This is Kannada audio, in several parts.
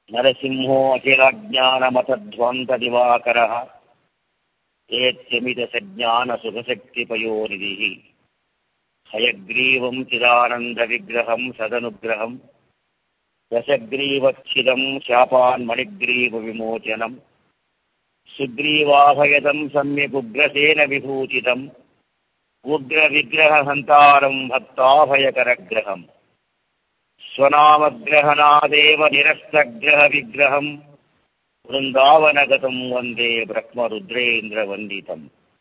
ನರಸಿಂಹೋ ಅಖಿಲಜ್ಞಾನಮತಧ್ವಾಂತದಿವಾಕರः ಏತ್ಯಮಿತಸಜ್ಞಾನಸುಖಶಕ್ತಿಪಯೋನಿಧಿः ಹಯಗ್ರೀವಂ ಚಿದಾನಂದವಿಗ್ರಹಂ ಸದನುಗ್ರಹಂ ದಶಗ್ರೀವಚ್ಛಿದಂ ಶಾಪಾನ್ಮಣಿಗ್ರೀವವಿಮೋಚನಂ ಸುಗ್ರೀವಾಭಯದಂ ಸಮ್ಯಗುಗ್ರಸೇನ ವಿಭೂಷಿತಂ ಉಗ್ರವಿಗ್ರಹಹಂತಾರಂ ಭಕ್ತಾಭಯಕರಗ್ರಹಂ ಸ್ವನಾಮಗ್ರಹನಾದೇವ ನಿರಸ್ತಗ್ರಹವಿಗ್ರಹಂ ವೃಂದಾವನಗತಂ ವಂದೇ ಬ್ರಹ್ಮರುದ್ರೇಂದ್ರವಂದಿತಂ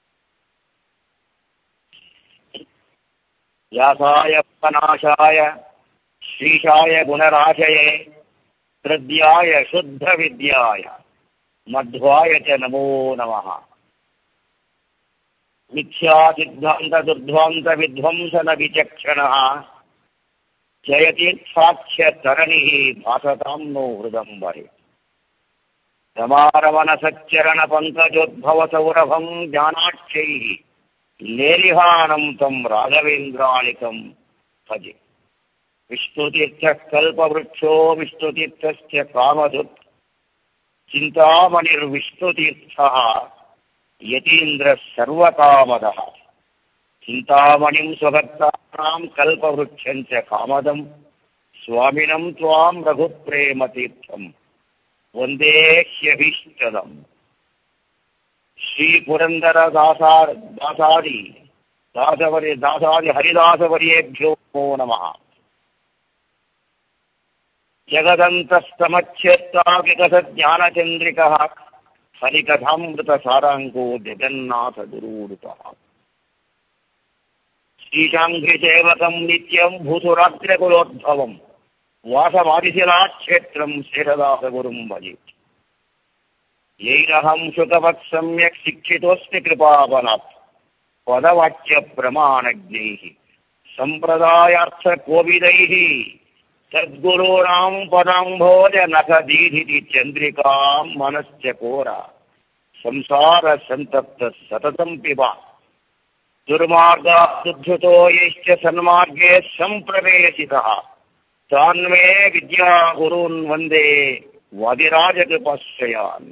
ವ್ಯಾಸಾಯ ಪನಾಶಾಯ ಶ್ರೀಶಾಯ ಗುಣರಾಶಯೇ ಹೃದ್ಯಾಯ ಶುದ್ಧವಿದ್ಯಾಯ ಮಧ್ವಾಯ ಚ ನಮೋ ನಮಃ मिथ्यासिद्धान्तदुर्ध्वान्तविध्वंसन विचक्षणः जयतीर्थाख्यतरणिः भासतां नो हृदम्बरे रमारमणसच्चरणपङ्कजोद्भवसौरभम् ज्ञानाक्षैः लेलिहानम् तम् राघवेन्द्राणिकम् भजे विष्णुतीर्थः कल्पवृक्षो विष्णुतीर्थस्य कामधुत् चिन्तामणिर्विष्णुतीर्थः ಯತೀಂದ್ರ ಸರ್ವಕಾಮದ ಚಿಂತಾಮಣಿಂ ಸ್ವಭಕ್ತಾನಾಂ ಕಲ್ಪವೃಕ್ಷಂಚ ಕಾಮದಂ ಸ್ವಾಮಿನಂ ತ್ವಾಂ ರಘುಪ್ರೇಮತೀರ್ಥಂ ಒಂದೇ ಹ್ಯಭೀಷ್ಟದಂ ಶ್ರೀ ಪುರಂದರ ದಾಸಾರ ದಾಸಾದಿ ದಾಸವರಿ ದಾಸಾದಿ ಹರಿದಾಸವರ್ಯೇಭ್ಯೋ ನಮೋ ನಮಃ ಜಗದಂತಸ್ತಮಚ್ಛೇತ್ತಾವಿಕಸ ಜ್ಞಾನಚಂದ್ರಿಕಃ ಹರಿಕಥಾಮೃತ ಸಾರಾಂಗೋ ಜಗನ್ನಾಥ ಗುರೂರುತ ಶ್ರೀಶಾಂಘ್ರಿ ಸೇವಕಂ ನಿತ್ಯಂ ಭೂಸುರಾಗ್ರಕುಲೋದ್ಭವಂ ವಾಸಮಾದಿಶಿಲಾಕ್ಷೇತ್ರಂ ಶೇಷದಾಸ ಗುರುಂ ಭಜೆ ಯೈರಹಂ ಶುಕವತ್ ಸಮ್ಯಕ್ ಶಿಕ್ಷಿತೋಸ್ಮಿ ಕೃಪಾಬಲಾತ್ ಪದವಾಚ್ಯ ಪ್ರಮಾಣಜ್ಞೈಃ ಸಂಪ್ರದಾಯಾರ್ಥ ಕೋವಿದೈಃ ಸದ್ಗುರುಣಾಂ ಪದಾಂಭೋಜ ನಖ ದೀಧಿತಿ ಚಂದ್ರಿಕಾಂ ಮನಶ್ಚಕೋರ ಸಂಸಾರ ಸಂತಪ್ತ ಸತತಂ ಪಿಬ ದುರ್ಮಾರ್ಗ ದುದ್ಧುತೋ ಯಶ್ಚ ಸನ್ಮಾರ್ಗೇ ಸಂಪ್ರವೇಶಿತಃ ತಾನ್ಮೇ ವಿದ್ಯಾ ಗುರೂನ್ ವಂದೇ ವಾದಿರಾಜ ಕೃಪಾಶ್ರಯಾನ್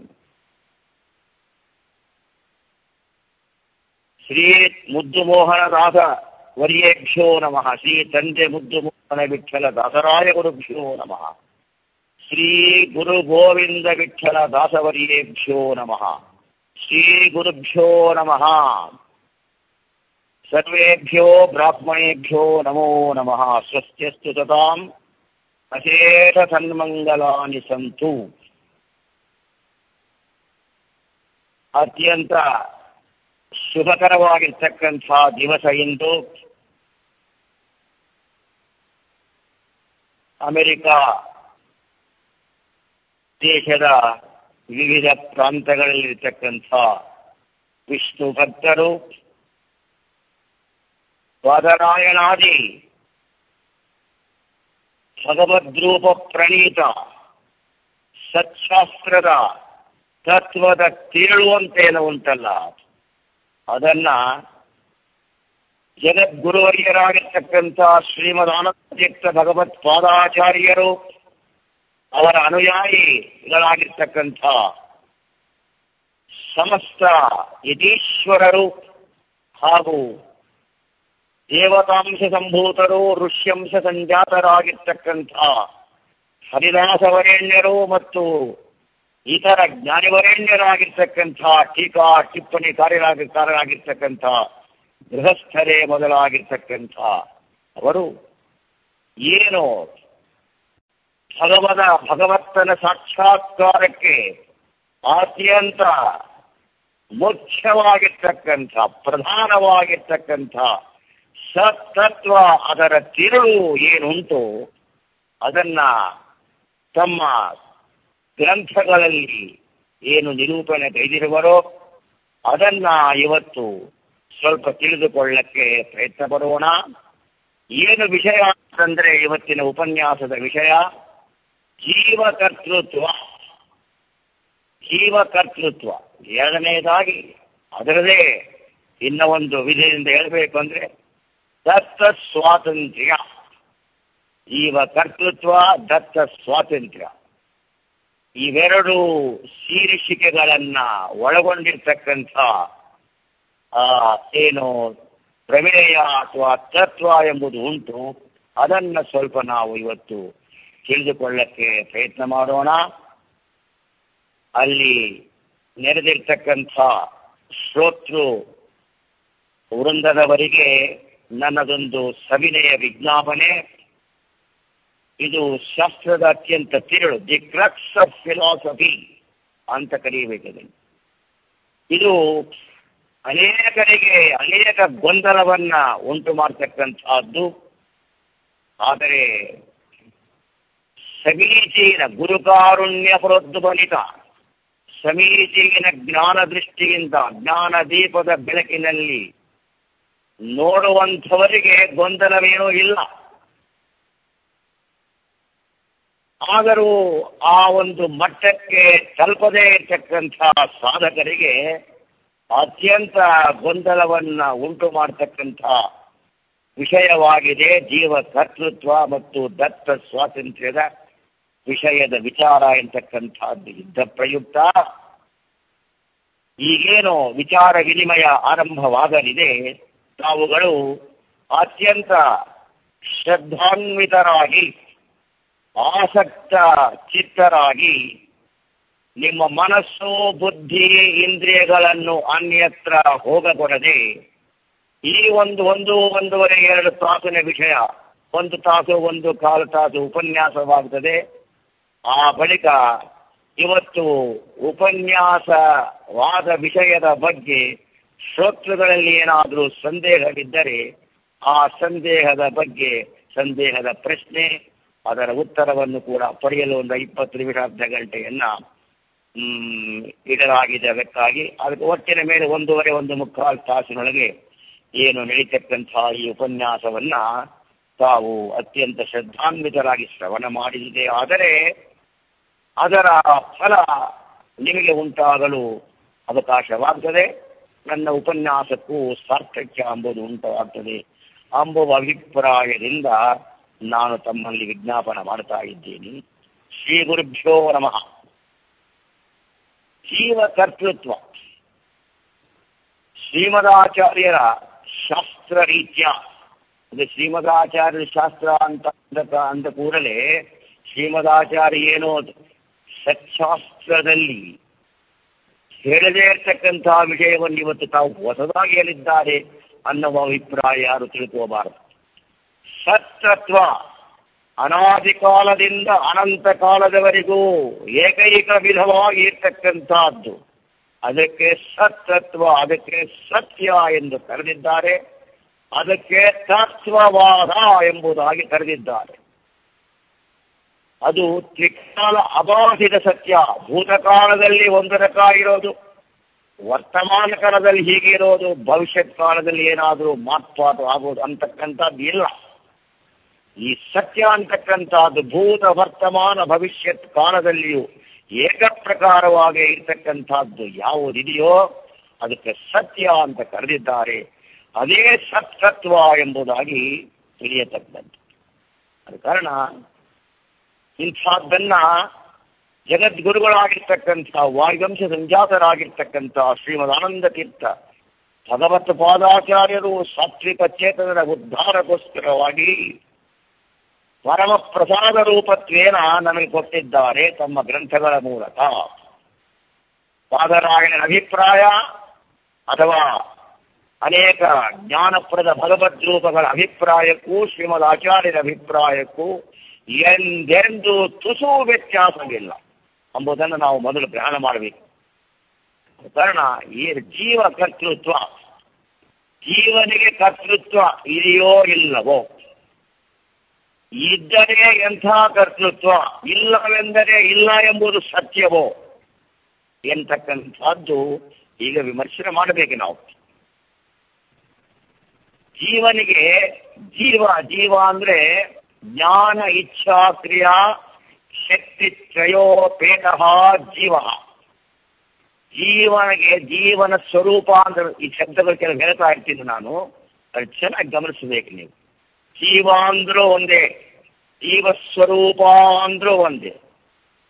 ಶ್ರೀ ಮುದ್ದು ಮೋಹನದಾಸ ವರ್ಯೇಭ್ಯೋ ನಮಃ ಶ್ರೀ ತಂದೆ ಮುದ್ದು ಮೋಹನ ವಿಠಲ ದಾಸರಾಯ ಗುರುಭ್ಯೋ ನಮಃ ಶ್ರೀ ಗುರು ಗೋವಿಂದ ವಿಠಲ ದಾಸವರ್ಯೇಭ್ಯೋ ನಮಃ ಶ್ರೀ ಗುರುಭ್ಯೋ ನಮಃ ಸರ್ವೇಭ್ಯೋ ಬ್ರಾಹ್ಮಣೇಭ್ಯೋ ನಮೋ ನಮಃ ಸ್ವಸ್ತ್ಯಸ್ತು ತತಾಂ ಅಶೇಷ ಸನ್ಮಂಗಲಾನಿ ಸಂತು ಅತ್ಯಂತ ಶುಭಕರವಾಗಿರ್ತಕ್ಕಂಥ ದಿವಸ ಇಂದು ಅಮೆರಿಕ ದೇಶದ ವಿವಿಧ ಪ್ರಾಂತಗಳಲ್ಲಿರ್ತಕ್ಕಂಥ ವಿಷ್ಣು ಭಕ್ತರು ವಾದರಾಯಣಾದಿ ಭಗವದ್ರೂಪ ಪ್ರಣೀತ ಸತ್ಶಾಸ್ತ್ರದ ತತ್ವದ ತಿರುಳುವಂತೇನು ಉಂಟಲ್ಲ ಅದನ್ನ ಜಗದ್ಗುರುವರ್ಯರಾಗಿರ್ತಕ್ಕಂಥ ಶ್ರೀಮದ್ ಆನಂದತೀರ್ಥ ಭಗವತ್ ಪಾದಾಚಾರ್ಯರು ಅವರ ಅನುಯಾಯಿಗಳಾಗಿರ್ತಕ್ಕಂಥ ಸಮಸ್ತ ಯತೀಶ್ವರರು ಹಾಗೂ ದೇವತಾಂಶ ಸಂಭೂತರು ಋಷ್ಯಂಶ ಸಂಜಾತರಾಗಿರ್ತಕ್ಕಂಥ ಹರಿದಾಸವರೇಣ್ಯರು ಮತ್ತು ಇತರ ಜ್ಞಾನಿವರೇಣ್ಯರಾಗಿರ್ತಕ್ಕಂಥ ಟೀಕಾ ಟಿಪ್ಪಣಿ ಕಾರ್ಯರಾಗಿರ್ತಕ್ಕಂಥ ಗೃಹಸ್ಥರೇ ಮೊದಲಾಗಿರ್ತಕ್ಕಂಥ ಅವರು ಏನು ಭಗವದ ಭಗವತ್ತನ ಸಾಕ್ಷಾತ್ಕಾರಕ್ಕೆ ಅತ್ಯಂತ ಮುಖ್ಯವಾಗಿರ್ತಕ್ಕಂಥ ಪ್ರಧಾನವಾಗಿರ್ತಕ್ಕಂಥ ಸತ್ತತ್ವ ಅದರ ತಿರುಳು ಏನುಂಟು ಅದನ್ನ ತಮ್ಮ ಗ್ರಂಥಗಳಲ್ಲಿ ಏನು ನಿರೂಪಣೆ ಕೈದಿರುವರೋ ಅದನ್ನ ಇವತ್ತು ಸ್ವಲ್ಪ ತಿಳಿದುಕೊಳ್ಳಕ್ಕೆ ಪ್ರಯತ್ನ ಪಡೋಣ ಏನು ವಿಷಯ ಅಂತಂದ್ರೆ ಇವತ್ತಿನ ಉಪನ್ಯಾಸದ ವಿಷಯ ಜೀವಕರ್ತೃತ್ವ ಜೀವಕರ್ತೃತ್ವ ಎರಡನೇದಾಗಿ ಅದರದೇ ಇನ್ನ ಒಂದು ವಿಧಿಯಿಂದ ಹೇಳಬೇಕು ಅಂದ್ರೆ ದತ್ತ ಸ್ವಾತಂತ್ರ್ಯ ಜೀವ ಕರ್ತೃತ್ವ ದತ್ತ ಸ್ವಾತಂತ್ರ್ಯ ಇವೆರಡು ಶೀರ್ಷಿಕೆಗಳನ್ನ ಒಳಗೊಂಡಿರ್ತಕ್ಕಂಥ ಆ ಏನು ಪ್ರಮೇಯ ಅಥವಾ ತತ್ವ ಎಂಬುದು ಉಂಟು ಅದನ್ನ ಸ್ವಲ್ಪ ನಾವು ಇವತ್ತು ತಿಳಿದುಕೊಳ್ಳಕ್ಕೆ ಪ್ರಯತ್ನ ಮಾಡೋಣ ಅಲ್ಲಿ ನೆರೆದಿರ್ತಕ್ಕಂಥ ಶ್ರೋತೃ ವೃಂದದವರಿಗೆ ನನ್ನದೊಂದು ಸವಿನಯ ವಿಜ್ಞಾಪನೆ ಇದು ಶಾಸ್ತ್ರದ ಅತ್ಯಂತ ತಿರುಳು ದಿ ಕ್ರಕ್ಸ್ ಆಫ್ ಫಿಲಾಸಫಿ ಅಂತ ಕರೆಯಬೇಕಿದೆ ಇದು ಅನೇಕರಿಗೆ ಅನೇಕ ಗೊಂದಲವನ್ನ ಉಂಟು ಮಾಡತಕ್ಕಂತಹದ್ದು ಆದರೆ ಸಮೀಚೀನ ಗುರುಕಾರುಣ್ಯ ಪ್ರೋದ್ಬಲಿತ ಸಮೀಚೀನ ಜ್ಞಾನ ದೃಷ್ಟಿಯಿಂದ ಜ್ಞಾನ ದೀಪದ ಬೆಳಕಿನಲ್ಲಿ ನೋಡುವಂಥವರಿಗೆ ಗೊಂದಲವೇನೂ ಇಲ್ಲ ಆದರೂ ಆ ಒಂದು ಮಟ್ಟಕ್ಕೆ ತಲುಪದೇ ಇರತಕ್ಕಂಥ ಸಾಧಕರಿಗೆ ಅತ್ಯಂತ ಗೊಂದಲವನ್ನ ಉಂಟು ಮಾಡತಕ್ಕಂಥ ವಿಷಯವಾಗಿದೆ ಜೀವ ಕರ್ತೃತ್ವ ಮತ್ತು ದತ್ತ ಸ್ವಾತಂತ್ರ್ಯದ ವಿಷಯದ ವಿಚಾರ ಎಂತಕ್ಕಂಥದ್ದು ಇದ್ದ ಪ್ರಯುಕ್ತ ಈಗೇನು ವಿಚಾರ ವಿನಿಮಯ ಆರಂಭವಾಗಲಿದೆ ತಾವುಗಳು ಅತ್ಯಂತ ಶ್ರದ್ಧಾನ್ವಿತರಾಗಿ ಆಸಕ್ತ ಚಿತ್ತರಾಗಿ ನಿಮ್ಮ ಮನಸ್ಸು ಬುದ್ಧಿ ಇಂದ್ರಿಯಗಳನ್ನು ಅನ್ಯತ್ರ ಹೋಗಕೊಡದೆ ಈ ಒಂದು ಒಂದು ಒಂದೂವರೆ ಎರಡು ತಾಸಿನ ವಿಷಯ ಒಂದು ತಾಸು ಒಂದು ಕಾಲು ತಾಸು ಉಪನ್ಯಾಸವಾಗುತ್ತದೆ ಆ ಬಳಿಕ ಇವತ್ತು ಉಪನ್ಯಾಸವಾದ ವಿಷಯದ ಬಗ್ಗೆ ಶ್ರೋತೃಗಳಲ್ಲಿ ಏನಾದರೂ ಸಂದೇಹವಿದ್ದರೆ ಆ ಸಂದೇಹದ ಬಗ್ಗೆ ಸಂದೇಹದ ಪ್ರಶ್ನೆ ಅದರ ಉತ್ತರವನ್ನು ಕೂಡ ಪಡೆಯಲು ಒಂದು ಇಪ್ಪತ್ತು ನಿಮಿಷ ಅರ್ಧ ಗಂಟೆಯನ್ನ ಹ್ಮ್ ಇಡಲಾಗಿದೆ ಅದಕ್ಕಾಗಿ ಅದಕ್ಕೆ ಒಟ್ಟಿನ ಮೇಲೆ ಒಂದೂವರೆ ಒಂದು ಮುಕ್ಕಾಲು ತಾಸಿನೊಳಗೆ ಏನು ನಡೀತಕ್ಕಂತಹ ಈ ಉಪನ್ಯಾಸವನ್ನ ತಾವು ಅತ್ಯಂತ ಶ್ರದ್ಧಾನ್ವಿತರಾಗಿ ಶ್ರವಣ ಮಾಡಿದೆ ಆದರೆ ಅದರ ಫಲ ನಿಮಗೆ ಉಂಟಾಗಲು ಅವಕಾಶವಾಗ್ತದೆ ನನ್ನ ಉಪನ್ಯಾಸಕ್ಕೂ ಸಾರ್ಥಕ್ಯ ಎಂಬುದು ಉಂಟಾಗ್ತದೆ ಎಂಬುವ ಅಭಿಪ್ರಾಯದಿಂದ ನಾನು ತಮ್ಮಲ್ಲಿ ವಿಜ್ಞಾಪನ ಮಾಡ್ತಾ ಇದ್ದೀನಿ ಶ್ರೀ ಗುರುಭ್ಯೋ ನಮಃ ಜೀವ ಕರ್ತೃತ್ವ ಶ್ರೀಮದಾಚಾರ್ಯರ ಶಾಸ್ತ್ರ ರೀತ್ಯ ಅದು ಶ್ರೀಮದಾಚಾರ್ಯರ ಶಾಸ್ತ್ರ ಅಂತ ಅಂದ ಅಂದ ಕೂಡಲೇ ಶ್ರೀಮದಾಚಾರ್ಯ ಏನೋ ಸತ್ಶಾಸ್ತ್ರದಲ್ಲಿ ಹೇಳದೇ ಇರ್ತಕ್ಕಂತಹ ವಿಷಯವನ್ನು ಇವತ್ತು ತಾವು ಹೊಸದಾಗಿ ಹೇಳಿದ್ದಾರೆ ಅನ್ನುವ ಅಭಿಪ್ರಾಯ ಯಾರು ತಿಳ್ಕೋಬಾರದು ಸತ್ತತ್ವ ಅನಾದಿ ಕಾಲದಿಂದ ಅನಂತ ಕಾಲದವರೆಗೂ ಏಕೈಕ ವಿಧವಾಗಿ ಇರ್ತಕ್ಕಂತಹದ್ದು ಅದಕ್ಕೆ ಸತ್ತತ್ವ ಅದಕ್ಕೆ ಸತ್ಯ ಎಂದು ಕರೆದಿದ್ದಾರೆ ಅದಕ್ಕೆ ತತ್ವವಾದ ಎಂಬುದಾಗಿ ಕರೆದಿದ್ದಾರೆ ಅದು ತ್ರಿಕಾಲ ಅಬಾಧಿತ ಸತ್ಯ ಭೂತಕಾಲದಲ್ಲಿ ಒಂದು ರಕ ಇರೋದು ವರ್ತಮಾನ ಕಾಲದಲ್ಲಿ ಹೀಗೆ ಇರೋದು ಭವಿಷ್ಯತ್ ಕಾಲದಲ್ಲಿ ಏನಾದರೂ ಮಾರ್ಪಾಟು ಆಗೋದು ಅಂತಕ್ಕಂಥದ್ದು ಇಲ್ಲ ಈ ಸತ್ಯ ಅಂತಕ್ಕಂಥದ್ದು ಭೂತ ವರ್ತಮಾನ ಭವಿಷ್ಯತ್ ಕಾಲದಲ್ಲಿಯೂ ಏಕಪ್ರಕಾರವಾಗಿ ಇರ್ತಕ್ಕಂಥದ್ದು ಯಾವುದಿದೆಯೋ ಅದಕ್ಕೆ ಸತ್ಯ ಅಂತ ಕರೆದಿದ್ದಾರೆ ಅದೇ ಸತ್ಸತ್ವ ಎಂಬುದಾಗಿ ತಿಳಿಯತಕ್ಕಂಥ ಅದ ಕಾರಣ ಇಂಥದ್ದನ್ನ ಜಗದ್ಗುರುಗಳಾಗಿರ್ತಕ್ಕಂಥ ವಾಯುವಂಶ ಸಂಜಾತರಾಗಿರ್ತಕ್ಕಂಥ ಶ್ರೀಮದ್ ಆನಂದ ತೀರ್ಥ ಭಗವತ್ ಪಾದಾಚಾರ್ಯರು ಸಾತ್ವಿಕ ಚೇತನರ ಉದ್ಧಾರಕ್ಕೋಸ್ಕರವಾಗಿ ಪರಮ ಪ್ರಸಾದ ರೂಪತ್ವೇನ ನಮಗೆ ಕೊಟ್ಟಿದ್ದಾರೆ ತಮ್ಮ ಗ್ರಂಥಗಳ ಮೂಲಕ ಪಾದರಾಯಣನ ಅಭಿಪ್ರಾಯ ಅಥವಾ ಅನೇಕ ಜ್ಞಾನಪ್ರದ ಭಗವದ್ ರೂಪಗಳ ಅಭಿಪ್ರಾಯಕ್ಕೂ ಶ್ರೀಮದ್ ಆಚಾರ್ಯರ ಅಭಿಪ್ರಾಯಕ್ಕೂ ಎಂದೆಂದು ತುಸು ವ್ಯತ್ಯಾಸವಿಲ್ಲ ಎಂಬುದನ್ನು ನಾವು ಮೊದಲು ಗ್ರಹಣ ಮಾಡಬೇಕು ಕಾರಣ ಈ ಜೀವ ಕರ್ತೃತ್ವ ಜೀವನಿಗೆ ಕರ್ತೃತ್ವ ಇದೆಯೋ ಇಲ್ಲವೋ ಇದ್ದರೆ ಎಂಥ ಕರ್ತೃತ್ವ ಇಲ್ಲವೆಂದರೆ ಇಲ್ಲ ಎಂಬುದು ಸತ್ಯವೋ ಎಂತಕ್ಕಂಥದ್ದು ಈಗ ವಿಮರ್ಶನೆ ಮಾಡಬೇಕು ನಾವು ಜೀವನಿಗೆ ಜೀವ ಜೀವ ಅಂದ್ರೆ ಜ್ಞಾನ ಇಚ್ಛಾ ಕ್ರಿಯಾ ಶಕ್ತಿ ತ್ರಯೋಪೇಟ ಜೀವ ಜೀವನಿಗೆ ಜೀವನ ಸ್ವರೂಪ ಅಂದ್ರೆ ಈ ಶಬ್ದಗಳು ಕೆಲವು ಹೇಳ್ತಾ ಇರ್ತೀನಿ ನಾನು ಅದು ಚೆನ್ನಾಗಿ ಗಮನಿಸಬೇಕು ನೀವು ಜೀವ ಅಂದ್ರೂ ಒಂದೇ ಜೀವ ಸ್ವರೂಪ ಅಂದ್ರೂ ಒಂದೇ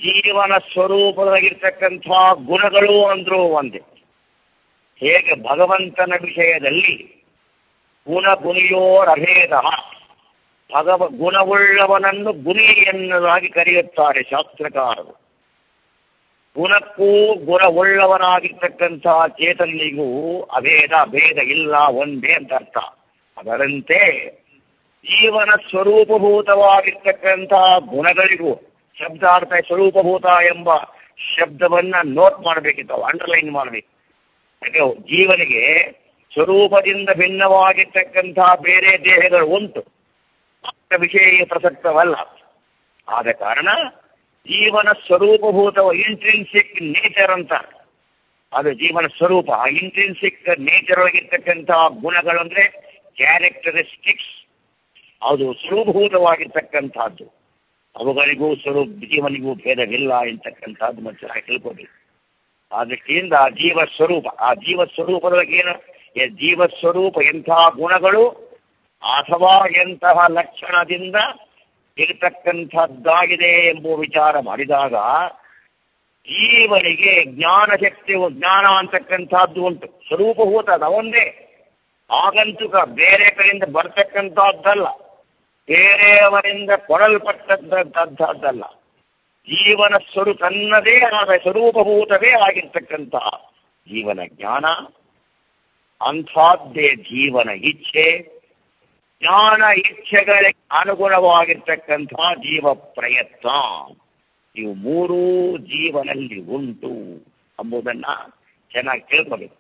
ಜೀವನ ಸ್ವರೂಪದಾಗಿರ್ತಕ್ಕಂಥ ಗುಣಗಳು ಅಂದ್ರೂ ಒಂದೇ ಹೇಗೆ ಭಗವಂತನ ವಿಷಯದಲ್ಲಿ ಗುಣ ಗುಣಿಯೋರಭೇದ ಭಗವ ಗುಣವುಳ್ಳವನನ್ನು ಗುಣಿ ಎನ್ನುವುದಾಗಿ ಕರೆಯುತ್ತಾರೆ ಶಾಸ್ತ್ರಕಾರರು ಗುಣಕ್ಕೂ ಗುಣವುಳ್ಳವನಾಗಿರ್ತಕ್ಕಂಥ ಚೇತನಿಗೂ ಅಭೇದ ಭೇದ ಇಲ್ಲ ಒಂದೇ ಅಂತ ಅರ್ಥ ಅದರಂತೆ ಜೀವನ ಸ್ವರೂಪಭೂತವಾಗಿರ್ತಕ್ಕಂಥ ಗುಣಗಳಿಗೂ ಶಬ್ದಾರ್ಥ ಸ್ವರೂಪಭೂತ ಎಂಬ ಶಬ್ದವನ್ನ ನೋಟ್ ಮಾಡಬೇಕಿತ್ತು ಅಂಡರ್ಲೈನ್ ಮಾಡಬೇಕು ಯಾಕೆ ಜೀವನಿಗೆ ಸ್ವರೂಪದಿಂದ ಭಿನ್ನವಾಗಿರ್ತಕ್ಕಂಥ ಬೇರೆ ದೇಹಗಳು ಉಂಟು ಆ ವಿಷಯ ಪ್ರಸಕ್ತವಲ್ಲ ಆದ ಕಾರಣ ಜೀವನ ಸ್ವರೂಪಭೂತ ಇಂಟ್ರಿನ್ಸಿಕ್ ನೇಚರ್ ಅಂತ ಅದು ಜೀವನ ಸ್ವರೂಪ ಆ ಇಂಟ್ರಿನ್ಸಿಕ್ ನೇಚರ್ ಒಳಗಿರ್ತಕ್ಕಂಥ ಗುಣಗಳು ಅಂದ್ರೆ ಕ್ಯಾರೆಕ್ಟರಿಸ್ಟಿಕ್ಸ್ ಅದು ಸ್ವರೂಪಭೂತವಾಗಿರ್ತಕ್ಕಂಥದ್ದು ಅವುಗಳಿಗೂ ಸ್ವರೂಪ ಜೀವನಿಗೂ ಭೇದವಿಲ್ಲ ಎಂತಕ್ಕಂಥದ್ದು ಮತ್ತೆ ತಿಳ್ಕೋಬೇಕು ಆ ದೃಷ್ಟಿಯಿಂದ ಜೀವ ಸ್ವರೂಪ ಆ ಜೀವ ಸ್ವರೂಪದೊಳಗೆ ಏನು ಎ ಜೀವ ಸ್ವರೂಪ ಎಂತಹ ಗುಣಗಳು ಅಥವಾ ಎಂತಹ ಲಕ್ಷಣದಿಂದ ಇರತಕ್ಕಂಥದ್ದಾಗಿದೆ ಎಂಬುವ ವಿಚಾರ ಮಾಡಿದಾಗ ಜೀವನಿಗೆ ಜ್ಞಾನ ಶಕ್ತಿ ಜ್ಞಾನ ಅಂತಕ್ಕಂಥದ್ದು ಉಂಟು ಸ್ವರೂಪಭೂತ ಅದೊಂದೇ ಆಗಂತುಕ ಬೇರೆ ಕಡೆಯಿಂದ ಬರ್ತಕ್ಕಂಥದ್ದಲ್ಲ ಬೇರೆಯವರಿಂದ ಕೊಡಲ್ಪಟ್ಟದ್ದಲ್ಲ ಜೀವನ ಸ್ವರೂಪ ತನ್ನದೇ ಆದ ಸ್ವರೂಪಭೂತವೇ ಆಗಿರ್ತಕ್ಕಂತಹ ಜೀವನ ಜ್ಞಾನ ಅಂಥದ್ದೇ ಜೀವನ ಇಚ್ಛೆ ಜ್ಞಾನ ಇಚ್ಛೆಗಳಿಗೆ ಅನುಗುಣವಾಗಿರ್ತಕ್ಕಂತಹ ಜೀವ ಪ್ರಯತ್ನ ಇವು ಮೂರೂ ಜೀವನಲ್ಲಿ ಉಂಟು ಎಂಬುದನ್ನ ಚೆನ್ನಾಗಿ ತಿಳ್ಕೋಬೇಕು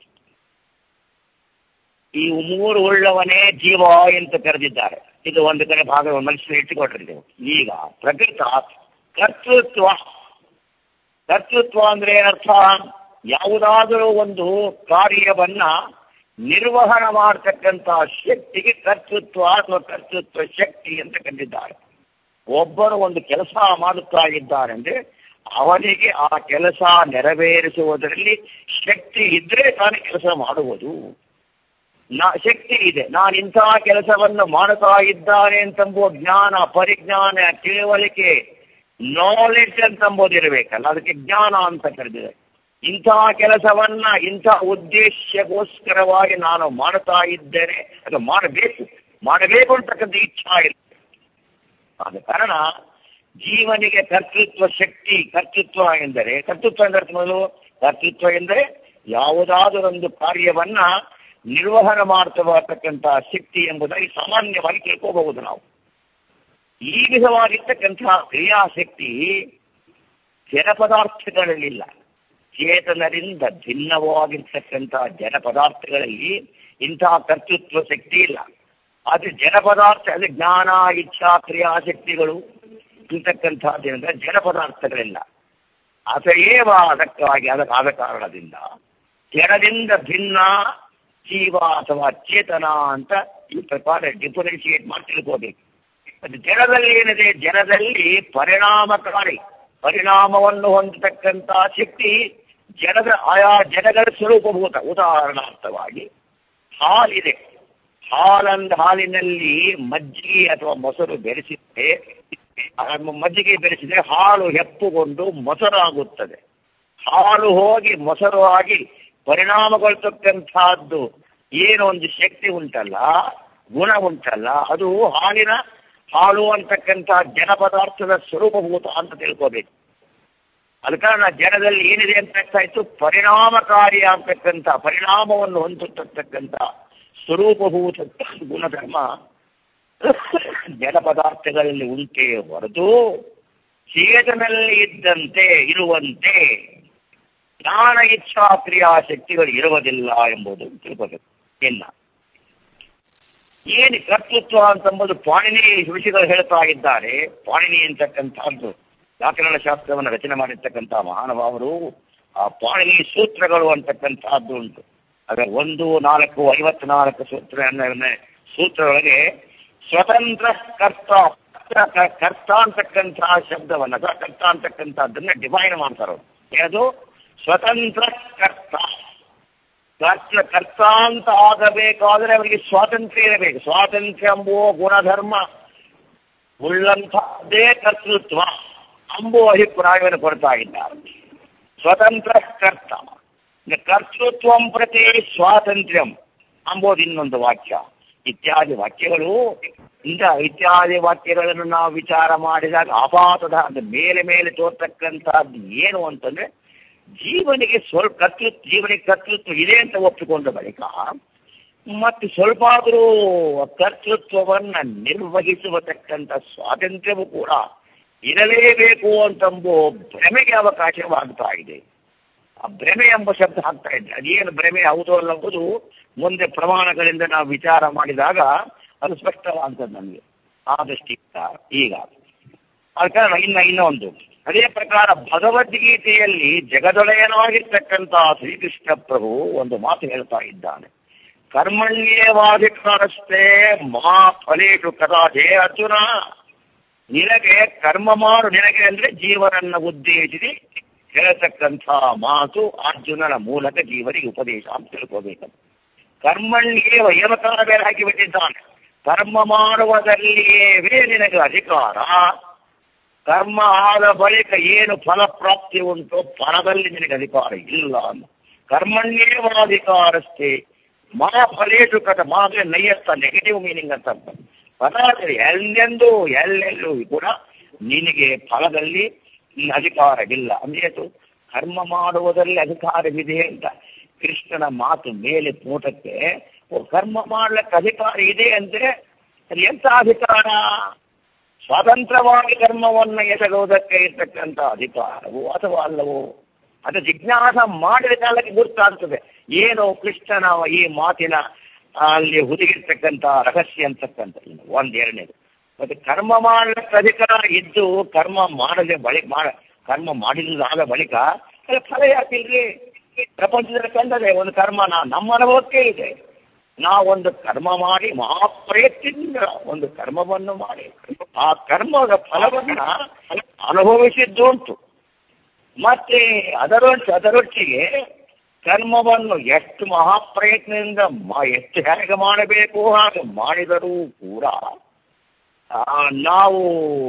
ಈ ಮೂರು ಉಳ್ಳವನೇ ಜೀವ ಅಂತ ಕರೆದಿದ್ದಾರೆ ಇದು ಒಂದು ಕಡೆ ಭಾಗ ಮನುಷ್ಯರು ಇಟ್ಟುಕೊಟ್ಟಿರ್ತೇವೆ ಈಗ ಪ್ರಕೃತ ಕರ್ತೃತ್ವ ಕರ್ತೃತ್ವ ಅಂದ್ರೆ ಏನರ್ಥ ಯಾವುದಾದರೂ ಒಂದು ಕಾರ್ಯವನ್ನ ನಿರ್ವಹಣೆ ಮಾಡತಕ್ಕಂತ ಶಕ್ತಿಗೆ ಕರ್ತೃತ್ವ ಅಥವಾ ಕರ್ತೃತ್ವ ಶಕ್ತಿ ಅಂತ ಕರೆದಿದ್ದಾರೆ ಒಬ್ಬರು ಒಂದು ಕೆಲಸ ಮಾಡುತ್ತಾ ಇದ್ದಾರೆ ಅಂದ್ರೆ ಅವನಿಗೆ ಆ ಕೆಲಸ ನೆರವೇರಿಸುವುದರಲ್ಲಿ ಶಕ್ತಿ ಇದ್ರೆ ತಾನೇ ಕೆಲಸ ಮಾಡುವುದು ನಾ ಶಕ್ತಿ ಇದೆ ನಾನು ಇಂತಹ ಕೆಲಸವನ್ನು ಮಾಡುತ್ತಾ ಇದ್ದಾನೆ ಅಂತಂಬುವ ಜ್ಞಾನ ಪರಿಜ್ಞಾನ ತಿಳುವಳಿಕೆ ನಾಲೆಡ್ಜ್ ಅಂತಂಬೋದಿರಬೇಕಲ್ಲ ಅದಕ್ಕೆ ಜ್ಞಾನ ಅಂತ ಕರೆದಿದೆ ಇಂತಹ ಕೆಲಸವನ್ನ ಇಂತಹ ಉದ್ದೇಶಗೋಸ್ಕರವಾಗಿ ನಾನು ಮಾಡುತ್ತಾ ಇದ್ದೇನೆ ಅದು ಮಾಡಬೇಕು ಮಾಡಬೇಕು ಅಂತಕ್ಕಂಥ ಇಚ್ಛಾ ಇಲ್ಲ ಆದ ಕಾರಣ ಜೀವನಿಗೆ ಕರ್ತೃತ್ವ ಶಕ್ತಿ ಕರ್ತೃತ್ವ ಎಂದರೆ ಕರ್ತೃತ್ವ ಎಂದರೆ ಮೊದಲು ಕರ್ತೃತ್ವ ಎಂದರೆ ಯಾವುದಾದರೊಂದು ಕಾರ್ಯವನ್ನ ನಿರ್ವಹಣೆ ಮಾಡ್ತಕ್ಕಂತಹ ಶಕ್ತಿ ಎಂಬುದಾಗಿ ಸಾಮಾನ್ಯವಾಗಿ ತಿಳ್ಕೋಬಹುದು ನಾವು ಈ ವಿಧವಾಗಿರ್ತಕ್ಕಂತಹ ಕ್ರಿಯಾಶಕ್ತಿ ಜಡ ಪದಾರ್ಥಗಳಲ್ಲಿಲ್ಲ ಚೇತನರಿಂದ ಭಿನ್ನವಾಗಿರ್ತಕ್ಕಂತಹ ಜಡ ಪದಾರ್ಥಗಳಲ್ಲಿ ಇಂತಹ ಕರ್ತೃತ್ವ ಶಕ್ತಿ ಇಲ್ಲ ಅದು ಜಡ ಪದಾರ್ಥ ಅದು ಜ್ಞಾನ ಇಚ್ಛಾ ಕ್ರಿಯಾಶಕ್ತಿಗಳು ಇಂತಕ್ಕಂಥದ್ದೇನೆಂದ್ರೆ ಜಡ ಪದಾರ್ಥಗಳಿಲ್ಲ ಅತಏವ ಅದಕ್ಕಾಗಿ ಅದಕ್ಕಾದ ಕಾರಣದಿಂದ ಜಡದಿಂದ ಭಿನ್ನ ಜೀವ ಅಥವಾ ಚೇತನ ಅಂತ ಈ ಪ್ರಕಾರ ಡಿಫರೆನ್ಶಿಯೇಟ್ ಮಾಡಿ ತಿಳ್ಕೋಬೇಕು ಅದು ಜಡದಲ್ಲಿ ಏನಿದೆ ಜಡದಲ್ಲಿ ಪರಿಣಾಮಕಾರಿ ಪರಿಣಾಮವನ್ನು ಹೊಂದತಕ್ಕಂತ ಶಕ್ತಿ ಜಡದ ಆಯಾ ಜಡಗಳ ಸ್ವರೂಪಭೂತ ಉದಾಹರಣಾರ್ಥವಾಗಿ ಹಾಲಿದೆ ಹಾಲಂದ ಹಾಲಿನಲ್ಲಿ ಮಜ್ಜಿಗೆ ಅಥವಾ ಮೊಸರು ಬೆರೆಸಿದ್ರೆ ಮಜ್ಜಿಗೆ ಬೆರೆಸಿದ್ರೆ ಹಾಲು ಹೆಪ್ಪುಗೊಂಡು ಮೊಸರಾಗುತ್ತದೆ ಹಾಲು ಹೋಗಿ ಮೊಸರು ಆಗಿ ಪರಿಣಾಮಗೊಳ್ತಕ್ಕಂಥದ್ದು ಏನು ಒಂದು ಶಕ್ತಿ ಉಂಟಲ್ಲ ಗುಣ ಉಂಟಲ್ಲ ಅದು ಹಾಲಿನ ಹಾಲು ಅಂತಕ್ಕಂಥ ಜನ ಪದಾರ್ಥದ ಸ್ವರೂಪಭೂತ ಅಂತ ತಿಳ್ಕೋಬೇಕು ಅದ ಕಾರಣ ಜನದಲ್ಲಿ ಏನಿದೆ ಅಂತ ಆಗ್ತಾ ಇತ್ತು ಪರಿಣಾಮಕಾರಿ ಆಗ್ತಕ್ಕಂಥ ಪರಿಣಾಮವನ್ನು ಹೊಂದಿರತಕ್ಕಂಥ ಸ್ವರೂಪಭೂತ ಗುಣಧರ್ಮ ಜಡ ಪದಾರ್ಥಗಳಲ್ಲಿ ಉಂಟೆ ಹೊರತು ಚೇತನಲ್ಲಿ ಇದ್ದಂತೆ ಇರುವಂತೆ ಜ್ಞಾನ ಇಚ್ಛಾ ಕ್ರಿಯಾಶಕ್ತಿಗಳು ಇರುವುದಿಲ್ಲ ಎಂಬುದು ತಿಳ್ಕೋಬೇಕು ಇಲ್ಲ ಏನು ಕರ್ತೃತ್ವ ಅಂತಂಬುದು ಪಾಣಿನಿ ಋಷಿಗಳು ಹೇಳ್ತಾ ಇದ್ದಾರೆ ಪಾಣಿನಿ ಅಂತಕ್ಕಂಥದ್ದು ವ್ಯಾಕರಣ ಶಾಸ್ತ್ರವನ್ನು ರಚನೆ ಮಾಡಿರ್ತಕ್ಕಂಥ ಮಹಾನುಭಾವರು ಆ ಪಾಣಿನಿ ಸೂತ್ರಗಳು ಅಂತಕ್ಕಂಥದ್ದು ಉಂಟು ಅದರ ಒಂದು ನಾಲ್ಕು ಐವತ್ನಾಲ್ಕು ಸೂತ್ರ ಸೂತ್ರದೊಳಗೆ ಸ್ವತಂತ್ರ ಕರ್ತ ಕರ್ತ ಅಂತಕ್ಕಂತಹ ಶಬ್ದವನ್ನ ಅಥವಾ ಕರ್ತ ಅಂತಕ್ಕಂಥದ್ದನ್ನ ಡಿಫೈನ್ ಮಾಡ್ತಾರೆ ಅದು ಸ್ವತಂತ್ರ ಕರ್ತ ಕರ್ತ ಕರ್ತ ಅಂತ ಆಗಬೇಕಾದ್ರೆ ಅವರಿಗೆ ಸ್ವಾತಂತ್ರ್ಯ ಇರಬೇಕು ಸ್ವಾತಂತ್ರ್ಯ ಎಂಬುವ ಗುಣಧರ್ಮ ಉಳ್ಳಂತಹದ್ದೇ ಕರ್ತೃತ್ವ ಅಂಬು ಅಭಿಪ್ರಾಯವನ್ನು ಕೊಡ್ತಾ ಇದ್ದಾರೆ ಸ್ವತಂತ್ರ ಕರ್ತ ಈಗ ಕರ್ತೃತ್ವಂ ಪ್ರತಿ ಸ್ವಾತಂತ್ರ್ಯಂ ಅಂಬೋದು ಇನ್ನೊಂದು ವಾಕ್ಯ ಇತ್ಯಾದಿ ವಾಕ್ಯಗಳು ಇಂಥ ಇತ್ಯಾದಿ ವಾಕ್ಯಗಳನ್ನು ನಾವು ವಿಚಾರ ಮಾಡಿದಾಗ ಆಪಾತದ ಅದು ಮೇಲೆ ಮೇಲೆ ತೋರ್ತಕ್ಕಂಥದ್ದು ಏನು ಅಂತಂದ್ರೆ ಜೀವನಿಗೆ ಸ್ವಲ್ಪ ಕರ್ತೃತ್ವ ಜೀವನಿಗೆ ಕರ್ತೃತ್ವ ಇದೆ ಅಂತ ಒಪ್ಪಿಕೊಂಡ ಬಳಿಕ ಮತ್ತು ಸ್ವಲ್ಪ ಆದರೂ ಕರ್ತೃತ್ವವನ್ನ ನಿರ್ವಹಿಸುವತಕ್ಕಂಥ ಸ್ವಾತಂತ್ರ್ಯವೂ ಕೂಡ ಇರಲೇಬೇಕು ಅಂತಂಬೋ ಭ್ರಮೆಗೆ ಅವಕಾಶವಾಗ್ತಾ ಇದೆ ಆ ಭ್ರಮೆ ಎಂಬ ಶಬ್ದ ಹಾಕ್ತಾ ಇದೆ ಅದೇನು ಭ್ರಮೆ ಹೌದು ಅನ್ನೋದು ಮುಂದೆ ಪ್ರಮಾಣಗಳಿಂದ ನಾವು ವಿಚಾರ ಮಾಡಿದಾಗ ಅದು ಸ್ಪಷ್ಟವಾಗ್ತದೆ ನಮಗೆ ಆ ದೃಷ್ಟಿಯಿಂದ ಈಗ ಆದ ಕಾರಣ ಇನ್ನ ಇನ್ನೊಂದು ಅದೇ ಪ್ರಕಾರ ಭಗವದ್ಗೀತೆಯಲ್ಲಿ ಜಗದೊಡೆಯನಾಗಿರ್ತಕ್ಕಂತಹ ಶ್ರೀಕೃಷ್ಣ ಪ್ರಭು ಒಂದು ಮಾತು ಹೇಳ್ತಾ ಇದ್ದಾನೆ ಕರ್ಮಣ್ಯೇವಾಧಿಕಾರಸ್ಥೆ ಮಾ ಫಲೇಟು ಕದಾಚೆ ಅರ್ಜುನ ನಿನಗೆ ಕರ್ಮ ಮಾಡು ನಿನಗೆ ಅಂದ್ರೆ ಜೀವನನ್ನ ಉದ್ದೇಶಿಸಿ ಹೇಳತಕ್ಕಂಥ ಮಾತು ಅರ್ಜುನನ ಮೂಲಕ ಜೀವನಿಗೆ ಉಪದೇಶ ಅಂತ ತಿಳ್ಕೋಬೇಕು ಕರ್ಮಣ್ಯೇವ ಏವಕಾರ ಬೇರೆ ಹಾಕಿಬಿಟ್ಟಿದ್ದಾನೆ ಕರ್ಮ ಮಾಡುವುದಲ್ಲಿಯೇ ನಿನಗೆ ಅಧಿಕಾರ ಕರ್ಮ ಆದ ಬಳಿಕ ಏನು ಫಲಪ್ರಾಪ್ತಿ ಉಂಟು ಫಲದಲ್ಲಿ ನಿನಗೆ ಅಧಿಕಾರ ಇಲ್ಲ ಅಂತ ಕರ್ಮಣ್ಯೇವಾಧಿಕಾರಸ್ಥೆ ಮಾ ಫಲೇಟು ಕಥ ಮಾದ್ರೆ ನೈಯತ್ತ ನೆಗೆಟಿವ್ ಮೀನಿಂಗ್ ಅಂತ ಅರ್ಥ. ಪದಾರ್ಥ ಎಲ್ಲೆಂದು ಎಲ್ಲೆಲ್ಲೂ ಕೂಡ ನಿನಗೆ ಫಲದಲ್ಲಿ ಅಧಿಕಾರವಿಲ್ಲ ಅಂದ್ರೇತು ಕರ್ಮ ಮಾಡುವುದರಲ್ಲಿ ಅಧಿಕಾರವಿದೆ ಅಂತ ಕೃಷ್ಣನ ಮಾತು ಮೇಲೆ ನೋಟಕ್ಕೆ ಓ, ಕರ್ಮ ಮಾಡ್ಲಿಕ್ಕೆ ಅಧಿಕಾರ ಇದೆ ಅಂದ್ರೆ ಅದು ಎಂತ ಅಧಿಕಾರ ಸ್ವತಂತ್ರವಾಗಿ ಕರ್ಮವನ್ನು ಎಸಗುವುದಕ್ಕೆ ಇರ್ತಕ್ಕಂಥ ಅಧಿಕಾರವು ಅಥವಾ ಅಲ್ಲವೋ ಅದು ಜಿಜ್ಞಾಸ ಮಾಡಿದ ಕಾಲಕ್ಕೆ ಗುರ್ತಾಗ್ತದೆ ಏನು ಕೃಷ್ಣನ ಈ ಮಾತಿನ ಅಲ್ಲಿ ಹುದುಗಿರ್ತಕ್ಕಂಥ ರಹಸ್ಯ ಅಂತಕ್ಕಂಥ ಇನ್ನು ಒಂದೆರಡನೇದು ಮತ್ತೆ ಕರ್ಮ ಮಾಡಲಿಕ್ಕೆ ಅಧಿಕಾರ ಇದ್ದು ಕರ್ಮ ಮಾಡದೆ ಬಳಿಕ ಮಾಡ ಕರ್ಮ ಮಾಡಿದಾದ ಬಳಿಕ ಅದು ಫಲ ಯಾಕಿಲ್ರಿ ಪ್ರಪಂಚದಲ್ಲಿ ಕಂಡದೆ ಒಂದು ಕರ್ಮ ನಾ ನಮ್ಮ ಅನುಭವಕ್ಕೆ ಇದೆ ನಾವೊಂದು ಕರ್ಮ ಮಾಡಿ ಮಹಾಪ್ರಯತ್ನದಿಂದ ಒಂದು ಕರ್ಮವನ್ನು ಮಾಡಿ ಆ ಕರ್ಮದ ಫಲವನ್ನ ಅನುಭವಿಸಿದ್ದು ಉಂಟು ಮತ್ತೆ ಅದರೊಚ್ಚ ಅದರೊಟ್ಟಿಗೆ ಕರ್ಮವನ್ನು ಎಷ್ಟು ಮಹಾಪ್ರಯತ್ನದಿಂದ ಮ- ಎಷ್ಟು ಹೇಗೆ ಮಾಡಬೇಕು ಹಾಗೆ ಮಾಡಿದರೂ ಕೂಡ ಆ, ನಾವು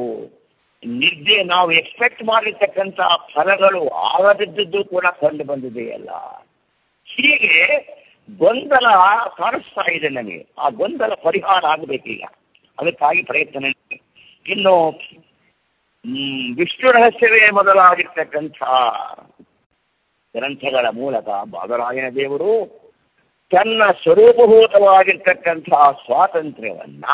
ನಿದ್ದೆ ನಾವು ಎಕ್ಸ್ಪೆಕ್ಟ್ ಮಾಡಿರ್ತಕ್ಕಂಥ ಫಲಗಳು ಆಗದಿದ್ದದ್ದು ಕೂಡ ಕಂಡು ಬಂದಿದೆಯಲ್ಲ ಹೀಗೆ ಗೊಂದಲ ಕಾಣಿಸ್ತಾ ಇದೆ ನನಗೆ ಆ ಗೊಂದಲ ಪರಿಹಾರ ಆಗಬೇಕೀಗ ಅದಕ್ಕಾಗಿ ಪ್ರಯತ್ನ ನಡೆದಿದೆ. ಇನ್ನು ಹ್ಮ್, ವಿಷ್ಣು ರಹಸ್ಯವೇ ಮೊದಲಾಗಿರ್ತಕ್ಕಂಥ ಗ್ರಂಥಗಳ ಮೂಲಕ ಬಾದರಾಯಣ ದೇವರು ತನ್ನ ಸ್ವರೂಪಭೂತವಾಗಿರ್ತಕ್ಕಂಥ ಸ್ವಾತಂತ್ರ್ಯವನ್ನ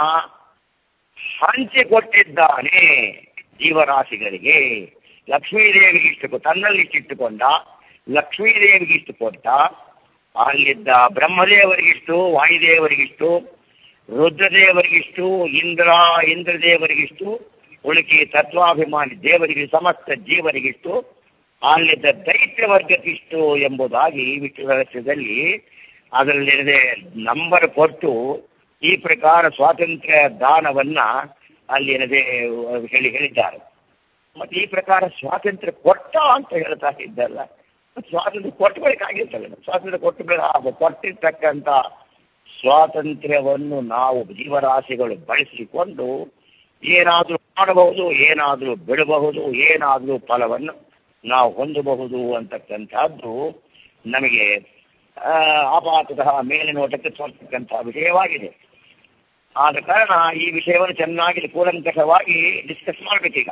ಹಂಚಿಕೊಟ್ಟಿದ್ದಾನೆ ಜೀವರಾಶಿಗಳಿಗೆ ಲಕ್ಷ್ಮೀದೇವಿಗೆ ಇಷ್ಟು ಕೊ- ತನ್ನಲ್ಲಿ ಇಷ್ಟಿಟ್ಟುಕೊಂಡ ಲಕ್ಷ್ಮೀದೇವಿಗೆ ಇಷ್ಟು ಕೊಟ್ಟ ಅಲ್ಲಿದ್ದ ಬ್ರಹ್ಮದೇವರಿಗಿಷ್ಟು ವಾಯುದೇವರಿಗಿಷ್ಟು ರುದ್ರದೇವರಿಗಿಷ್ಟು ಇಂದ್ರ ಇಂದ್ರದೇವರಿಗಿಷ್ಟು ಉಳುಕಿ ತತ್ವಾಭಿಮಾನಿ ದೇವರಿಗೆ ಸಮಸ್ತ ಜೀವರಿಗಿಷ್ಟು ಅಲ್ಲಿದ್ದ ದೈತ್ಯ ವರ್ಗಕ್ಕಿಷ್ಟು ಎಂಬುದಾಗಿ ವಿಷ್ಣು ರಹಸ್ಯದಲ್ಲಿ ಅದರಲ್ಲಿರದೆ ನಂಬರ್ ಕೊಟ್ಟು ಈ ಪ್ರಕಾರ ಸ್ವಾತಂತ್ರ್ಯ ದಾನವನ್ನ ಅಲ್ಲಿ ಏನದೆ ಹೇಳಿ ಹೇಳಿದ್ದಾರೆ ಮತ್ತೆ ಈ ಪ್ರಕಾರ ಸ್ವಾತಂತ್ರ್ಯ ಕೊಟ್ಟ ಅಂತ ಹೇಳ್ತಾ ಇದ್ದಲ್ಲ ಮತ್ತೆ ಸ್ವಾತಂತ್ರ್ಯ ಕೊಟ್ಟಬೇಕಾಗಿರ್ತಲ್ಲ ಸ್ವಾತಂತ್ರ್ಯ ಕೊಟ್ಟು ಬೇಡ ಅದು ಕೊಟ್ಟಿರ್ತಕ್ಕಂಥ ಸ್ವಾತಂತ್ರ್ಯವನ್ನು ನಾವು ಜೀವರಾಶಿಗಳು ಬಳಸಿಕೊಂಡು ಏನಾದ್ರೂ ಮಾಡಬಹುದು ಏನಾದ್ರೂ ಬಿಡಬಹುದು ಏನಾದ್ರೂ ಫಲವನ್ನು ನಾವು ಹೊಂದಬಹುದು ಅಂತಕ್ಕಂಥದ್ದು ನಮಗೆ ಆ, ಆಪಾತತಃ ಮೇಲೆ ನೋಟಕ್ಕೆ ತೋರ್ತಕ್ಕಂಥ ವಿಷಯವಾಗಿದೆ ಆದ ಕಾರಣ ಈ ವಿಷಯವನ್ನು ಚೆನ್ನಾಗಿ ಕೂಲಂಕಷವಾಗಿ ಡಿಸ್ಕಸ್ ಮಾಡ್ಬೇಕೀಗ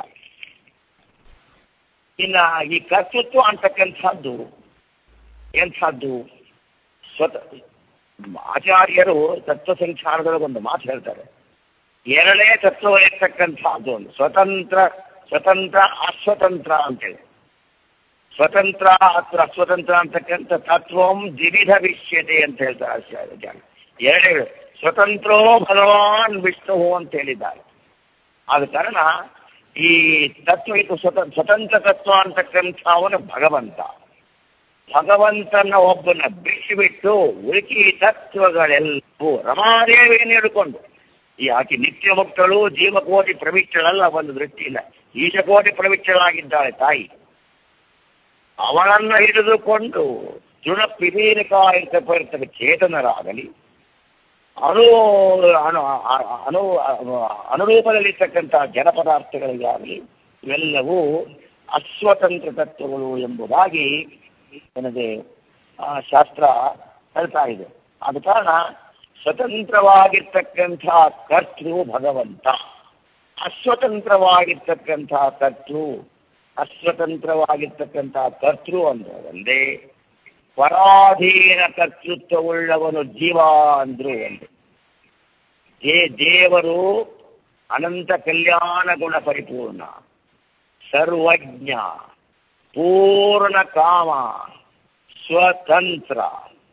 ಇನ್ನ ಈ ಕರ್ತೃತ್ವ ಅಂತಕ್ಕಂಥದ್ದು ಎಂಥದ್ದು ಸ್ವತ ಆಚಾರ್ಯರು ತತ್ವ ಸಂಚಾರದೊಳಗೆ ಒಂದು ಮಾತು ಹೇಳ್ತಾರೆ ಎರಡನೇ ತತ್ವ ಇರ್ತಕ್ಕಂಥದ್ದು ಒಂದು ಸ್ವತಂತ್ರ ಸ್ವತಂತ್ರ ಅಸ್ವತಂತ್ರ ಅಂತೇಳಿ ಸ್ವತಂತ್ರ ಅಥವಾ ಅಸ್ವತಂತ್ರ ಅಂತಕ್ಕಂಥ ತತ್ವಂ ದ್ವಿವಿಧ ವಿಷ್ಯತೆ ಅಂತ ಹೇಳ್ತಾರೆ ಆಚಾರ್ಯ ಜನ ಎರಡೇ ಸ್ವತಂತ್ರೋ ಭಗವಾನ್ ವಿಷ್ಣು ಅಂತ ಹೇಳಿದ್ದಾರೆ ಆದ ಕಾರಣ ಈ ತತ್ವ ಇದು ಸ್ವತ ಸ್ವತಂತ್ರ ತತ್ವ ಅಂತಕ್ಕಂಥವನು ಭಗವಂತ ಭಗವಂತನ ಒಬ್ಬನ ಬಿಟ್ಟು ಉಳುಕಿ ತತ್ವಗಳೆಲ್ಲವೂ ರಮಾದೇವಿಯನ್ನು ಹಿಡ್ಕೊಂಡು ಈ ಆಕೆ ನಿತ್ಯ ಮುಕ್ತಳು ಜೀವಕೋಟಿ ಪ್ರವಿಷ್ಟಳಲ್ಲ ಒಂದು ದೃಷ್ಟಿಯಿಂದ ಈಶಕೋಟಿ ಪ್ರವಿಷ್ಟಳಾಗಿದ್ದಾಳೆ ತಾಯಿ ಅವಳನ್ನ ಹಿಡಿದುಕೊಂಡು ತೃಣ ಪಿಬೀನಕಾಯಿರ್ತಕ್ಕ ಚೇತನರಾಗಲಿ ಅನು ಅನು ಅನು ಅನುರೂಪದಲ್ಲಿರ್ತಕ್ಕಂಥ ಜನಪದಾರ್ಥಗಳಿಗಾಗಲಿ ಇವೆಲ್ಲವೂ ಅಸ್ವತಂತ್ರ ತತ್ವಗಳು ಎಂಬುದಾಗಿ ನನಗೆ ಆ ಶಾಸ್ತ್ರ ಹೇಳ್ತಾ ಇದೆ ಆದ ಕಾರಣ ಸ್ವತಂತ್ರವಾಗಿರ್ತಕ್ಕಂಥ ಕರ್ತೃ ಭಗವಂತ ಅಸ್ವತಂತ್ರವಾಗಿರ್ತಕ್ಕಂಥ ಕರ್ತೃ ಅಸ್ವತಂತ್ರವಾಗಿರ್ತಕ್ಕಂಥ ಕರ್ತೃ ಅಂದ್ರೆ ಒಂದೇ ಪರಾಧೀನ ಕರ್ತೃತ್ವವುಳ್ಳವನು ಜೀವ ಅಂದ್ರು ಒಂದು ದೇ ದೇವರು ಅನಂತ ಕಲ್ಯಾಣ ಗುಣ ಪರಿಪೂರ್ಣ ಸರ್ವಜ್ಞ ಪೂರ್ಣ ಕಾಮ ಸ್ವತಂತ್ರ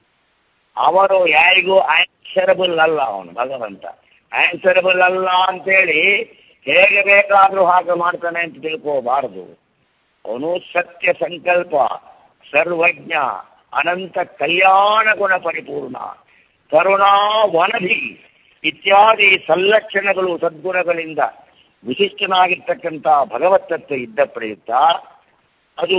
ಅವರು ಯಾರಿಗೂ ಆನ್ಸರಬಲ್ ಅಲ್ಲ ಅವನು ಭಗವಂತ ಆನ್ಸರಬಲ್ ಅಲ್ಲ ಅಂತೇಳಿ ಹೇಗೆ ಬೇಕಾದ್ರೂ ಹಾಗೆ ಮಾಡ್ತಾನೆ ಅಂತ ತಿಳ್ಕೋಬಾರದು ಅವನು ಸತ್ಯ ಸಂಕಲ್ಪ ಸರ್ವಜ್ಞ ಅನಂತ ಕಲ್ಯಾಣ ಗುಣ ಪರಿಪೂರ್ಣ ಕರುಣಾ ವನಧಿ ಇತ್ಯಾದಿ ಸಲ್ಲಕ್ಷಣಗಳು ಸದ್ಗುಣಗಳಿಂದ ವಿಶಿಷ್ಟನಾಗಿರ್ತಕ್ಕಂಥ ಭಗವತ್ತತ್ವ ಇದ್ದ ಪ್ರಯುಕ್ತ ಅದು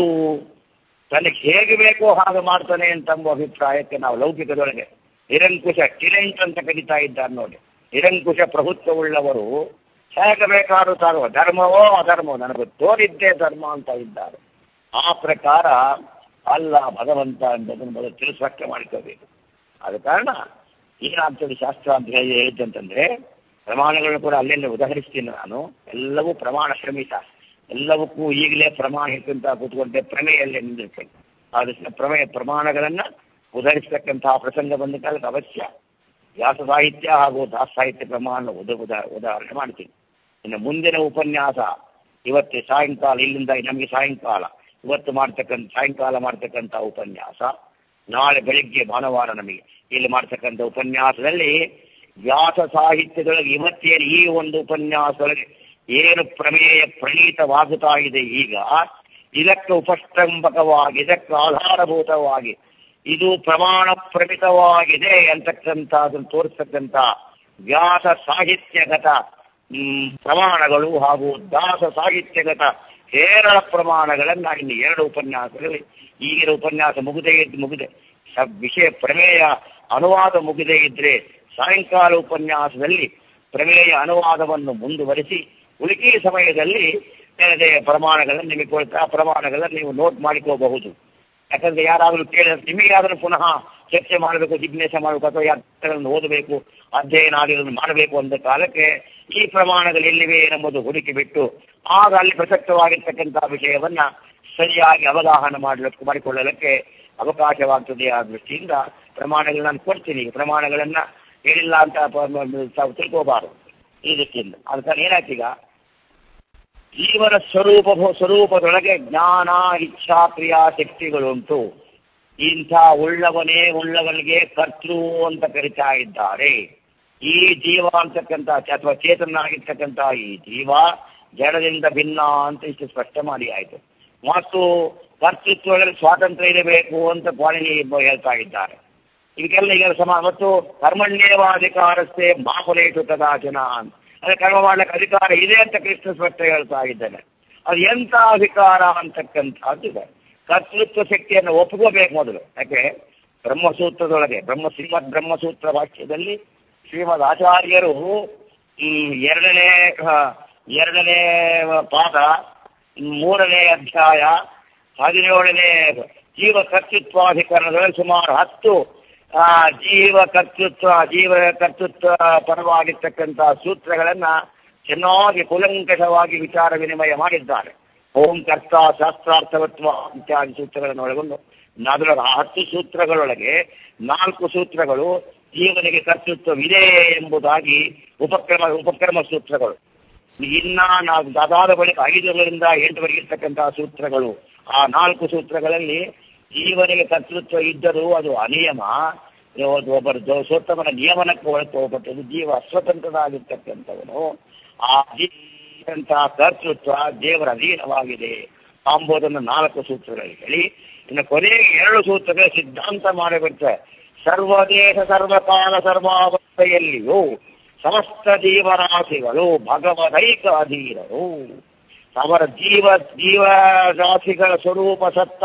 ತನಗೆ ಹೇಗೆ ಬೇಕೋ ಹಾಗೆ ಮಾಡ್ತಾನೆ ಅಂತಂಬ ಅಭಿಪ್ರಾಯಕ್ಕೆ ನಾವು ಲೌಕಿಕದೊಳಗೆ ನಿರಂಕುಶ ಟಿರೆಂಟ್ ಅಂತ ಕರೀತಾ ಇದ್ದಾರೆ ನೋಡಿ ನಿರಂಕುಶ ಪ್ರಭುತ್ವವುಳ್ಳವರು ಹೇಗೆ ಬೇಕಾದ್ರೂ ತಾರುವ ಧರ್ಮವೋ ಅಧರ್ಮವೋ ನನಗೆ ತೋರಿದ್ದೇ ಧರ್ಮ ಅಂತ ಇದ್ದಾರೆ ಆ ಪ್ರಕಾರ ಅಲ್ಲ ಭಗವಂತ ಎಂಬುದನ್ನು ಮೊದಲು ತಿಳಿಸ್ವಕ್ಕೆ ಮಾಡ್ಕೋಬೇಕು ಆದ ಕಾರಣ ಏನಾಗ್ತದೆ ಶಾಸ್ತ್ರ ಅಂತ ಹೇಳಿ ಹೇಳಿದ್ದಂತಂದ್ರೆ ಪ್ರಮಾಣಗಳನ್ನು ಕೂಡ ಅಲ್ಲೆಲ್ಲ ಉದಾಹರಿಸ್ತೀನಿ ನಾನು ಎಲ್ಲವೂ ಪ್ರಮಾಣ ಶ್ರಮಿತ ಎಲ್ಲವಕ್ಕೂ ಈಗಲೇ ಪ್ರಮಾಣ ಹಿಡ್ಕೊಂತ ಕೂತ್ಕೊಂಡೆ ಪ್ರಮೇಯಲ್ಲೇ ನಿಂದಿರ್ತೇನೆ ಆದಷ್ಟು ಪ್ರಮೇಯ ಪ್ರಮಾಣಗಳನ್ನ ಉದಾಹರಿಸತಕ್ಕಂತಹ ಪ್ರಸಂಗ ಬಂದ ಕಾಲಕ್ಕೆ ಅವಶ್ಯ ವ್ಯಾಸ ಸಾಹಿತ್ಯ ಹಾಗೂ ದಾಸ ಸಾಹಿತ್ಯ ಪ್ರಮಾಣ ಉದ ಉದಾ- ಉದಾಹರಣೆ ಮಾಡ್ತೀನಿ ಇನ್ನು ಮುಂದಿನ ಉಪನ್ಯಾಸ ಇವತ್ತು ಸಾಯಂಕಾಲ ಇಲ್ಲಿಂದ ನಮಗೆ ಸಾಯಂಕಾಲ ಇವತ್ತು ಮಾಡ್ತಕ್ಕಂಥ ಸಾಯಂಕಾಲ ಮಾಡ್ತಕ್ಕಂಥ ಉಪನ್ಯಾಸ ನಾಳೆ ಬೆಳಿಗ್ಗೆ ಭಾನುವಾರ ನಮಗೆ ಇಲ್ಲಿ ಮಾಡ್ತಕ್ಕಂಥ ಉಪನ್ಯಾಸದಲ್ಲಿ ವ್ಯಾಸ ಸಾಹಿತ್ಯದೊಳಗೆ ಇವತ್ತೇನು ಈ ಒಂದು ಉಪನ್ಯಾಸದೊಳಗೆ ಏನು ಪ್ರಮೇಯ ಪ್ರಣೀತವಾಗುತ್ತಾ ಇದೆ ಈಗ ಇದಕ್ಕೆ ಉಪಸ್ತಂಭಕವಾಗಿ ಇದಕ್ಕೆ ಆಧಾರಭೂತವಾಗಿ ಇದು ಪ್ರಮಾಣ ಪ್ರಮಿತವಾಗಿದೆ ಅಂತಕ್ಕಂಥದ್ದನ್ನು ತೋರಿಸ್ತಕ್ಕಂಥ ವ್ಯಾಸ ಸಾಹಿತ್ಯಗತ ಹ್ಮ್, ಪ್ರಮಾಣಗಳು ಹಾಗೂ ದಾಸ ಸಾಹಿತ್ಯಗತ ಹೇರಳ ಪ್ರಮಾಣಗಳನ್ನ ಇನ್ನು ಎರಡು ಉಪನ್ಯಾಸಗಳಲ್ಲಿ ಈಗಿನ ಉಪನ್ಯಾಸ ಮುಗಿದೇ ಇದ್ದು ಮುಗಿದೆ ಸ- ವಿಷಯ ಪ್ರಮೇಯ ಅನುವಾದ ಮುಗಿದೇ ಇದ್ರೆ ಸಾಯಂಕಾಲ ಉಪನ್ಯಾಸದಲ್ಲಿ ಪ್ರಮೇಯ ಅನುವಾದವನ್ನು ಮುಂದುವರಿಸಿ ಉಳಿಕೆ ಸಮಯದಲ್ಲಿ ಏನಿದೆ ಪ್ರಮಾಣಗಳನ್ನು ನಿಮಗೆ ಕೊಡ್ತಾ ಆ ಪ್ರಮಾಣಗಳನ್ನು ನೀವು ನೋಟ್ ಮಾಡಿಕೋಬಹುದು ಯಾಕಂದ್ರೆ ಯಾರಾದರೂ ಕೇಳಿದ್ರೆ ನಿಮಗೆ ಯಾವ್ದಾದ್ರು ಪುನಃ ಚರ್ಚೆ ಮಾಡಬೇಕು ಜಿಜ್ಞಾಸೆ ಮಾಡಬೇಕು ಅಥವಾ ಯಾತ್ರೆಗಳನ್ನು ಓದಬೇಕು ಅಧ್ಯಯನ ಆಗಿರೋದನ್ನು ಮಾಡಬೇಕು ಅಂದ ಕಾಲಕ್ಕೆ ಈ ಪ್ರಮಾಣಗಳು ಎಲ್ಲಿವೆ ಎಂಬುದು ಹುಡುಕಿ ಬಿಟ್ಟು ಆಗ ಅಲ್ಲಿ ಪ್ರಸಕ್ತವಾಗಿರ್ತಕ್ಕಂತಹ ವಿಷಯವನ್ನ ಸರಿಯಾಗಿ ಅವಗಾಹನ ಮಾಡಲಿಕ್ಕೆ ಮಾಡಿಕೊಳ್ಳಲಿಕ್ಕೆ ಅವಕಾಶವಾಗ್ತದೆ ಆ ದೃಷ್ಟಿಯಿಂದ ಪ್ರಮಾಣಗಳನ್ನ ನಾನು ಕೊಡ್ತೀನಿ ಈ ಪ್ರಮಾಣಗಳನ್ನ ಹೇಳಿಲ್ಲ ಅಂತ ಪ- ಮ- ತಾವು ತಿಳ್ಕೋಬಾರದು ಈ ದೃಷ್ಟಿಯಿಂದ ಅದಕ್ಕೆ ಏನಾಯ್ತೀಗ ಜೀವನ ಸ್ವರೂಪ ಸ್ವರೂಪದೊಳಗೆ ಜ್ಞಾನ ಇಚ್ಛಾ ಕ್ರಿಯಾ ಶಕ್ತಿಗಳುಂಟು ಇಂಥ ಉಳ್ಳವನೇ ಉಳ್ಳವನಿಗೆ ಕರ್ತೃ ಅಂತ ಕರಿತಾ ಇದ್ದಾರೆ ಈ ಜೀವ ಅಂತಕ್ಕಂಥ ಅಥವಾ ಚೇತನಾಗಿರ್ತಕ್ಕಂಥ ಈ ಜೀವ ಜಡದಿಂದ ಭಿನ್ನ ಅಂತ ಇಷ್ಟು ಸ್ಪಷ್ಟ ಮಾಡಿ ಆಯ್ತು ಮತ್ತು ಕರ್ತೃತ್ವದಲ್ಲಿ ಸ್ವಾತಂತ್ರ್ಯ ಇರಬೇಕು ಅಂತ ಪಾಣಿನಿ ಎಂಬ ಹೇಳ್ತಾ ಇದ್ದಾರೆ ಇದಕ್ಕೆಲ್ಲ ಈಗ ಸಮ ಮತ್ತು ಕರ್ಮಣ್ಯೇವಾಧಿಕಾರಸ್ಥೆ ಮಾಪುಲೇಟು ಕದಾಚನ ಅಂತ ಅದೇ ಕರ್ಮ ಮಾಡ್ಲಿಕ್ಕೆ ಅಧಿಕಾರ ಇದೆ ಅಂತ ಕೃಷ್ಣ ಸ್ಪಷ್ಟ ಹೇಳ್ತಾ ಇದ್ದಾನೆ ಅದು ಎಂತ ಅಧಿಕಾರ ಅಂತಕ್ಕಂಥದ್ದು ಇದೆ ಕರ್ತೃತ್ವ ಶಕ್ತಿಯನ್ನು ಒಪ್ಕೋಬೇಕು ಮೊದಲು ಯಾಕೆ ಬ್ರಹ್ಮಸೂತ್ರದೊಳಗೆ ಬ್ರಹ್ಮ ಶ್ರೀಮದ್ ಬ್ರಹ್ಮಸೂತ್ರ ವಾಕ್ಯದಲ್ಲಿ ಶ್ರೀಮದ್ ಆಚಾರ್ಯರು ಹ್ಮ್, ಎರಡನೇ ಆ, ಎರಡನೇ ಪಾದ ಮೂರನೇ ಅಧ್ಯಾಯ ಹದಿನೇಳನೇ ಜೀವ ಕರ್ತೃತ್ವಾಧಿಕರಣದಲ್ಲಿ ಸುಮಾರು ಹತ್ತು ಆ, ಜೀವ ಕರ್ತೃತ್ವ ಜೀವ ಕರ್ತೃತ್ವ ಪರವಾಗಿರ್ತಕ್ಕಂಥ ಸೂತ್ರಗಳನ್ನ ಚೆನ್ನಾಗಿ ಕುಲಂಕಷವಾಗಿ ವಿಚಾರ ವಿನಿಮಯ ಮಾಡಿದ್ದಾರೆ ಓಂ ಕರ್ತ ಶಾಸ್ತ್ರಾರ್ಥವತ್ವ ಇತ್ಯಾದಿ ಸೂತ್ರಗಳನ್ನು ಒಳಗೊಂಡು ಅದರ ಹತ್ತು ಸೂತ್ರಗಳೊಳಗೆ ನಾಲ್ಕು ಸೂತ್ರಗಳು ಜೀವನಿಗೆ ಕರ್ತೃತ್ವವಿದೆ ಎಂಬುದಾಗಿ ಉಪಕ್ರಮ ಉಪಕ್ರಮ ಸೂತ್ರಗಳು ಇನ್ನ ನಾವು ಅದಾದ ಬಳಿಕ ಐದರಿಂದ ಎಂಟುವರೆಗೆ ಇರ್ತಕ್ಕಂತಹ ಸೂತ್ರಗಳು ಆ ನಾಲ್ಕು ಸೂತ್ರಗಳಲ್ಲಿ ಜೀವನಿಗೆ ಕರ್ತೃತ್ವ ಇದ್ದರೂ ಅದು ಅನಿಯಮ ಇವತ್ತು ಒಬ್ಬರು ದೋ- ಸೋತ್ತಮನ ನಿಯಮನಕ್ಕೆ ಒಳಪಟ್ಟದ್ದು ಜೀವ ಅಸ್ವತಂತ್ರನಾಗಿರ್ತಕ್ಕಂಥವನು ಆ ಜೀವಂತಹ ಕರ್ತೃತ್ವ ದೇವರ ಅಧೀನವಾಗಿದೆ ಎಂಬುದನ್ನು ನಾಲ್ಕು ಸೂತ್ರಗಳಲ್ಲಿ ಹೇಳಿ ಇನ್ನು ಕೊನೆಗೆ ಎರಡು ಸೂತ್ರಗಳ ಸಿದ್ಧಾಂತ ಮಾಡಿಬಿಡ್ತಾರೆ ಸರ್ವದೇಶ ಸರ್ವಕಾಲ ಸರ್ವಾವಸ್ಥೆಯಲ್ಲಿಯೂ ಸಮಸ್ತ ಜೀವರಾಶಿಗಳು ಭಗವದೈಕ ಅಧೀನರು ಅವರ ಜೀವ ಜೀವರಾಶಿಗಳ ಸ್ವರೂಪ ಸತ್ತ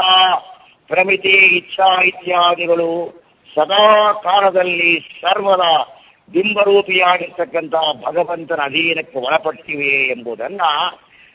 ಪ್ರಮಿತಿ ಇಚ್ಛಾ ಇತ್ಯಾದಿಗಳು ಸದಾ ಕಾಲದಲ್ಲಿ ಸರ್ವದ ಬಿಂಬರೂಪಿಯಾಗಿರ್ತಕ್ಕಂತಹ ಭಗವಂತನ ಅಧೀನಕ್ಕೆ ಒಳಪಟ್ಟಿವೆ ಎಂಬುದನ್ನ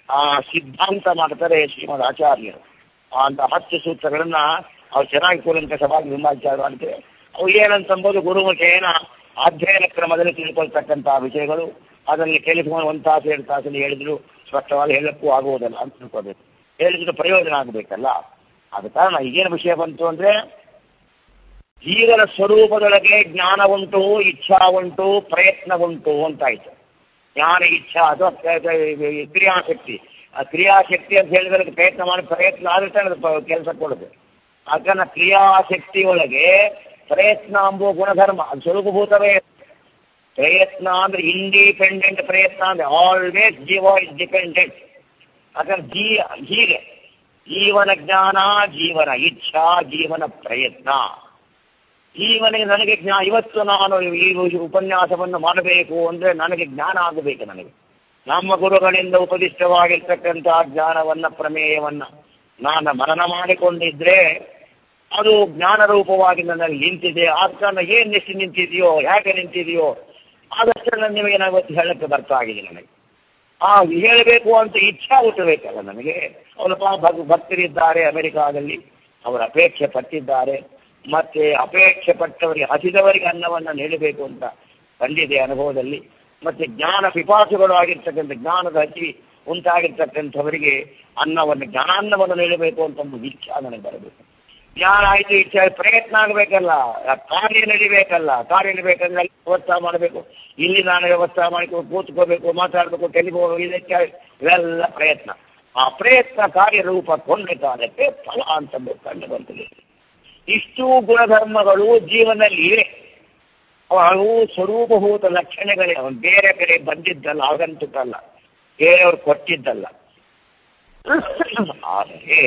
ಆ ಸಿದ್ಧಾಂತ ಮಾಡ್ತಾರೆ ಶ್ರೀಮದ್ ಆಚಾರ್ಯರು ಅಂತ ಹತ್ತು ಸೂತ್ರಗಳನ್ನ ಅವ್ರು ಚೆನ್ನಾಗಿ ಕೂಲಂಕಷವಾಗಿ ವಿಮರ್ಶಾರ ಮಾಡ್ತಾರೆ ಅವು ಏನಂತಂಬೋದು ಗುರುಮುಖೇನ ಅಧ್ಯಯನ ಕ್ರಮದಲ್ಲಿ ತಿಳ್ಕೊಳ್ತಕ್ಕಂತಹ ವಿಷಯಗಳು ಅದನ್ನು ಕೇಳಿಸ್ಕೊಂಡು ಒಂದು ತಾಸು ಎರಡು ತಾಸಲ್ಲಿ ಹೇಳಿದ್ರು ಸ್ಪಷ್ಟವಾಗಿ ಹೇಳಕ್ಕೂ ಆಗುವುದಲ್ಲ ಅಂತ ತಿಳ್ಕೋಬೇಕು ಹೇಳಿದ್ರು ಪ್ರಯೋಜನ ಆಗಬೇಕಲ್ಲ ಆದ ಕಾರಣ ಈಗೇನು ವಿಷಯ ಬಂತು ಅಂದ್ರೆ ಜೀವನ ಸ್ವರೂಪದೊಳಗೆ ಜ್ಞಾನ ಉಂಟು ಇಚ್ಛಾ ಉಂಟು ಪ್ರಯತ್ನ ಉಂಟು ಅಂತಾಯ್ತು ಜ್ಞಾನ ಇಚ್ಛಾ ಅಥವಾ ಕ್ರಿಯಾಶಕ್ತಿ ಆ ಕ್ರಿಯಾಶಕ್ತಿ ಅಂತ ಹೇಳಿದ್ರೆ ಪ್ರಯತ್ನ ಮಾಡಿ ಪ್ರಯತ್ನ ಆಗುತ್ತೆ ಅದು ಕೆಲಸ ಕೊಡುದು ಅದನ್ನ ಕ್ರಿಯಾಶಕ್ತಿ ಒಳಗೆ ಪ್ರಯತ್ನ ಎಂಬುವ ಗುಣಧರ್ಮ ಅದು ಸ್ವರೂಪಭೂತವೇ ಪ್ರಯತ್ನ ಅಂದ್ರೆ ಇಂಡಿಪೆಂಡೆಂಟ್ ಪ್ರಯತ್ನ ಅಂದ್ರೆ ಆಲ್ವೇಸ್ ಜೀವ ಇಸ್ ಡಿಪೆಂಡೆಂಟ್ ಯಾಕಂದ್ರೆ ಜೀ ಹೀಗೆ ಜೀವನ ಜ್ಞಾನ ಜೀವನ ಇಚ್ಛಾ ಜೀವನ ಪ್ರಯತ್ನ ಜೀವನಿಗೆ ನನಗೆ ಜ್ಞಾನ ಇವತ್ತು ನಾನು ಈ ಉಪನ್ಯಾಸವನ್ನು ಮಾಡಬೇಕು ಅಂದ್ರೆ ನನಗೆ ಜ್ಞಾನ ಆಗಬೇಕು ನನಗೆ ನಮ್ಮ ಗುರುಗಳಿಂದ ಉಪದಿಷ್ಟವಾಗಿರ್ತಕ್ಕಂತಹ ಜ್ಞಾನವನ್ನ ಪ್ರಮೇಯವನ್ನ ನಾನು ಮನನ ಮಾಡಿಕೊಂಡಿದ್ರೆ ಅದು ಜ್ಞಾನ ರೂಪವಾಗಿ ನನ್ನಲ್ಲಿ ನಿಂತಿದೆ ಆದ ಕಾರಣ ಏನ್ ಎಷ್ಟು ನಿಂತಿದೆಯೋ ಹೇಗೆ ನಿಂತಿದೆಯೋ ಆದಷ್ಟು ನಿಮಗೆ ನಾನು ಇವತ್ತು ಹೇಳಕ್ಕೆ ಬರ್ತಾ ಆಗಿದೆ ನನಗೆ ಆ ಹೇಳಬೇಕು ಅಂತ ಇಚ್ಛಾ ಹುಟ್ಟಬೇಕಲ್ಲ ನನಗೆ ಅವರ ಭಕ್ ಭಕ್ತರಿದ್ದಾರೆ ಅಮೆರಿಕಾದಲ್ಲಿ ಅವರ ಅಪೇಕ್ಷೆ ಪಟ್ಟಿದ್ದಾರೆ ಮತ್ತೆ ಅಪೇಕ್ಷೆ ಪಟ್ಟವರಿಗೆ ಹಸಿದವರಿಗೆ ಅನ್ನವನ್ನ ನೀಡಬೇಕು ಅಂತ ಬಂದಿದೆ ಅನುಭವದಲ್ಲಿ ಮತ್ತೆ ಜ್ಞಾನ ಪಿಪಾಸುಗಳು ಆಗಿರ್ತಕ್ಕಂಥ ಜ್ಞಾನದ ಹಸಿ ಉಂಟಾಗಿರ್ತಕ್ಕಂಥವರಿಗೆ ಅನ್ನವನ್ನು ಜ್ಞಾನಾನ್ನವನ್ನು ನೀಡಬೇಕು ಅಂತ ಒಂದು ಇಚ್ಛಾ ನನಗೆ ಬರಬೇಕು ಜ್ಞಾನ ಆಯ್ತು ಇಚ್ಛೆ ಪ್ರಯತ್ನ ಆಗಬೇಕಲ್ಲ ಕಾರ್ಯ ನಡಿಬೇಕಲ್ಲ ಕಾರ್ಯ ನಡಿಬೇಕಂದ್ರೆ ಅಲ್ಲಿ ವ್ಯವಸ್ಥೆ ಮಾಡಬೇಕು ಇಲ್ಲಿ ನಾನು ವ್ಯವಸ್ಥೆ ಮಾಡಿಕೊಂಡು ಕೂತ್ಕೋಬೇಕು ಮಾತಾಡಬೇಕು ಟೆಲಿಫೋನ್ ಇದಕ್ಕೆ ಇವೆಲ್ಲ ಪ್ರಯತ್ನ ಆ ಪ್ರಯತ್ನ ಕಾರ್ಯರೂಪ ಕೊಂಡಕ್ಕೆ ಫಲ ಅಂತ ಕಂಡು ಬರ್ತದೆ ಇಷ್ಟು ಗುಣಧರ್ಮಗಳು ಜೀವನದಲ್ಲಿ ಇವೆ ಅವು ಸ್ವರೂಪಭೂತ ಲಕ್ಷಣಗಳೇ ಅವನು ಬೇರೆ ಕಡೆ ಬಂದಿದ್ದಲ್ಲ ಆಗಂತುಕಲ್ಲ ಬೇರೆಯವರು ಕೊಟ್ಟಿದ್ದಲ್ಲ ಆದರೆ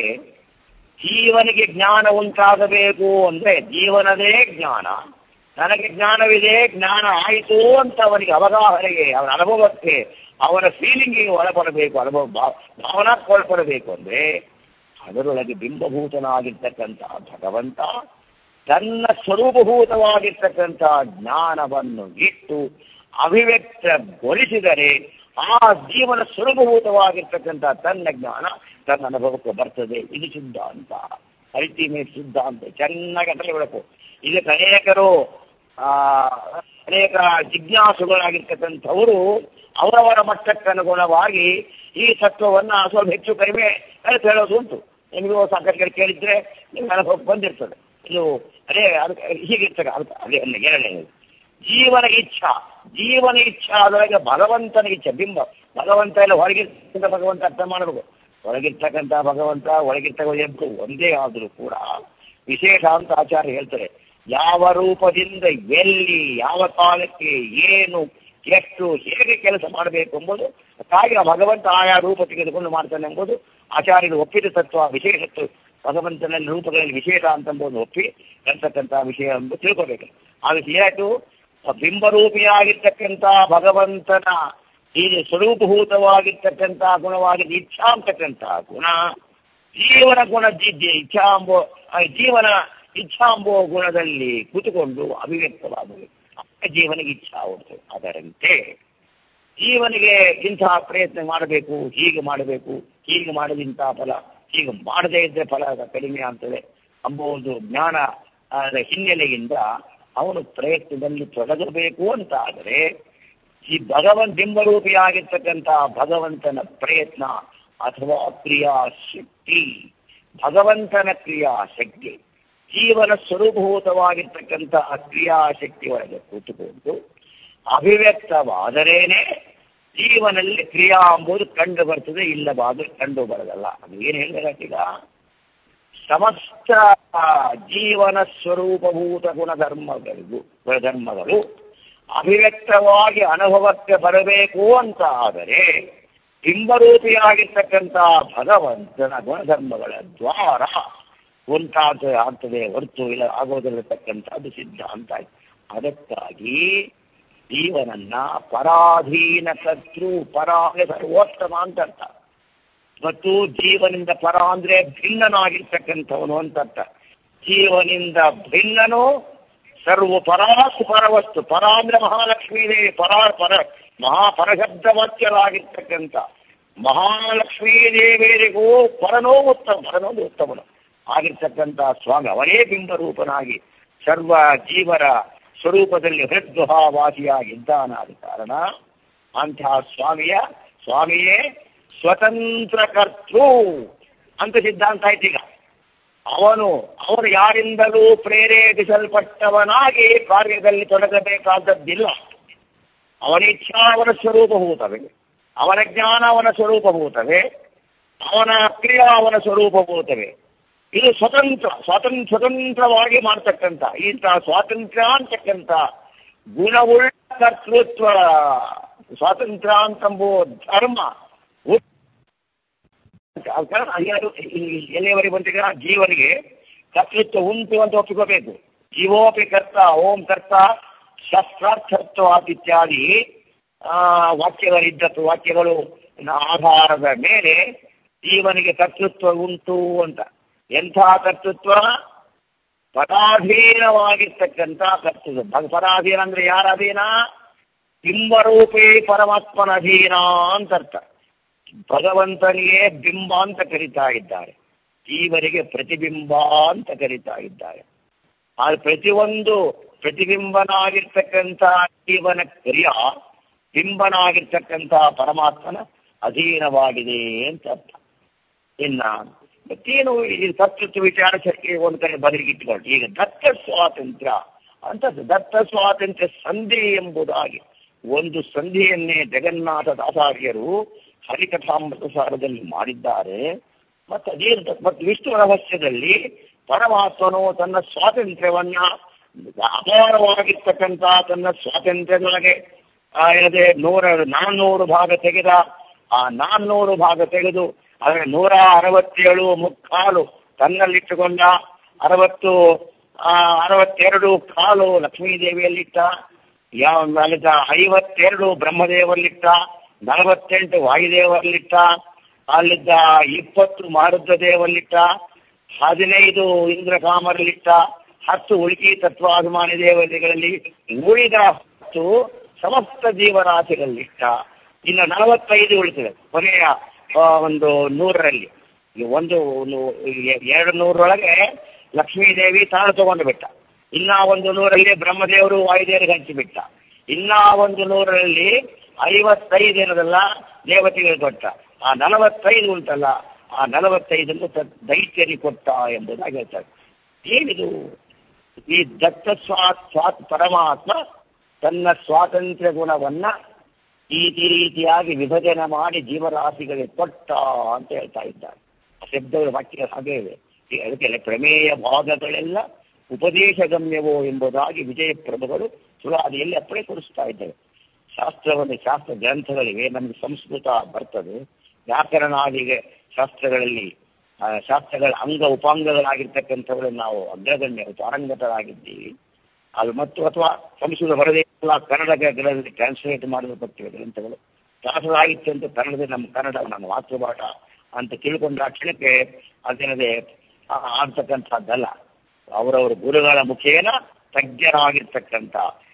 ಜೀವನಿಗೆ ಜ್ಞಾನ ಉಂಟಾಗಬೇಕು ಅಂದ್ರೆ ಜೀವನದೇ ಜ್ಞಾನ ನನಗೆ ಜ್ಞಾನವಿದೆ ಜ್ಞಾನ ಆಯಿತು ಅಂತ ಅವನಿಗೆ ಅವಗಾಹನೆಗೆ ಅವನ ಅನುಭವಕ್ಕೆ ಅವನ ಫೀಲಿಂಗಿಗೆ ಒಳಪಡಬೇಕು ಅನುಭವ ಭಾವನಾತ್ಮಕ ಒಳಪಡಬೇಕು ಅಂದ್ರೆ ಅದರೊಳಗೆ ಬಿಂಬಭೂತನಾಗಿರ್ತಕ್ಕಂತಹ ಭಗವಂತ ತನ್ನ ಸ್ವರೂಪಭೂತವಾಗಿರ್ತಕ್ಕಂತಹ ಜ್ಞಾನವನ್ನು ಇಟ್ಟು ಅಭಿವ್ಯಕ್ತಗೊಳಿಸಿದರೆ ಆ ಜೀವನ ಸ್ವರೂಪಭೂತವಾಗಿರ್ತಕ್ಕಂತಹ ತನ್ನ ಜ್ಞಾನ ತನ್ನ ಅನುಭವಕ್ಕೆ ಬರ್ತದೆ ಇದು ಸಿದ್ಧಾಂತ ಅಲ್ಟಿಮೇಟ್ ಸಿದ್ಧಾಂತ ಚೆನ್ನಾಗಿ ಅರ್ಥಬೇಕು ಇದಕ್ಕೆ ಅನೇಕರು ಆ ಅನೇಕ ಜಿಜ್ಞಾಸುಗಳಾಗಿರ್ತಕ್ಕಂಥವರು ಅವರವರ ಮಟ್ಟಕ್ಕೆ ಅನುಗುಣವಾಗಿ ಈ ತತ್ವವನ್ನ ಸ್ವಲ್ಪ ಹೆಚ್ಚು ಕಡಿಮೆ ಹೇಳೋದು ಉಂಟು ನಿಮಗೂ ಸಾಕಷ್ಟು ಕೇಳಿದ್ರೆ ನಿಮ್ಗೆ ಅನುಭವ ಬಂದಿರ್ತದೆ ಇದು ಅದೇ ಅದಕ್ಕೆ ಹೀಗಿರ್ತದೆ ಅದೇ ಎರಡನೇದು ಜೀವನ ಇಚ್ಛಾ ಜೀವನ ಇಚ್ಛಾ ಅದರೊಳಗೆ ಭಗವಂತನ ಇಚ್ಛೆ ಬಿಂಬ ಭಗವಂತ ಎಲ್ಲ ಹೊರಗಿರ್ತಕ್ಕಂಥ ಭಗವಂತ ಅರ್ಥ ಮಾಡಬೇಕು ಹೊರಗಿರ್ತಕ್ಕಂಥ ಭಗವಂತ ಒಳಗಿರ್ತಕ್ಕಂಥ ಎದ್ದು ಒಂದೇ ಆದರೂ ಕೂಡ ವಿಶೇಷ ಅಂತ ಆಚಾರ್ಯ ಹೇಳ್ತಾರೆ ಯಾವ ರೂಪದಿಂದ ಎಲ್ಲಿ ಯಾವ ಕಾಲಕ್ಕೆ ಏನು ಎಷ್ಟು ಹೇಗೆ ಕೆಲಸ ಮಾಡಬೇಕು ಎಂಬುದು ತಾಯಿ ಆ ಭಗವಂತ ಆಯಾ ರೂಪ ತೆಗೆದುಕೊಂಡು ಮಾಡ್ತಾನೆ ಎಂಬುದು ಆಚಾರ್ಯರು ಒಪ್ಪಿದ ತತ್ವ ವಿಶೇಷತ್ವ ಭಗವಂತನಲ್ಲಿ ರೂಪಗಳಲ್ಲಿ ವಿಶೇಷ ಅಂತಂಬುದು ಒಪ್ಪಿ ಅಂತಕ್ಕಂಥ ವಿಷಯ ಎಂದು ತಿಳ್ಕೋಬೇಕು ಅದಕ್ಕೆ ಏನಾಯ್ತು ಬಿಂಬರೂಪಿಯಾಗಿರ್ತಕ್ಕಂಥ ಭಗವಂತನ ಈ ಸ್ವರೂಪಭೂತವಾಗಿರ್ತಕ್ಕಂಥ ಗುಣವಾಗಿದ್ದ ಇಚ್ಛಾ ಅಂತಕ್ಕಂಥ ಗುಣ ಜೀವನ ಗುಣ ಇಚ್ಛಾ ಎಂಬೋ ಜೀವನ ಇಚ್ಛಾ ಎಂಬೋ ಗುಣದಲ್ಲಿ ಕೂತುಕೊಂಡು ಅಭಿವ್ಯಕ್ತವಾಗಬೇಕು ಜೀವನಿಗೆ ಇಚ್ಛಾ ಉಂಟು ಅದರಂತೆ ಜೀವನಿಗೆ ಇಂತಹ ಪ್ರಯತ್ನ ಮಾಡಬೇಕು ಹೀಗೆ ಮಾಡಬೇಕು ಹೀಗೆ ಮಾಡದಿಂತಹ ಫಲ ಹೀಗೆ ಮಾಡದೇ ಇದ್ರೆ ಫಲ ಕಡಿಮೆ ಆಗ್ತದೆ ಎಂಬುದು ಜ್ಞಾನ ಹಿನ್ನೆಲೆಯಿಂದ ಅವನು ಪ್ರಯತ್ನದಲ್ಲಿ ತೊಡಗಬೇಕು ಅಂತ ಆದರೆ ಈ ಭಗವನ್ ಬಿಂಬರೂಪಿಯಾಗಿರ್ತಕ್ಕಂಥ ಭಗವಂತನ ಪ್ರಯತ್ನ ಅಥವಾ ಕ್ರಿಯಾಶಕ್ತಿ ಭಗವಂತನ ಕ್ರಿಯಾಶಕ್ತಿ ಜೀವನ ಸ್ವರೂಪಭೂತವಾಗಿರ್ತಕ್ಕಂತಹ ಕ್ರಿಯಾಶಕ್ತಿ ಒಳಗೆ ಕೂತುಕೊಂಡು ಅಭಿವ್ಯಕ್ತವಾದರೇನೆ ಜೀವನಲ್ಲಿ ಕ್ರಿಯಾ ಎಂಬುದು ಕಂಡು ಬರ್ತದೆ ಇಲ್ಲವಾದರೂ ಕಂಡು ಬರದಲ್ಲ ಅದು ಏನು ಹೇಳಿದಾಗೀಗ ಸಮಸ್ತ ಜೀವನ ಸ್ವರೂಪಭೂತ ಗುಣಧರ್ಮಗಳಿಗೂ ಗುಣಧರ್ಮಗಳು ಅಭಿವ್ಯಕ್ತವಾಗಿ ಅನುಭವಕ್ಕೆ ಬರಬೇಕು ಅಂತ ಆದರೆ ಬಿಂಬರೂಪಿಯಾಗಿರ್ತಕ್ಕಂಥ ಭಗವಂತನ ಗುಣಧರ್ಮಗಳ ದ್ವಾರ ಉಂಟಾದ ಆಗ್ತದೆ ಹೊರತು ಇಲ್ಲ ಆಗೋದಿರತಕ್ಕಂಥದ್ದು ಸಿದ್ಧಾಂತ ಅದಕ್ಕಾಗಿ ಜೀವನನ್ನ ಪರಾಧೀನ ಕರ್ತೃ ಪರಾಗ ಸರ್ವೋತ್ತಮ ಅಂತ ಅರ್ಥ ಮತ್ತು ಜೀವನಿಂದ ಪರ ಅಂದ್ರೆ ಭಿನ್ನನಾಗಿರ್ತಕ್ಕಂಥವನು ಅಂತ ಅರ್ಥ ಜೀವನಿಂದ ಭಿನ್ನನು ಸರ್ವ ಪರಾಸು ಪರವಸ್ತು ಪರ ಅಂದ್ರೆ ಮಹಾಲಕ್ಷ್ಮೀ ದೇವಿ ಪರ ಪರ ಮಹಾಪರಶಬ್ದ ವಾಕ್ಯರಾಗಿರ್ತಕ್ಕಂಥ ಮಹಾಲಕ್ಷ್ಮೀ ದೇವಿಯರಿಗೂ ಪರನೋ ಉತ್ತಮ ಪರನೋದು ಉತ್ತಮನು ಆಗಿರ್ತಕ್ಕಂಥ ಸ್ವಾಮಿ ಅವರೇ ಬಿಂಬರೂಪನಾಗಿ ಸರ್ವ ಜೀವರ ಸ್ವರೂಪದಲ್ಲಿ ಹೃದ್ಗುಹಾವಾಸಿಯಾಗಿದ್ದಾನಾದ ಕಾರಣ ಅಂತಹ ಸ್ವಾಮಿಯ ಸ್ವಾಮಿಯೇ ಸ್ವತಂತ್ರ ಕರ್ತೃ ಅಂತ ಸಿದ್ಧಾಂತ ಆಯ್ತು ಈಗ ಅವನು ಅವನು ಯಾರಿಂದಲೂ ಪ್ರೇರೇಪಿಸಲ್ಪಟ್ಟವನಾಗಿ ಕಾರ್ಯದಲ್ಲಿ ತೊಡಗಬೇಕಾದದ್ದಿಲ್ಲ ಅವನ ಇಚ್ಛಾ ಅವನ ಸ್ವರೂಪಭೂತವೇ ಅವನ ಜ್ಞಾನ ಅವನ ಸ್ವರೂಪಭೂತವೇ ಅವನ ಕ್ರಿಯಾ ಅವನ ಸ್ವರೂಪಭೂತವೇ ಇದು ಸ್ವತಂತ್ರ ಸ್ವಾತಂತ್ರ್ಯ ಸ್ವತಂತ್ರವಾಗಿ ಮಾಡ್ತಕ್ಕಂಥ ಇಂತಹ ಸ್ವಾತಂತ್ರ್ಯ ಅಂತಕ್ಕಂಥ ಗುಣವುಳ್ಳ ಕರ್ತೃತ್ವ ಸ್ವಾತಂತ್ರ್ಯ ಅಂತಂಬೋ ಧರ್ಮ ಯಾರು ಎಲ್ಲಿಯವರೆಗೆ ಬಂದಿಗ ಜೀವನಿಗೆ ಕರ್ತೃತ್ವ ಉಂಟು ಅಂತ ಒಪ್ಪಿಕೋಬೇಕು ಜೀವೋಪಿ ಕರ್ತ ಓಂ ಕರ್ತ ಶಸ್ತ್ರಾರ್ಥತ್ವ ಇತ್ಯಾದಿ ಆ ವಾಕ್ಯಗಳಿದ್ದತ್ತು ವಾಕ್ಯಗಳು ಆಧಾರದ ಮೇಲೆ ಜೀವನಿಗೆ ಕರ್ತೃತ್ವ ಉಂಟು ಅಂತ ಎಂಥ ಕರ್ತೃತ್ವ ಪರಾಧೀನವಾಗಿರ್ತಕ್ಕಂಥ ಕರ್ತೃತ್ವ ಪರಾಧೀನ ಅಂದ್ರೆ ಯಾರ ಅಧೀನ ಬಿಂಬರೂಪಿ ಪರಮಾತ್ಮನ ಅಧೀನ ಅಂತ ಅರ್ಥ ಭಗವಂತನಿಗೆ ಬಿಂಬ ಅಂತ ಕರಿತಾ ಇದ್ದಾರೆ ಜೀವರಿಗೆ ಪ್ರತಿಬಿಂಬ ಅಂತ ಕರಿತಾ ಇದ್ದಾರೆ ಆ ಪ್ರತಿಯೊಂದು ಪ್ರತಿಬಿಂಬನಾಗಿರ್ತಕ್ಕಂಥ ಜೀವನ ಕ್ರಿಯಾ ಬಿಂಬನಾಗಿರ್ತಕ್ಕಂಥ ಪರಮಾತ್ಮನ ಅಧೀನವಾಗಿದೆ ಅಂತ ಅರ್ಥ ಇನ್ನ ಮತ್ತೇನು ಈ ಕರ್ತೃತ್ವ ವಿಚಾರ ಚರ್ಚೆ ಒಂದು ಕಡೆ ಬದಲಿಗಿಟ್ಕೊಂಡು ಈಗ ದತ್ತ ಸ್ವಾತಂತ್ರ್ಯ ಅಂತ ದತ್ತ ಸ್ವಾತಂತ್ರ್ಯ ಸಂಧಿ ಎಂಬುದಾಗಿ ಒಂದು ಸಂಧಿಯನ್ನೇ ಜಗನ್ನಾಥ ದಾಸಾರ್ಯರು ಹರಿಕಥಾಮೃತ ಸಾರದಲ್ಲಿ ಮಾಡಿದ್ದಾರೆ ಮತ್ತು ಅದೇ ಮತ್ತು ವಿಷ್ಣು ರಹಸ್ಯದಲ್ಲಿ ಪರಮಾತ್ಮನು ತನ್ನ ಸ್ವಾತಂತ್ರ್ಯವನ್ನ ಅಪಾರವಾಗಿರ್ತಕ್ಕಂಥ ತನ್ನ ಸ್ವಾತಂತ್ರ್ಯದೊಳಗೆ ಏನದೆ ನೂರ ನಾನ್ನೂರು ಭಾಗ ತೆಗೆದ ಆ ನಾನ್ನೂರು ಭಾಗ ತೆಗೆದು ಆದರೆ ನೂರ ಅರವತ್ತೇಳು ಮುಕ್ಕಾಲು ತನ್ನಲ್ಲಿಟ್ಟುಕೊಂಡ ಅರವತ್ತು ಆ ಅರವತ್ತೆರಡು ಕಾಲು ಲಕ್ಷ್ಮೀದೇವಿಯಲ್ಲಿಟ್ಟ ಯಾವ ಅಲ್ಲಿದ್ದ ಐವತ್ತೆರಡು ಬ್ರಹ್ಮದೇವರಲ್ಲಿಟ್ಟ ನಲವತ್ತೆಂಟು ವಾಯುದೇವರಲ್ಲಿಟ್ಟ ಅಲ್ಲಿದ್ದ ಇಪ್ಪತ್ತು ಮಾರುದ್ದ ದೇವರಲ್ಲಿಟ್ಟ ಹದಿನೈದು ಇಂದ್ರಕಾಮರಲ್ಲಿಟ್ಟ ಹತ್ತು ಉಳಿಕಿ ತತ್ವಾಭಿಮಾನಿ ದೇವತೆಗಳಲ್ಲಿ ಉಳಿದ ಹತ್ತು ಸಮಸ್ತ ಜೀವರಾಶಿಗಳಲ್ಲಿಟ್ಟ ಇನ್ನು ನಲವತ್ತೈದು ಉಳಿತದೆ ಕೊನೆಯ ಒಂದು ನೂರರಲ್ಲಿ ಒಂದು ಎರಡು ನೂರರೊಳಗೆ ಲಕ್ಷ್ಮೀದೇವಿ ತಾನು ತಗೊಂಡು ಬಿಟ್ಟ ಇನ್ನ ಒಂದು ನೂರಲ್ಲಿ ಬ್ರಹ್ಮದೇವರು ವಾಯುದೇವರಿಗೆ ಹಂಚಿಬಿಟ್ಟ ಇನ್ನ ಒಂದು ನೂರರಲ್ಲಿ ಐವತ್ತೈದು ಏನದಲ್ಲ ದೇವತೆಗಳಿಗೆ ಕೊಟ್ಟ ಆ ನಲವತ್ತೈದು ಉಂಟಲ್ಲ ಆ ನಲವತ್ತೈದನ್ನು ದೈತ್ಯರಿಗೆ ಕೊಟ್ಟ ಎಂಬುದಾಗಿ ಹೇಳ್ತಾರೆ ಏನಿದು ಈ ದತ್ತ ಸ್ವಾ ಸ್ವಾತ್ ಪರಮಾತ್ಮ ತನ್ನ ಸ್ವಾತಂತ್ರ್ಯ ಗುಣವನ್ನ ಈ ರೀತಿಯಾಗಿ ವಿಭಜನೆ ಮಾಡಿ ಜೀವರಾಶಿಗಳಿಗೆ ಕೊಟ್ಟ ಅಂತ ಹೇಳ್ತಾ ಇದ್ದಾರೆ ಶಬ್ದಗಳ ವಾಕ್ಯ ಹಾಗೆ ಇವೆ ಅದಕ್ಕೆ ಪ್ರಮೇಯ ಭಾಗಗಳೆಲ್ಲ ಉಪದೇಶ ಗಮ್ಯವೋ ಎಂಬುದಾಗಿ ವಿಜಯ ಪ್ರಭುಗಳು ಸುಳಾದಿಯಲ್ಲಿ ಅಪ್ಪಣೆ ಕೊಡಿಸ್ತಾ ಇದ್ದೇವೆ ಶಾಸ್ತ್ರವನ್ನು ಶಾಸ್ತ್ರ ಗ್ರಂಥಗಳಿವೆ ನಮಗೆ ಸಂಸ್ಕೃತ ಬರ್ತದೆ ವ್ಯಾಕರಣಾದಿಗೆ ಶಾಸ್ತ್ರಗಳಲ್ಲಿ ಶಾಸ್ತ್ರಗಳ ಅಂಗ ಉಪಾಂಗಗಳಾಗಿರ್ತಕ್ಕಂಥವುಗಳನ್ನು ನಾವು ಅಗ್ರಗಣ್ಯ ಪಾರಂಗತರಾಗಿದ್ದೀವಿ ಅದು ಮತ್ತು ಅಥವಾ ಸಂಸ್ಕೃತ ಬರದೇ ಇಲ್ಲ ಕನ್ನಡಗಳಲ್ಲಿ ಟ್ರಾನ್ಸ್ಲೇಟ್ ಮಾಡಲ್ಪಟ್ಟಿವೆ ಗ್ರಂಥಗಳು ಶಾಸ್ತ್ರದಾಗಿತ್ತು ಅಂತ ಕನ್ನಡದಲ್ಲಿ ನಮ್ಮ ಕನ್ನಡ ನಮ್ಮ ಮಾತೃಭಾಷ ಅಂತ ತಿಳ್ಕೊಂಡ ಕ್ಷಣಕ್ಕೆ ಅದೇನದೆ ಆಗ್ತಕ್ಕಂಥದ್ದಲ್ಲ ಅವರವರ ಗುರುಗಳ ಮುಖೇನ ತಜ್ಞರಾಗಿರ್ತಕ್ಕಂಥ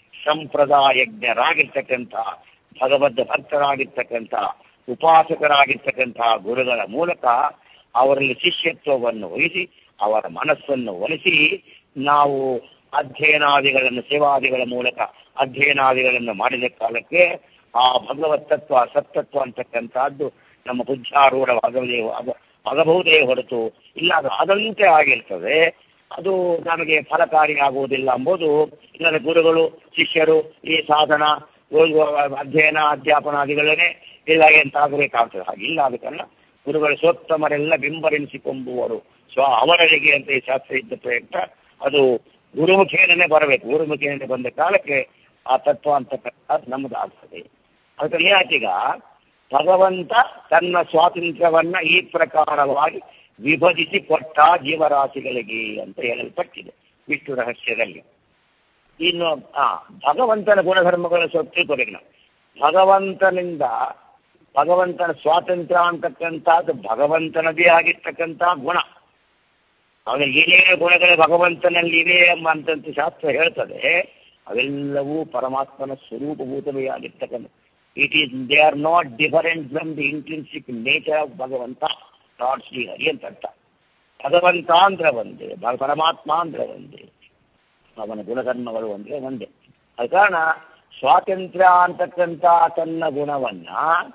ಸಂಪ್ರದಾಯಜ್ಞರಾಗಿರ್ತಕ್ಕಂಥ ಭಗವದ್ ಭಕ್ತರಾಗಿರ್ತಕ್ಕಂಥ ಉಪಾಸಕರಾಗಿರ್ತಕ್ಕಂಥ ಗುರುಗಳ ಮೂಲಕ ಅವರಲ್ಲಿ ಶಿಷ್ಯತ್ವವನ್ನು ವಹಿಸಿ ಅವರ ಮನಸ್ಸನ್ನು ಒಲಿಸಿ ನಾವು ಅಧ್ಯಯನಾದಿಗಳನ್ನು ಸೇವಾದಿಗಳ ಮೂಲಕ ಅಧ್ಯಯನಾದಿಗಳನ್ನು ಮಾಡಿದ ಕಾಲಕ್ಕೆ ಆ ಭಗವತ್ ತತ್ವ ಸತ್ತತ್ವ ಅಂತಕ್ಕಂಥದ್ದು ನಮ್ಮ ಬುದ್ಧಾರೂಢ ಆಗಬಹುದೇ ಆಗಬಹುದೇ ಹೊರತು ಇಲ್ಲ ಅದು ಆದಂತೆ ಆಗಿರ್ತದೆ ಅದು ನಮಗೆ ಫಲಕಾರಿಯಾಗುವುದಿಲ್ಲ ಎಂಬುದು ಇಲ್ಲದ ಗುರುಗಳು ಶಿಷ್ಯರು ಈ ಸಾಧನ ಅಧ್ಯಯನ ಅಧ್ಯಾಪನಾದಿಗಳನ್ನೇ ಇಲ್ಲ ಎಂತಾಗಬೇಕಾಗ್ತದೆ ಹಾಗಿಲ್ಲ ಆದ ಕಾರಣ ಗುರುಗಳು ಸೋತ್ತಮರೆಲ್ಲ ಬಿಂಬರೆನಿಸಿಕೊಂಬುವರು ಸ್ವ ಅವರರಿಗೆ ಅಂತ ಈ ಶಾಸ್ತ್ರ ಇದ್ದ ಪ್ರಯುಕ್ತ ಅದು ಗುರುಮುಖೇನೇ ಬರಬೇಕು ಗುರುಮುಖೇನೇ ಬಂದ ಕಾಲಕ್ಕೆ ಆ ತತ್ವ ಅಂತಕ್ಕಂಥದ್ದು ನಮ್ಮದಾಗ್ತದೆ ಅದಕ್ಕೆ ಏನಾಯ್ತೀಗ ಭಗವಂತ ತನ್ನ ಸ್ವಾತಂತ್ರ್ಯವನ್ನ ಈ ಪ್ರಕಾರವಾಗಿ ವಿಭಜಿಸಿ ಕೊಟ್ಟ ಜೀವರಾಶಿಗಳಿಗೆ ಅಂತ ಹೇಳಲ್ಪಟ್ಟಿದೆ ವಿಷ್ಣು ರಹಸ್ಯದಲ್ಲಿ ಇನ್ನು ಆ ಭಗವಂತನ ಗುಣಧರ್ಮಗಳನ್ನು ಸ್ವಲ್ಪ ತಿಳ್ಕೋಬೇಕು ನಾವು ಭಗವಂತನಿಂದ ಭಗವಂತನ ಸ್ವಾತಂತ್ರ್ಯ ಅಂತಕ್ಕಂಥದ್ದು ಭಗವಂತನದೇ ಆಗಿರ್ತಕ್ಕಂಥ ಗುಣ ಅವನ ಏನೇನು ಗುಣಗಳು ಭಗವಂತನಲ್ಲಿ ಇವೆ ಎಂಬಂತಂತ ಶಾಸ್ತ್ರ ಹೇಳ್ತದೆ ಅವೆಲ್ಲವೂ ಪರಮಾತ್ಮನ ಸ್ವರೂಪಭೂತವೇ ಆಗಿರ್ತಕ್ಕಂಥ it is they are not different from the intrinsic nature of ಭಗವಂತ ನಾಟ್ ಶ್ರೀ ಹರಿ ಅಂತ ಅರ್ಥ ಭಗವಂತ ಅಂದ್ರೆ ಒಂದೇ ಭ- ಪರಮಾತ್ಮ ಅಂದ್ರೆ ಒಂದೇ ಅವನ ಗುಣಧರ್ಮಗಳು ಅಂದ್ರೆ ಒಂದೇ ಅದ ಕಾರಣ ಸ್ವಾತಂತ್ರ್ಯ ಅಂತಕ್ಕಂಥ ತನ್ನ ಗುಣವನ್ನ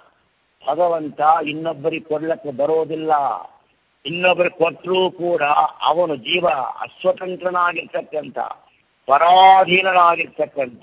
ಭಗವಂತ ಇನ್ನೊಬ್ಬರಿಗೆ ಕೊಡ್ಲಕ್ಕೆ ಬರೋದಿಲ್ಲ ಇನ್ನೊಬ್ಬರಿಗೆ ಕೊಟ್ಟರೂ ಕೂಡ ಅವನು ಜೀವ ಅಸ್ವತಂತ್ರನಾಗಿರ್ತಕ್ಕಂಥ ಪರಾಧೀನನಾಗಿರ್ತಕ್ಕಂಥ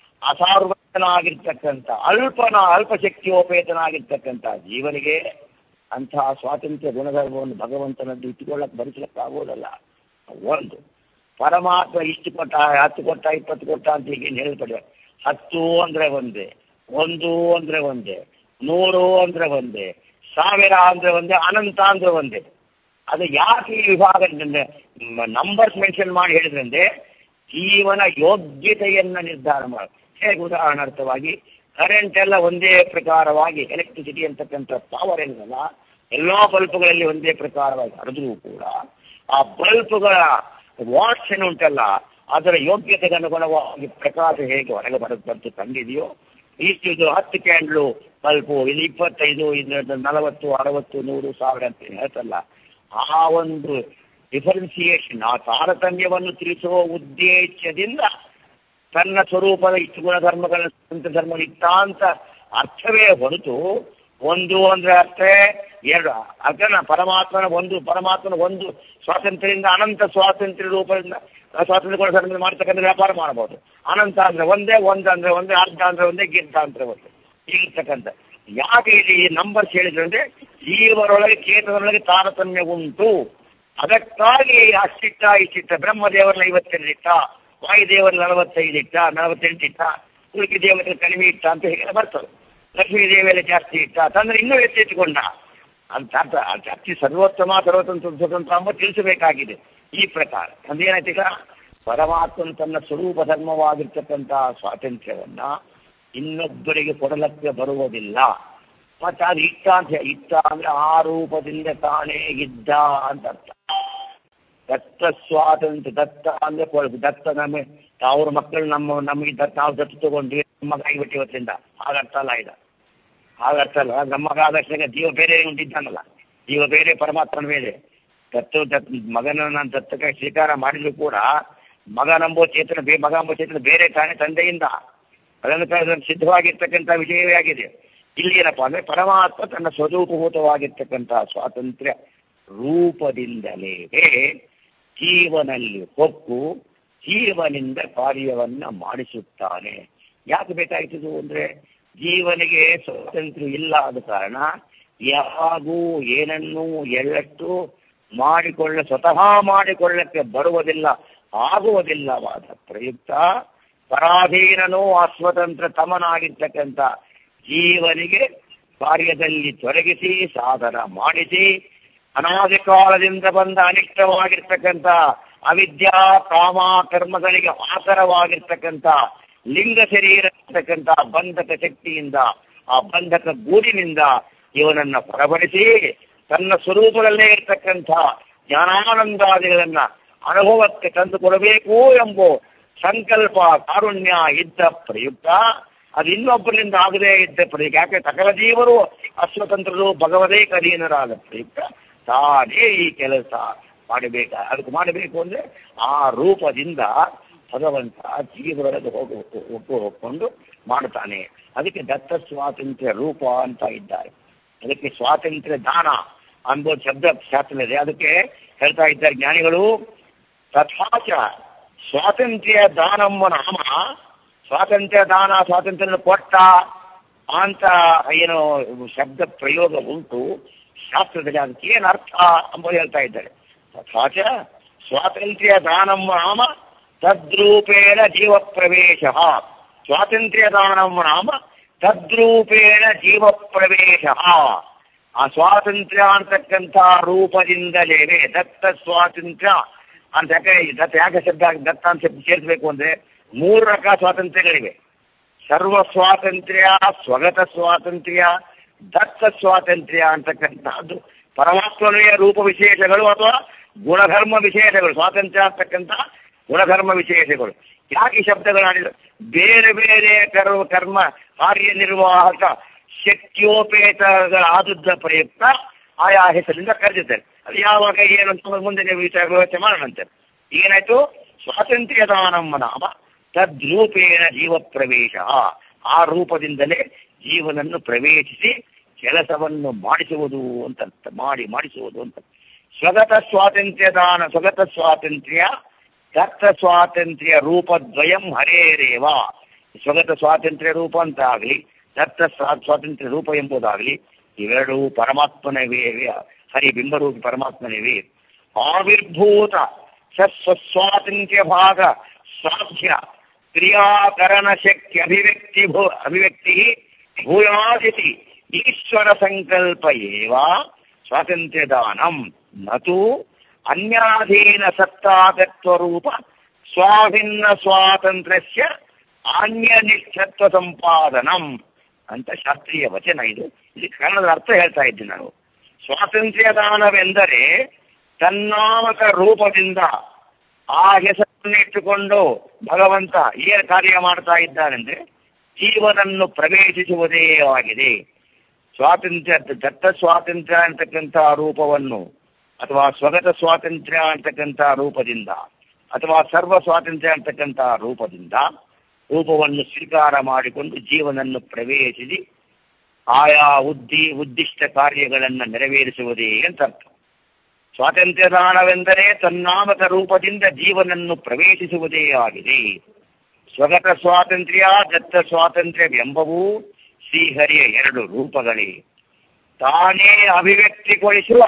ಅಸಾರ್ವಜನಾಗಿರ್ತಕ್ಕಂಥ ಅಲ್ಪನ ಅಲ್ಪಶಕ್ತಿಯೋಪೇತನಾಗಿರ್ತಕ್ಕಂಥ ಜೀವನಿಗೆ ಅಂತಹ ಸ್ವಾತಂತ್ರ್ಯ ಗುಣಧರ್ಮವನ್ನು ಭಗವಂತನದ್ದು ಇಟ್ಟುಕೊಳ್ಳಕ್ಕೆ ಭರಿಸಲಿಕ್ಕಾಗೋದಲ್ಲ ಒಂದು ಪರಮಾತ್ಮ ಇಷ್ಟು ಕೊಟ್ಟ ಹತ್ತು ಕೊಟ್ಟ ಇಪ್ಪತ್ತು ಕೊಟ್ಟ ಅಂತ ಈಗ ಹೇಳ್ತಾರೆ ಹತ್ತು ಅಂದ್ರೆ ಒಂದೇ ಒಂದು ಅಂದ್ರೆ ಒಂದೇ ನೂರು ಅಂದ್ರೆ ಒಂದೇ ಸಾವಿರ ಅಂದ್ರೆ ಒಂದೇ ಅನಂತ ಅಂದ್ರೆ ಒಂದೇ ಅದು ಯಾಕೆ ಈ ವಿಭಾಗ ನಂಬರ್ಸ್ ಮೆನ್ಷನ್ ಮಾಡಿ ಹೇಳಿದ್ರಂದ್ರೆ ಜೀವನ ಯೋಗ್ಯತೆಯನ್ನ ನಿರ್ಧಾರ ಮಾಡಿ ಹೇಗೆ ಉದಾಹರಣಾರ್ಥವಾಗಿ ಕರೆಂಟ್ ಎಲ್ಲ ಒಂದೇ ಪ್ರಕಾರವಾಗಿ ಎಲೆಕ್ಟ್ರಿಸಿಟಿ ಅಂತಕ್ಕಂಥ ಪವರ್ ಏನಲ್ಲ ಎಲ್ಲಾ ಬಲ್ಬ್ಗಳಲ್ಲಿ ಒಂದೇ ಪ್ರಕಾರವಾಗಿ ಹರಿದ್ರೂ ಕೂಡ ಆ ಬಲ್ಬ್ಗಳ ವಾಟ್ಸ್ ಏನು ಉಂಟಲ್ಲ ಅದರ ಯೋಗ್ಯತೆಗೆ ಅನುಗುಣವಾಗಿ ಪ್ರಕಾಶ ಹೇಗೆ ಹೊರಗೆ ಬರೋದು ಬಂತು ಕಂಡಿದೆಯೋ ಇಷ್ಟು ಇದು ಹತ್ತು ಕ್ಯಾಂಡ್ಲು ಬಲ್ಬು ಇದು ಇಪ್ಪತ್ತೈದು ಇದು ನಲವತ್ತು ಅರವತ್ತು ನೂರು ಸಾವಿರ ಅಂತ ಹೇಳ್ತಲ್ಲ ಆ ಒಂದು ಡಿಫರೆನ್ಸಿಯೇಷನ್ ಆ ತಾರತಮ್ಯವನ್ನು ತಿಳಿಸುವ ಉದ್ದೇಶದಿಂದ ತನ್ನ ಸ್ವರೂಪದ ಇಷ್ಟು ಗುಣಧರ್ಮಗಳ ಸ್ವಂತ ಧರ್ಮ ಇತ್ತ ಅಂತ ಅರ್ಥವೇ ಹೊರತು ಒಂದು ಅಂದ್ರೆ ಅರ್ಥ ಎರಡು ಅರ್ಥನ ಪರಮಾತ್ಮನ ಒಂದು ಪರಮಾತ್ಮನ ಒಂದು ಸ್ವಾತಂತ್ರ್ಯದಿಂದ ಅನಂತ ಸ್ವಾತಂತ್ರ್ಯ ರೂಪದಿಂದ ಆ ಸ್ವಾತಂತ್ರ್ಯ ಗುಣಧರ್ಮದಿಂದ ಮಾಡ್ತಕ್ಕಂಥ ವ್ಯಾಪಾರ ಮಾಡಬಹುದು ಅನಂತ ಅಂದ್ರೆ ಒಂದೇ ಒಂದು ಅಂದ್ರೆ ಒಂದೇ ಅರ್ಧ ಅಂದ್ರೆ ಒಂದೇ ಗಿರ್ಧ ಅಂದ್ರೆ ಒಂದೇ ಇರ್ತಕ್ಕಂಥ ಯಾಕೆ ಇಲ್ಲಿ ಈ ನಂಬರ್ಸ್ ಹೇಳಿದ್ರು ಅಂದ್ರೆ ಜೀವರೊಳಗೆ ಚೇತನೊಳಗೆ ತಾರತಮ್ಯ ಉಂಟು ಅದಕ್ಕಾಗಿ ಅಷ್ಟಿಟ್ಟ ಇಷ್ಟಿಟ್ಟ ಬ್ರಹ್ಮದೇವರನ್ನ ಐವತ್ತೆರಡು ಇಟ್ಟ ವಾಯುದೇವರ ನಲವತ್ತೈದು ಇಟ್ಟ ನಲವತ್ತೆಂಟು ಇಟ್ಟ ಉಳಿಕೆ ದೇವತೆ ಕಡಿಮೆ ಇಟ್ಟ ಅಂತ ಹೇಳಿ ಬರ್ತದೆ ಲಕ್ಷ್ಮೀ ದೇವಿಯಲ್ಲಿ ಜಾಸ್ತಿ ಇಟ್ಟ ತಂದ್ರೆ ಇನ್ನೂ ಎಚ್ಚೆತ್ತುಕೊಂಡ ಅಂತ ಅರ್ಥ ಅರ್ಥ ಅತಿ ಸರ್ವೋತ್ತಮ ಸರ್ವತಂತ್ರ ಸ್ವತಂತ್ರ ಅಂಬ ತಿಳಿಸಬೇಕಾಗಿದೆ ಈ ಪ್ರಕಾರ ಅಂದೇನಾಯ್ತೀಗ ಪರಮಾತ್ಮನ ತನ್ನ ಸ್ವರೂಪ ಧರ್ಮವಾಗಿರ್ತಕ್ಕಂತಹ ಸ್ವಾತಂತ್ರ್ಯವನ್ನ ಇನ್ನೊಬ್ಬರಿಗೆ ಕೊಡಲಕ್ಕೆ ಬರುವುದಿಲ್ಲ ಮತ್ತೆ ಅದು ಇಟ್ಟ ಅಂತ ಹೇಳಿ- ಇಟ್ಟ ಅಂದ್ರೆ ಆ ರೂಪದಿಂದ ತಾನೇ ಇದ್ದ ಅಂತ ಅರ್ಥ ದತ್ತ ಸ್ವಾತಂತ್ರ್ಯ ದತ್ತ ಅಂದ್ರೆ ಕೊಡ್- ದತ್ತ ನಮಗೆ ಅವ್ರ ಮಕ್ಕಳು ನಮ್ಮ ನಮಗೆ ದತ್ತ ನಾವು ದತ್ತು ತಗೊಂಡ್ವಿ ನಮ್ಮ ಮಗ ಆಗಿಬಿಟ್ಟು ಇವತ್ತಿಂದ ಹಾಗರ್ಥ ಅಲ್ಲ ಇದು ಹಾಗರ್ಥ ಅಲ್ಲ ನಮ್ಮ ಮಗ ಆದ ತಕ್ಷಣ ಜೀವ ಬೇರೆ ಉಂಟಿದ್ದಾನಲ್ಲ ಜೀವ ಬೇರೆ ಪರಮಾತ್ಮನ ಬೇರೆ ದತ್ತು ದತ್ ಮಗನ ನಾನು ದತ್ತಕ್ಕೆ ಸ್ವೀಕಾರ ಮಾಡಿದ್ರು ಕೂಡ ಮಗ ನಂಬೋ ಚೇತನ ಬೇ ಮಗ ಎಂಬೋ ಚೇತನ ಬೇರೆ ತಾನೇ ತಂದೆಯಿಂದ ಅದನ್ನು ತ- ಸಿದ್ಧವಾಗಿರ್ತಕ್ಕಂಥ ವಿಷಯವೇ ಆಗಿದೆ ಇಲ್ಲಿ ಏನಪ್ಪಾ ಅಂದ್ರೆ ಪರಮಾತ್ಮ ತನ್ನ ಸ್ವರೂಪಭೂತವಾಗಿರ್ತಕ್ಕಂತಹ ಸ್ವಾತಂತ್ರ್ಯ ರೂಪದಿಂದಲೇ ಜೀವನಲ್ಲಿ ಹೊಕ್ಕು ಜೀವನಿಂದ ಕಾರ್ಯವನ್ನ ಮಾಡಿಸುತ್ತಾನೆ ಯಾಕೆ ಬೇಕಾಯ್ತದು ಅಂದ್ರೆ ಜೀವನಿಗೆ ಸ್ವಾತಂತ್ರ್ಯ ಇಲ್ಲ ಆದ ಕಾರಣ ಯಾವಾಗೂ ಏನನ್ನೂ ಎಳ್ಳಷ್ಟು ಮಾಡಿಕೊಳ್ಳ ಸ್ವತಃ ಮಾಡಿಕೊಳ್ಳಕ್ಕೆ ಬರುವುದಿಲ್ಲ ಆಗುವುದಿಲ್ಲವಾದ ಪ್ರಯುಕ್ತ ಪರಾಧೀನನೂ ಅಸ್ವತಂತ್ರ ತಮನಾಗಿರ್ತಕ್ಕಂಥ ಜೀವನಿಗೆ ಕಾರ್ಯದಲ್ಲಿ ತೊಡಗಿಸಿ ಸಾಧನ ಮಾಡಿಸಿ ಅನಾದಿ ಕಾಲದಿಂದ ಬಂದ ಅನಿಷ್ಟವಾಗಿರ್ತಕ್ಕಂಥ ಅವಿದ್ಯಾ ಕಾಮ ಕರ್ಮಗಳಿಗೆ ಆಕರವಾಗಿರ್ತಕ್ಕಂಥ ಲಿಂಗ ಶರೀರ ಇರ್ತಕ್ಕಂಥ ಬಂಧಕ ಶಕ್ತಿಯಿಂದ ಆ ಬಂಧಕ ಗೂಡಿನಿಂದ ಇವನನ್ನ ಹೊರಬಡಿಸಿ ತನ್ನ ಸ್ವರೂಪದಲ್ಲೇ ಇರ್ತಕ್ಕಂಥ ಜ್ಞಾನಾನಂದಾದಿಗಳನ್ನ ಅನುಭವಕ್ಕೆ ತಂದು ಕೊಡಬೇಕು ಎಂಬ ಸಂಕಲ್ಪ ಕಾರುಣ್ಯ ಇದ್ದ ಪ್ರಯುಕ್ತ ಅದು ಇನ್ನೊಬ್ಬರಿಂದ ಆಗದೇ ಇದ್ದ ಪ್ರಯುಕ್ತ ಯಾಕೆ ಸಕಲ ಜೀವರು ಅಸ್ವತಂತ್ರರು ಭಗವದೇ ಕದೀನರಾದ ಪ್ರಯುಕ್ತ ತಾನೇ ಈ ಕೆಲಸ ಮಾಡಬೇಕ ಅದಕ್ಕೆ ಮಾಡಬೇಕು ಅಂದ್ರೆ ಆ ರೂಪದಿಂದ ಭಗವಂತ ಜೀವರೊಳಗೆ ಹೋಗು ಒಪ್ಪು ಹೋಗ್ಕೊಂಡು ಮಾಡ್ತಾನೆ ಅದಕ್ಕೆ ದತ್ತ ಸ್ವಾತಂತ್ರ್ಯ ರೂಪ ಅಂತ ಇದ್ದಾರೆ ಅದಕ್ಕೆ ಸ್ವಾತಂತ್ರ್ಯ ದಾನ ಅಂಬೋ ಶಬ್ದ ಶಾಸ್ತ್ರ ಇದೆ ಅದಕ್ಕೆ ಹೇಳ್ತಾ ಇದ್ದಾರೆ ಜ್ಞಾನಿಗಳು ತಥಾಚ ಸ್ವಾತಂತ್ರ್ಯ ದಾನಮ್ಮ ನಾಮ ಸ್ವಾತಂತ್ರ್ಯ ದಾನ ಸ್ವಾತಂತ್ರ್ಯ ಕೊಟ್ಟ ಅಂತ ಏನು ಶಬ್ದ ಪ್ರಯೋಗ ಉಂಟು ಶಾಸ್ತ್ರದಲ್ಲಿ ಅದಕ್ಕೆ ಏನು ಅರ್ಥ ಅಂಬೋದು ಹೇಳ್ತಾ ಇದ್ದಾರೆ ತಥಾಚ ಸ್ವಾತಂತ್ರ್ಯ ದಾನಮ್ಮ ನಾಮ ತದ್ರೂಪೇಣ ಜೀವ ಪ್ರವೇಶ ಸ್ವಾತಂತ್ರ್ಯ ದಾನಮ್ಮ ನಾಮ ತದ್ರೂಪೇಣ ಜೀವ ಪ್ರವೇಶ ಆ ಸ್ವಾತಂತ್ರ್ಯ ಅಂತಕ್ಕಂಥ ರೂಪದಿಂದಲೇ ದತ್ತ ಸ್ವಾತಂತ್ರ್ಯ ಅಂತ ಯಾಕೆ ದತ್ತ ಯಾಕೆ ಶಬ್ದ ದತ್ತ ಅಂತ ಶಬ್ದ ಸೇರಿಸಬೇಕು ಅಂದ್ರೆ ಮೂರು ರಕ ಸ್ವಾತಂತ್ರ್ಯಗಳಿವೆ ಸರ್ವ ಸ್ವಾತಂತ್ರ್ಯ ಸ್ವಗತ ಸ್ವಾತಂತ್ರ್ಯ ದತ್ತ ಸ್ವಾತಂತ್ರ್ಯ ಅಂತಕ್ಕಂಥದ್ದು ಪರಮಾತ್ಮನೆಯ ರೂಪ ವಿಶೇಷಗಳು ಅಥವಾ ಗುಣಧರ್ಮ ವಿಶೇಷಗಳು ಸ್ವಾತಂತ್ರ್ಯ ಅಂತಕ್ಕಂಥ ಗುಣಧರ್ಮ ವಿಶೇಷಗಳು ಯಾಕೆ ಈ ಶಬ್ದಗಳಾಡಿದ್ರು ಬೇರೆ ಬೇರೆ ಕರ್ಮ ಕರ್ಮ ಕಾರ್ಯನಿರ್ವಾಹಕ ಶಕ್ತಿಯೋಪೇತಗಳಾದದ್ದ ಪ್ರಯುಕ್ತ ಆಯಾ ಹೆಸರಿಂದ ಕರೆದಿದ್ದಾರೆ ಅದು ಯಾವಾಗ ಏನು ಅಂತ ಮುಂದೆ ನೀವು ವಿಚಾರ ಯೋಚನೆ ಮಾಡೋಣಂತೆ ಏನಾಯ್ತು ಸ್ವಾತಂತ್ರ್ಯ ದಾನಮ್ಮ ನಾಮ ತದ್ರೂಪೇಣ ಜೀವ ಪ್ರವೇಶ ಆ ರೂಪದಿಂದಲೇ ಜೀವನನ್ನು ಪ್ರವೇಶಿಸಿ ಕೆಲಸವನ್ನು ಮಾಡಿಸುವುದು ಅಂತ ಅರ್ಥ. ಮಾಡಿ ಮಾಡಿಸುವುದು ಅಂತ ಸ್ವಗತ ಸ್ವಾತಂತ್ರ್ಯ ದಾನ ಸ್ವಗತ ಸ್ವಾತಂತ್ರ್ಯ ದತ್ತ ಸ್ವಾತಂತ್ರ್ಯ ರೂಪದ್ವಯಂ ಹರೇರೇವ ಸ್ವಗತ ಸ್ವಾತಂತ್ರ್ಯ ರೂಪ ಅಂತ ಆಗಲಿ ದತ್ತ ಸ್ವಾ- ಸ್ವಾತಂತ್ರ್ಯ ರೂಪ ಎಂಬುದಾಗಲಿ ಇವೆರಡೂ ಪರಮಾತ್ಮನವೇ ಹರಿ ಬಿಂಬರೂಪಿ ಪರಮಾತ್ಮನವೇ ಆವಿರ್ಭೂತ ಸ ಸ್ವಸ್ವಾತಂತ್ರ್ಯ ಭಾಗ ಸಾಧ್ಯ ಕ್ರಿಯಾಕರಣ ಶಕ್ತಿ ಅಭಿವ್ಯಕ್ತಿ ಭೂ ಅಭಿವ್ಯಕ್ತಿ ಭೂಯಾದಿತಿ ಈಶ್ವರ ಸಂಕಲ್ಪ ಏವ ಸ್ವಾತಂತ್ರ್ಯ ದಾನಂ ನತು ಅನ್ಯಾಧೀನ ಸತ್ತಾಗತ್ವ ರೂಪ ಸ್ವಾಭಿನ್ನ ಸ್ವಾತಂತ್ರ್ಯಸ್ಯ ಆನ್ಯನಿಷ್ಠತ್ವ ಸಂಪಾದನಂ ಅಂತ ಶಾಸ್ತ್ರೀಯ ವಚನ ಇದು ಇದು ಕನ್ನಡದ ಅರ್ಥ ಹೇಳ್ತಾ ಇದ್ದೀನಿ ನಾನು ಸ್ವಾತಂತ್ರ್ಯ ದಾನವೆಂದರೆ ತನ್ನಾಮಕ ರೂಪದಿಂದ ಆ ಹೆಸರನ್ನು ಇಟ್ಟುಕೊಂಡು ಭಗವಂತ ಏನು ಕಾರ್ಯ ಮಾಡ್ತಾ ಇದ್ದಾನೆಂದ್ರೆ ಜೀವನನ್ನು ಪ್ರವೇಶಿಸುವುದೇ ಆಗಿದೆ ಸ್ವಾತಂತ್ರ್ಯ ದತ್ತ ಸ್ವಾತಂತ್ರ್ಯ ಅಂತಕ್ಕಂತಹ ರೂಪವನ್ನು ಅಥವಾ ಸ್ವಗತ ಸ್ವಾತಂತ್ರ್ಯ ಅಂತಕ್ಕಂಥ ರೂಪದಿಂದ ಅಥವಾ ಸರ್ವ ಸ್ವಾತಂತ್ರ್ಯ ಅಂತಕ್ಕಂತಹ ರೂಪದಿಂದ ರೂಪವನ್ನು ಸ್ವೀಕಾರ ಮಾಡಿಕೊಂಡು ಜೀವನನ್ನು ಪ್ರವೇಶಿಸಿ ಆಯಾ ಉದ್ದಿ ಉದ್ದಿಷ್ಟ ಕಾರ್ಯಗಳನ್ನು ನೆರವೇರಿಸುವುದೇ ಅಂತ ಅರ್ಥ ಸ್ವಾತಂತ್ರ್ಯ ದಾನವೆಂದರೆ ತನ್ನಾಮಕ ರೂಪದಿಂದ ಜೀವನನ್ನು ಪ್ರವೇಶಿಸುವುದೇ ಆಗಿದೆ ಸ್ವಗತ ಸ್ವಾತಂತ್ರ್ಯ ದತ್ತ ಸ್ವಾತಂತ್ರ್ಯವೆಂಬವು ಶ್ರೀಹರಿಯ ಎರಡು ರೂಪಗಳೇ ತಾನೇ ಅಭಿವ್ಯಕ್ತಿಗೊಳಿಸುವ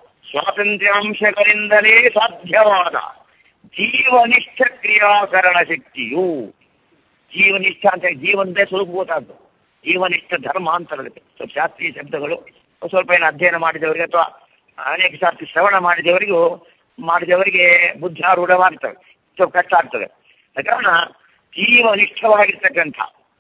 ಸ್ವಾತಂತ್ರ್ಯಾಂಶಗಳಿಂದಲೇ ಸಾಧ್ಯವಾದ ಜೀವನಿಷ್ಠ ಕ್ರಿಯಾಕರಣ ಶಕ್ತಿಯು ಜೀವನಿಷ್ಠ ಅಂತ ಜೀವನದೇ ಸ್ವಲ್ಪ ಗೊತ್ತಾದ್ದು ಜೀವನಿಷ್ಠ ಧರ್ಮ ಅಂತ ಇರುತ್ತೆ. ಸ್ವಲ್ಪ ಶಾಸ್ತ್ರೀಯ ಶಬ್ದಗಳು ಸ್ವಲ್ಪ ಏನು ಅಧ್ಯಯನ ಮಾಡಿದವರಿಗೆ ಅಥವಾ ಅನೇಕ ಶಾಸ್ತ್ರಿ ಶ್ರವಣ ಮಾಡಿದವರಿಗೂ ಮಾಡಿದವರಿಗೆ ಬುದ್ಧಾರೂಢವಾಗ್ತವೆ ಸ್ವಲ್ಪ ಕಷ್ಟ ಆಗ್ತದೆ ಅದ ಕಾರಣ ಜೀವನಿಷ್ಠವಾಗಿರ್ತಕ್ಕಂಥ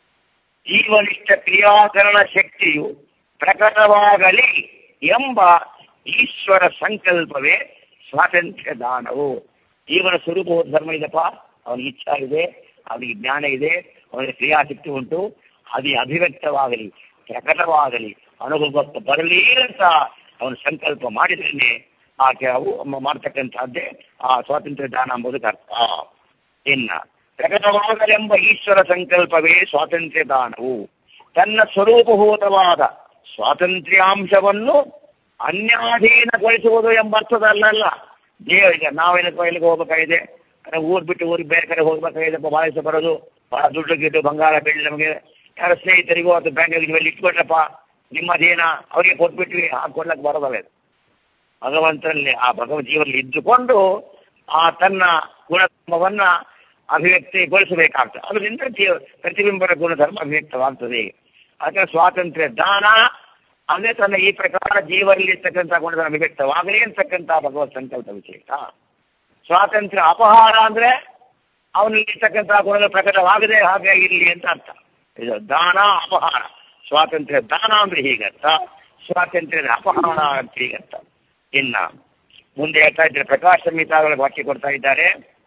ಜೀವನಿಷ್ಠ ಕ್ರಿಯಾಕರಣ ಶಕ್ತಿಯು ಪ್ರಕಟವಾಗಲಿ ಎಂಬ ಈಶ್ವರ ಸಂಕಲ್ಪವೇ ಸ್ವಾತಂತ್ರ್ಯ ದಾನವು ಜೀವನ ಸ್ವರೂಪ ಧರ್ಮ ಇದೆಪ್ಪ ಅವನಿಗೆ ಇಚ್ಛಾ ಇದೆ ಅವನಿಗೆ ಜ್ಞಾನ ಇದೆ ಅವನಿಗೆ ಕ್ರಿಯಾಶಕ್ತಿ ಉಂಟು ಅದು ಅಭಿವ್ಯಕ್ತವಾಗಲಿ ಪ್ರಕಟವಾಗಲಿ ಅನುಭವಕ್ಕೆ ಬರಲಿ ಅಂತ ಅವನು ಸಂಕಲ್ಪ ಮಾಡಿದ್ರೇನೆ ಆ ಕೆಲವು ಮಾಡ್ತಕ್ಕಂಥದ್ದೇ ಆ ಸ್ವಾತಂತ್ರ್ಯ ದಾನ ಎಂಬುದಕ್ಕೆ ಅರ್ಥ ಇನ್ನ ಪ್ರಕಟವಾಗಲೆಂಬ ಈಶ್ವರ ಸಂಕಲ್ಪವೇ ಸ್ವಾತಂತ್ರ್ಯ ದಾನವು ತನ್ನ ಸ್ವರೂಪಭೂತವಾದ ಸ್ವಾತಂತ್ರ್ಯಾಂಶವನ್ನು ಅನ್ಯಾಧೀನಗೊಳಿಸುವುದು ಎಂಬ ಅರ್ಥದಲ್ಲ ದೇವರಿಗೆ ನಾವೇನಪ್ಪ ಎಲ್ಲಿಗೆ ಹೋಗ್ಬೇಕಾಗಿದೆ ಅದೇ ಊರ್ ಬಿಟ್ಟು ಊರಿಗೆ ಬೇರೆ ಕಡೆ ಹೋಗ್ಬೇಕಾಗಿದೆ ಬಹಳ ದಿವಸ ಬರೋದು ಬಹಳ ದುಡ್ಡು ಗಿಡ್ಡು ಬಂಗಾರ ಬೆಳ್ಳಿ ನಮಗೆ ಯಾರ ಸ್ನೇಹಿತರಿಗೂ ಅಥವಾ ಬ್ಯಾಂಕಿಗೆ ಇವೆಲ್ಲ ಇಟ್ಕೊಟ್ರಪ್ಪ ನಿಮ್ಮದೇನ ಅವರಿಗೆ ಕೊಟ್ಬಿಟ್ವಿ ಹಾಕೊಡ್ಲಕ್ಕೆ ಬರೋದಲ್ಲ ಇದು. ಭಗವಂತನಲ್ಲಿ ಆ ಭಗವದ್ ಜೀವನಲ್ಲಿ ಇದ್ದುಕೊಂಡು ಆ ತನ್ನ ಗುಣಧರ್ಮವನ್ನ ಅಭಿವ್ಯಕ್ತಿಗೊಳಿಸಬೇಕಾಗ್ತದೆ ಅದರಿಂದ ಜೀವ ಪ್ರತಿಬಿಂಬರ ಗುಣಧರ್ಮ ಅಭಿವ್ಯಕ್ತವಾಗ್ತದೆ ಅದಕ್ಕೆ ಸ್ವಾತಂತ್ರ್ಯ ದಾನ ಅದೇ ತನ್ನ ಈ ಪ್ರಕಾರ ಜೀವನಲ್ಲಿರ್ತಕ್ಕಂಥ ಗುಣಧರ್ಮ ಅಭಿವ್ಯಕ್ತವಾಗಲಿ ಅಂತಕ್ಕಂಥ ಭಗವತ್ ಸಂಕಲ್ಪ ವಿಶೇಷ ಸ್ವಾತಂತ್ರ್ಯ ಅಪಹಾರ ಅಂದ್ರೆ ಅವನಲ್ಲಿರ್ತಕ್ಕಂಥ ಗುಣಗಳು ಪ್ರಕಟವಾಗದೆ ಹಾಗೆ ಇರಲಿ ಅಂತ ಅರ್ಥ ಇದು ದಾನ ಅಪಹಾರ ಸ್ವಾತಂತ್ರ್ಯ ದಾನ ಅಂದ್ರೆ ಹೀಗರ್ಥ ಸ್ವಾತಂತ್ರ್ಯದ ಅಪಹಾರ ಅಂತ ಹೀಗರ್ಥ ಇನ್ನ ಮುಂದೆ ಹೇಳ್ತಾ ಇದ್ದಾರೆ ಪ್ರಕಾಶ ಸಂಹಿತಾಗಳ ವಾಕ್ಯ ಕೊಡ್ತಾ ಇದ್ದಾರೆ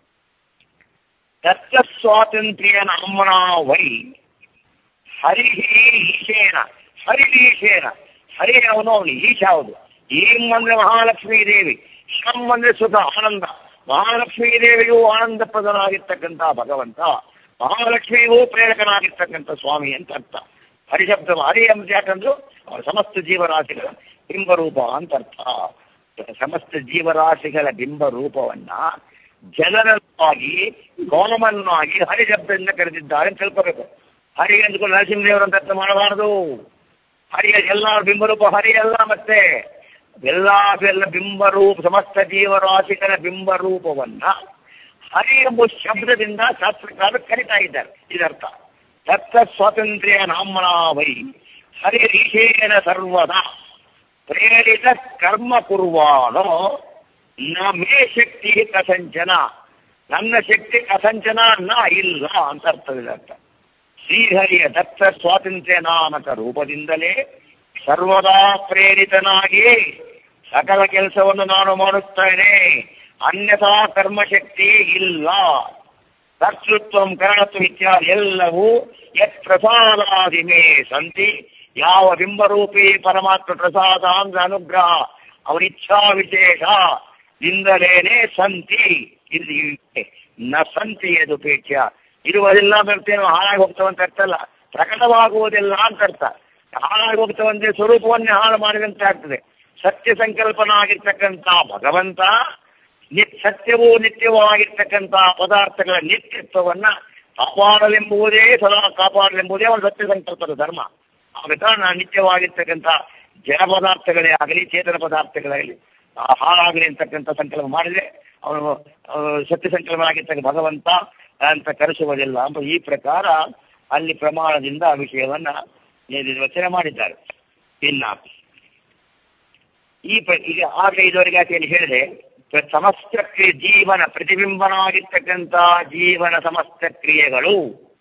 ದತ್ತ ಸ್ವಾತಂತ್ರ್ಯ ನಾಮನ ವೈ ಹರಿ ಈಶೇನ ಹರಿ ಈಶೇನ ಹರಿ ಅವನು ಅವನು ಈಶ ಹೌದು ಈಂ ಅಂದ್ರೆ ಮಹಾಲಕ್ಷ್ಮೀ ದೇವಿ ಶಂ ಅಂದ್ರೆ ಸುಖ ಆನಂದ ಮಹಾಲಕ್ಷ್ಮೀ ದೇವಿಯು ಆನಂದಪ್ರದನಾಗಿರ್ತಕ್ಕಂಥ ಭಗವಂತ ಮಹಾಲಕ್ಷ್ಮಿಗೂ ಪ್ರೇರಕನಾಗಿರ್ತಕ್ಕಂಥ ಸ್ವಾಮಿ ಅಂತ ಅರ್ಥ ಹರಿಶಬ್ದ ಹರಿ ಅಂತ ಯಾಕಂದ್ರು ಅವರ ಸಮಸ್ತ ಜೀವರಾಶಿಗಳ ಬಿಂಬರೂಪ ಅಂತ ಅರ್ಥ ಸಮಸ್ತ ಜೀವರಾಶಿಗಳ ಬಿಂಬ ರೂಪವನ್ನ ಜನರನ್ನಾಗಿ ಕಾಮನ್ನಾಗಿ ಹರಿಶಬ್ದದಿಂದ ಕರೆದಿದ್ದಾರೆ ಅಂತ ತಿಳ್ಕೋಬೇಕು ಹರಿ ಅಂದ್ಕೊಂಡು ನರಸಿಂಹದೇವರು ಅಂತ ಅರ್ಥ ಮಾಡಬಾರದು ಹರಿಯ ಎಲ್ಲ ಬಿಂಬರೂಪ ಹರಿ ಅಲ್ಲ ಮತ್ತೆ ಎಲ್ಲಾ ಎಲ್ಲ ಬಿಂಬರೂಪ ಸಮಸ್ತ ಜೀವರಾಶಿಗಳ ಬಿಂಬರೂಪವನ್ನ ಹರಿ ಎಂಬ ಶಬ್ದದಿಂದ ಶಾಸ್ತ್ರಕಾರ ಕರಿತಾ ಇದ್ದಾರೆ ಇದರ್ಥ ತತ್ತ ಸ್ವಾತಂತ್ರ್ಯ ನಾಮನ ವೈ ಹರಿ ಈಶೇನ ಸರ್ವದಾ ಪ್ರೇರಿತ ಕರ್ಮ ಕುರ್ವಾಣೋ ನ ಮೇ ಶಕ್ತಿ ಕಸಂಚನ ನನ್ನ ಶಕ್ತಿ ಕಸಂಚನ ನ ಇಲ್ಲ ಅಂತ ಅರ್ಥವಿದೆ ಅರ್ಥ ಶ್ರೀಹರಿಯ ದತ್ತ ಸ್ವಾತಂತ್ರ್ಯ ನಾಮಕ ರೂಪದಿಂದಲೇ ಸರ್ವದಾ ಪ್ರೇರಿತನಾಗಿ ಸಕಲ ಕೆಲಸವನ್ನು ನಾನು ಮಾಡುತ್ತೇನೆ ಅನ್ಯಥಾ ಕರ್ಮಶಕ್ತಿ ಇಲ್ಲ ಕರ್ತೃತ್ವಂ ಕರಣತ್ವ ಇತ್ಯಾದಿ ಎಲ್ಲವೂ ಯತ್ ಪ್ರಸಾದಾದಿಮೇ ಸಂತಿ ಯಾವ ಬಿಂಬರೂಪಿ ಪರಮಾತ್ಮ ಪ್ರಸಾದ ಅಂದ್ರೆ ಅನುಗ್ರಹ ಅವರಿಚ್ಛಾ ವಿಶೇಷ ದಿಂದಲೇನೆ ಸಂತಿ ಇಲ್ಲಿ ನ ಸಂತಿ ಯದುಪೇಕ್ಷ ಇರುವುದೆಲ್ಲ ಬರ್ತೇನೋ ಹಾಳಾಗಿ ಹೋಗ್ತವಂತ ಅರ್ಥ ಅಲ್ಲ ಪ್ರಕಟವಾಗುವುದಿಲ್ಲ ಅಂತ ಅರ್ಥ ಹಾಳಾಗಿ ಹೋಗ್ತವಂತೆ ಸ್ವರೂಪವನ್ನೇ ಹಾಳು ಮಾಡಿದಂತೆ ಆಗ್ತದೆ ಸತ್ಯ ಸಂಕಲ್ಪನಾಗಿರ್ತಕ್ಕಂಥ ಭಗವಂತ ನಿತ್ ಸತ್ಯವೂ ನಿತ್ಯವವಾಗಿರ್ತಕ್ಕಂಥ ಪದಾರ್ಥಗಳ ನಿತ್ಯತ್ವವನ್ನ ಕಾಪಾಡಲೆಂಬುವುದೇ ಸದಾ ಕಾಪಾಡಲೆಂಬುದೇ ಅವನ ಸತ್ಯ ಸಂಕಲ್ಪದ ಧರ್ಮ ಆದ ಕಾರಣ ನಿತ್ಯವಾಗಿರ್ತಕ್ಕಂಥ ಜಡ ಪದಾರ್ಥಗಳೇ ಆಗಲಿ ಚೇತನ ಪದಾರ್ಥಗಳಾಗಲಿ ಆ ಹಾಳಾಗಲಿ ಅಂತಕ್ಕಂಥ ಸಂಕಲ್ಪ ಮಾಡಿದ್ರೆ ಅವನು ಸತ್ಯ ಸಂಕಲ್ಪನಾಗಿರ್ತಕ್ಕ ಭಗವಂತ ಅಂತ ಕರೆಸುವುದಿಲ್ಲ ಅಂತ ಈ ಪ್ರಕಾರ ಅಲ್ಲಿ ಪ್ರಮಾಣದಿಂದ ಆ ವಿಷಯವನ್ನ ನಿರ್ವಚನೆ ಮಾಡಿದ್ದಾರೆ ಇನ್ನ ಈ ಪ್ರ- ಈಗ ಆಗಲೇ ಇದುವರೆಗೆ ಆಕೆಯನ್ನು ಹೇಳಿದೆ ಪ್ರ- ಸಮಸ್ತ ಕ್ರಿಯೆ ಜೀವನ ಪ್ರತಿಬಿಂಬನಾಗಿರ್ತಕ್ಕಂಥ ಜೀವನ ಸಮಸ್ತ ಕ್ರಿಯೆಗಳು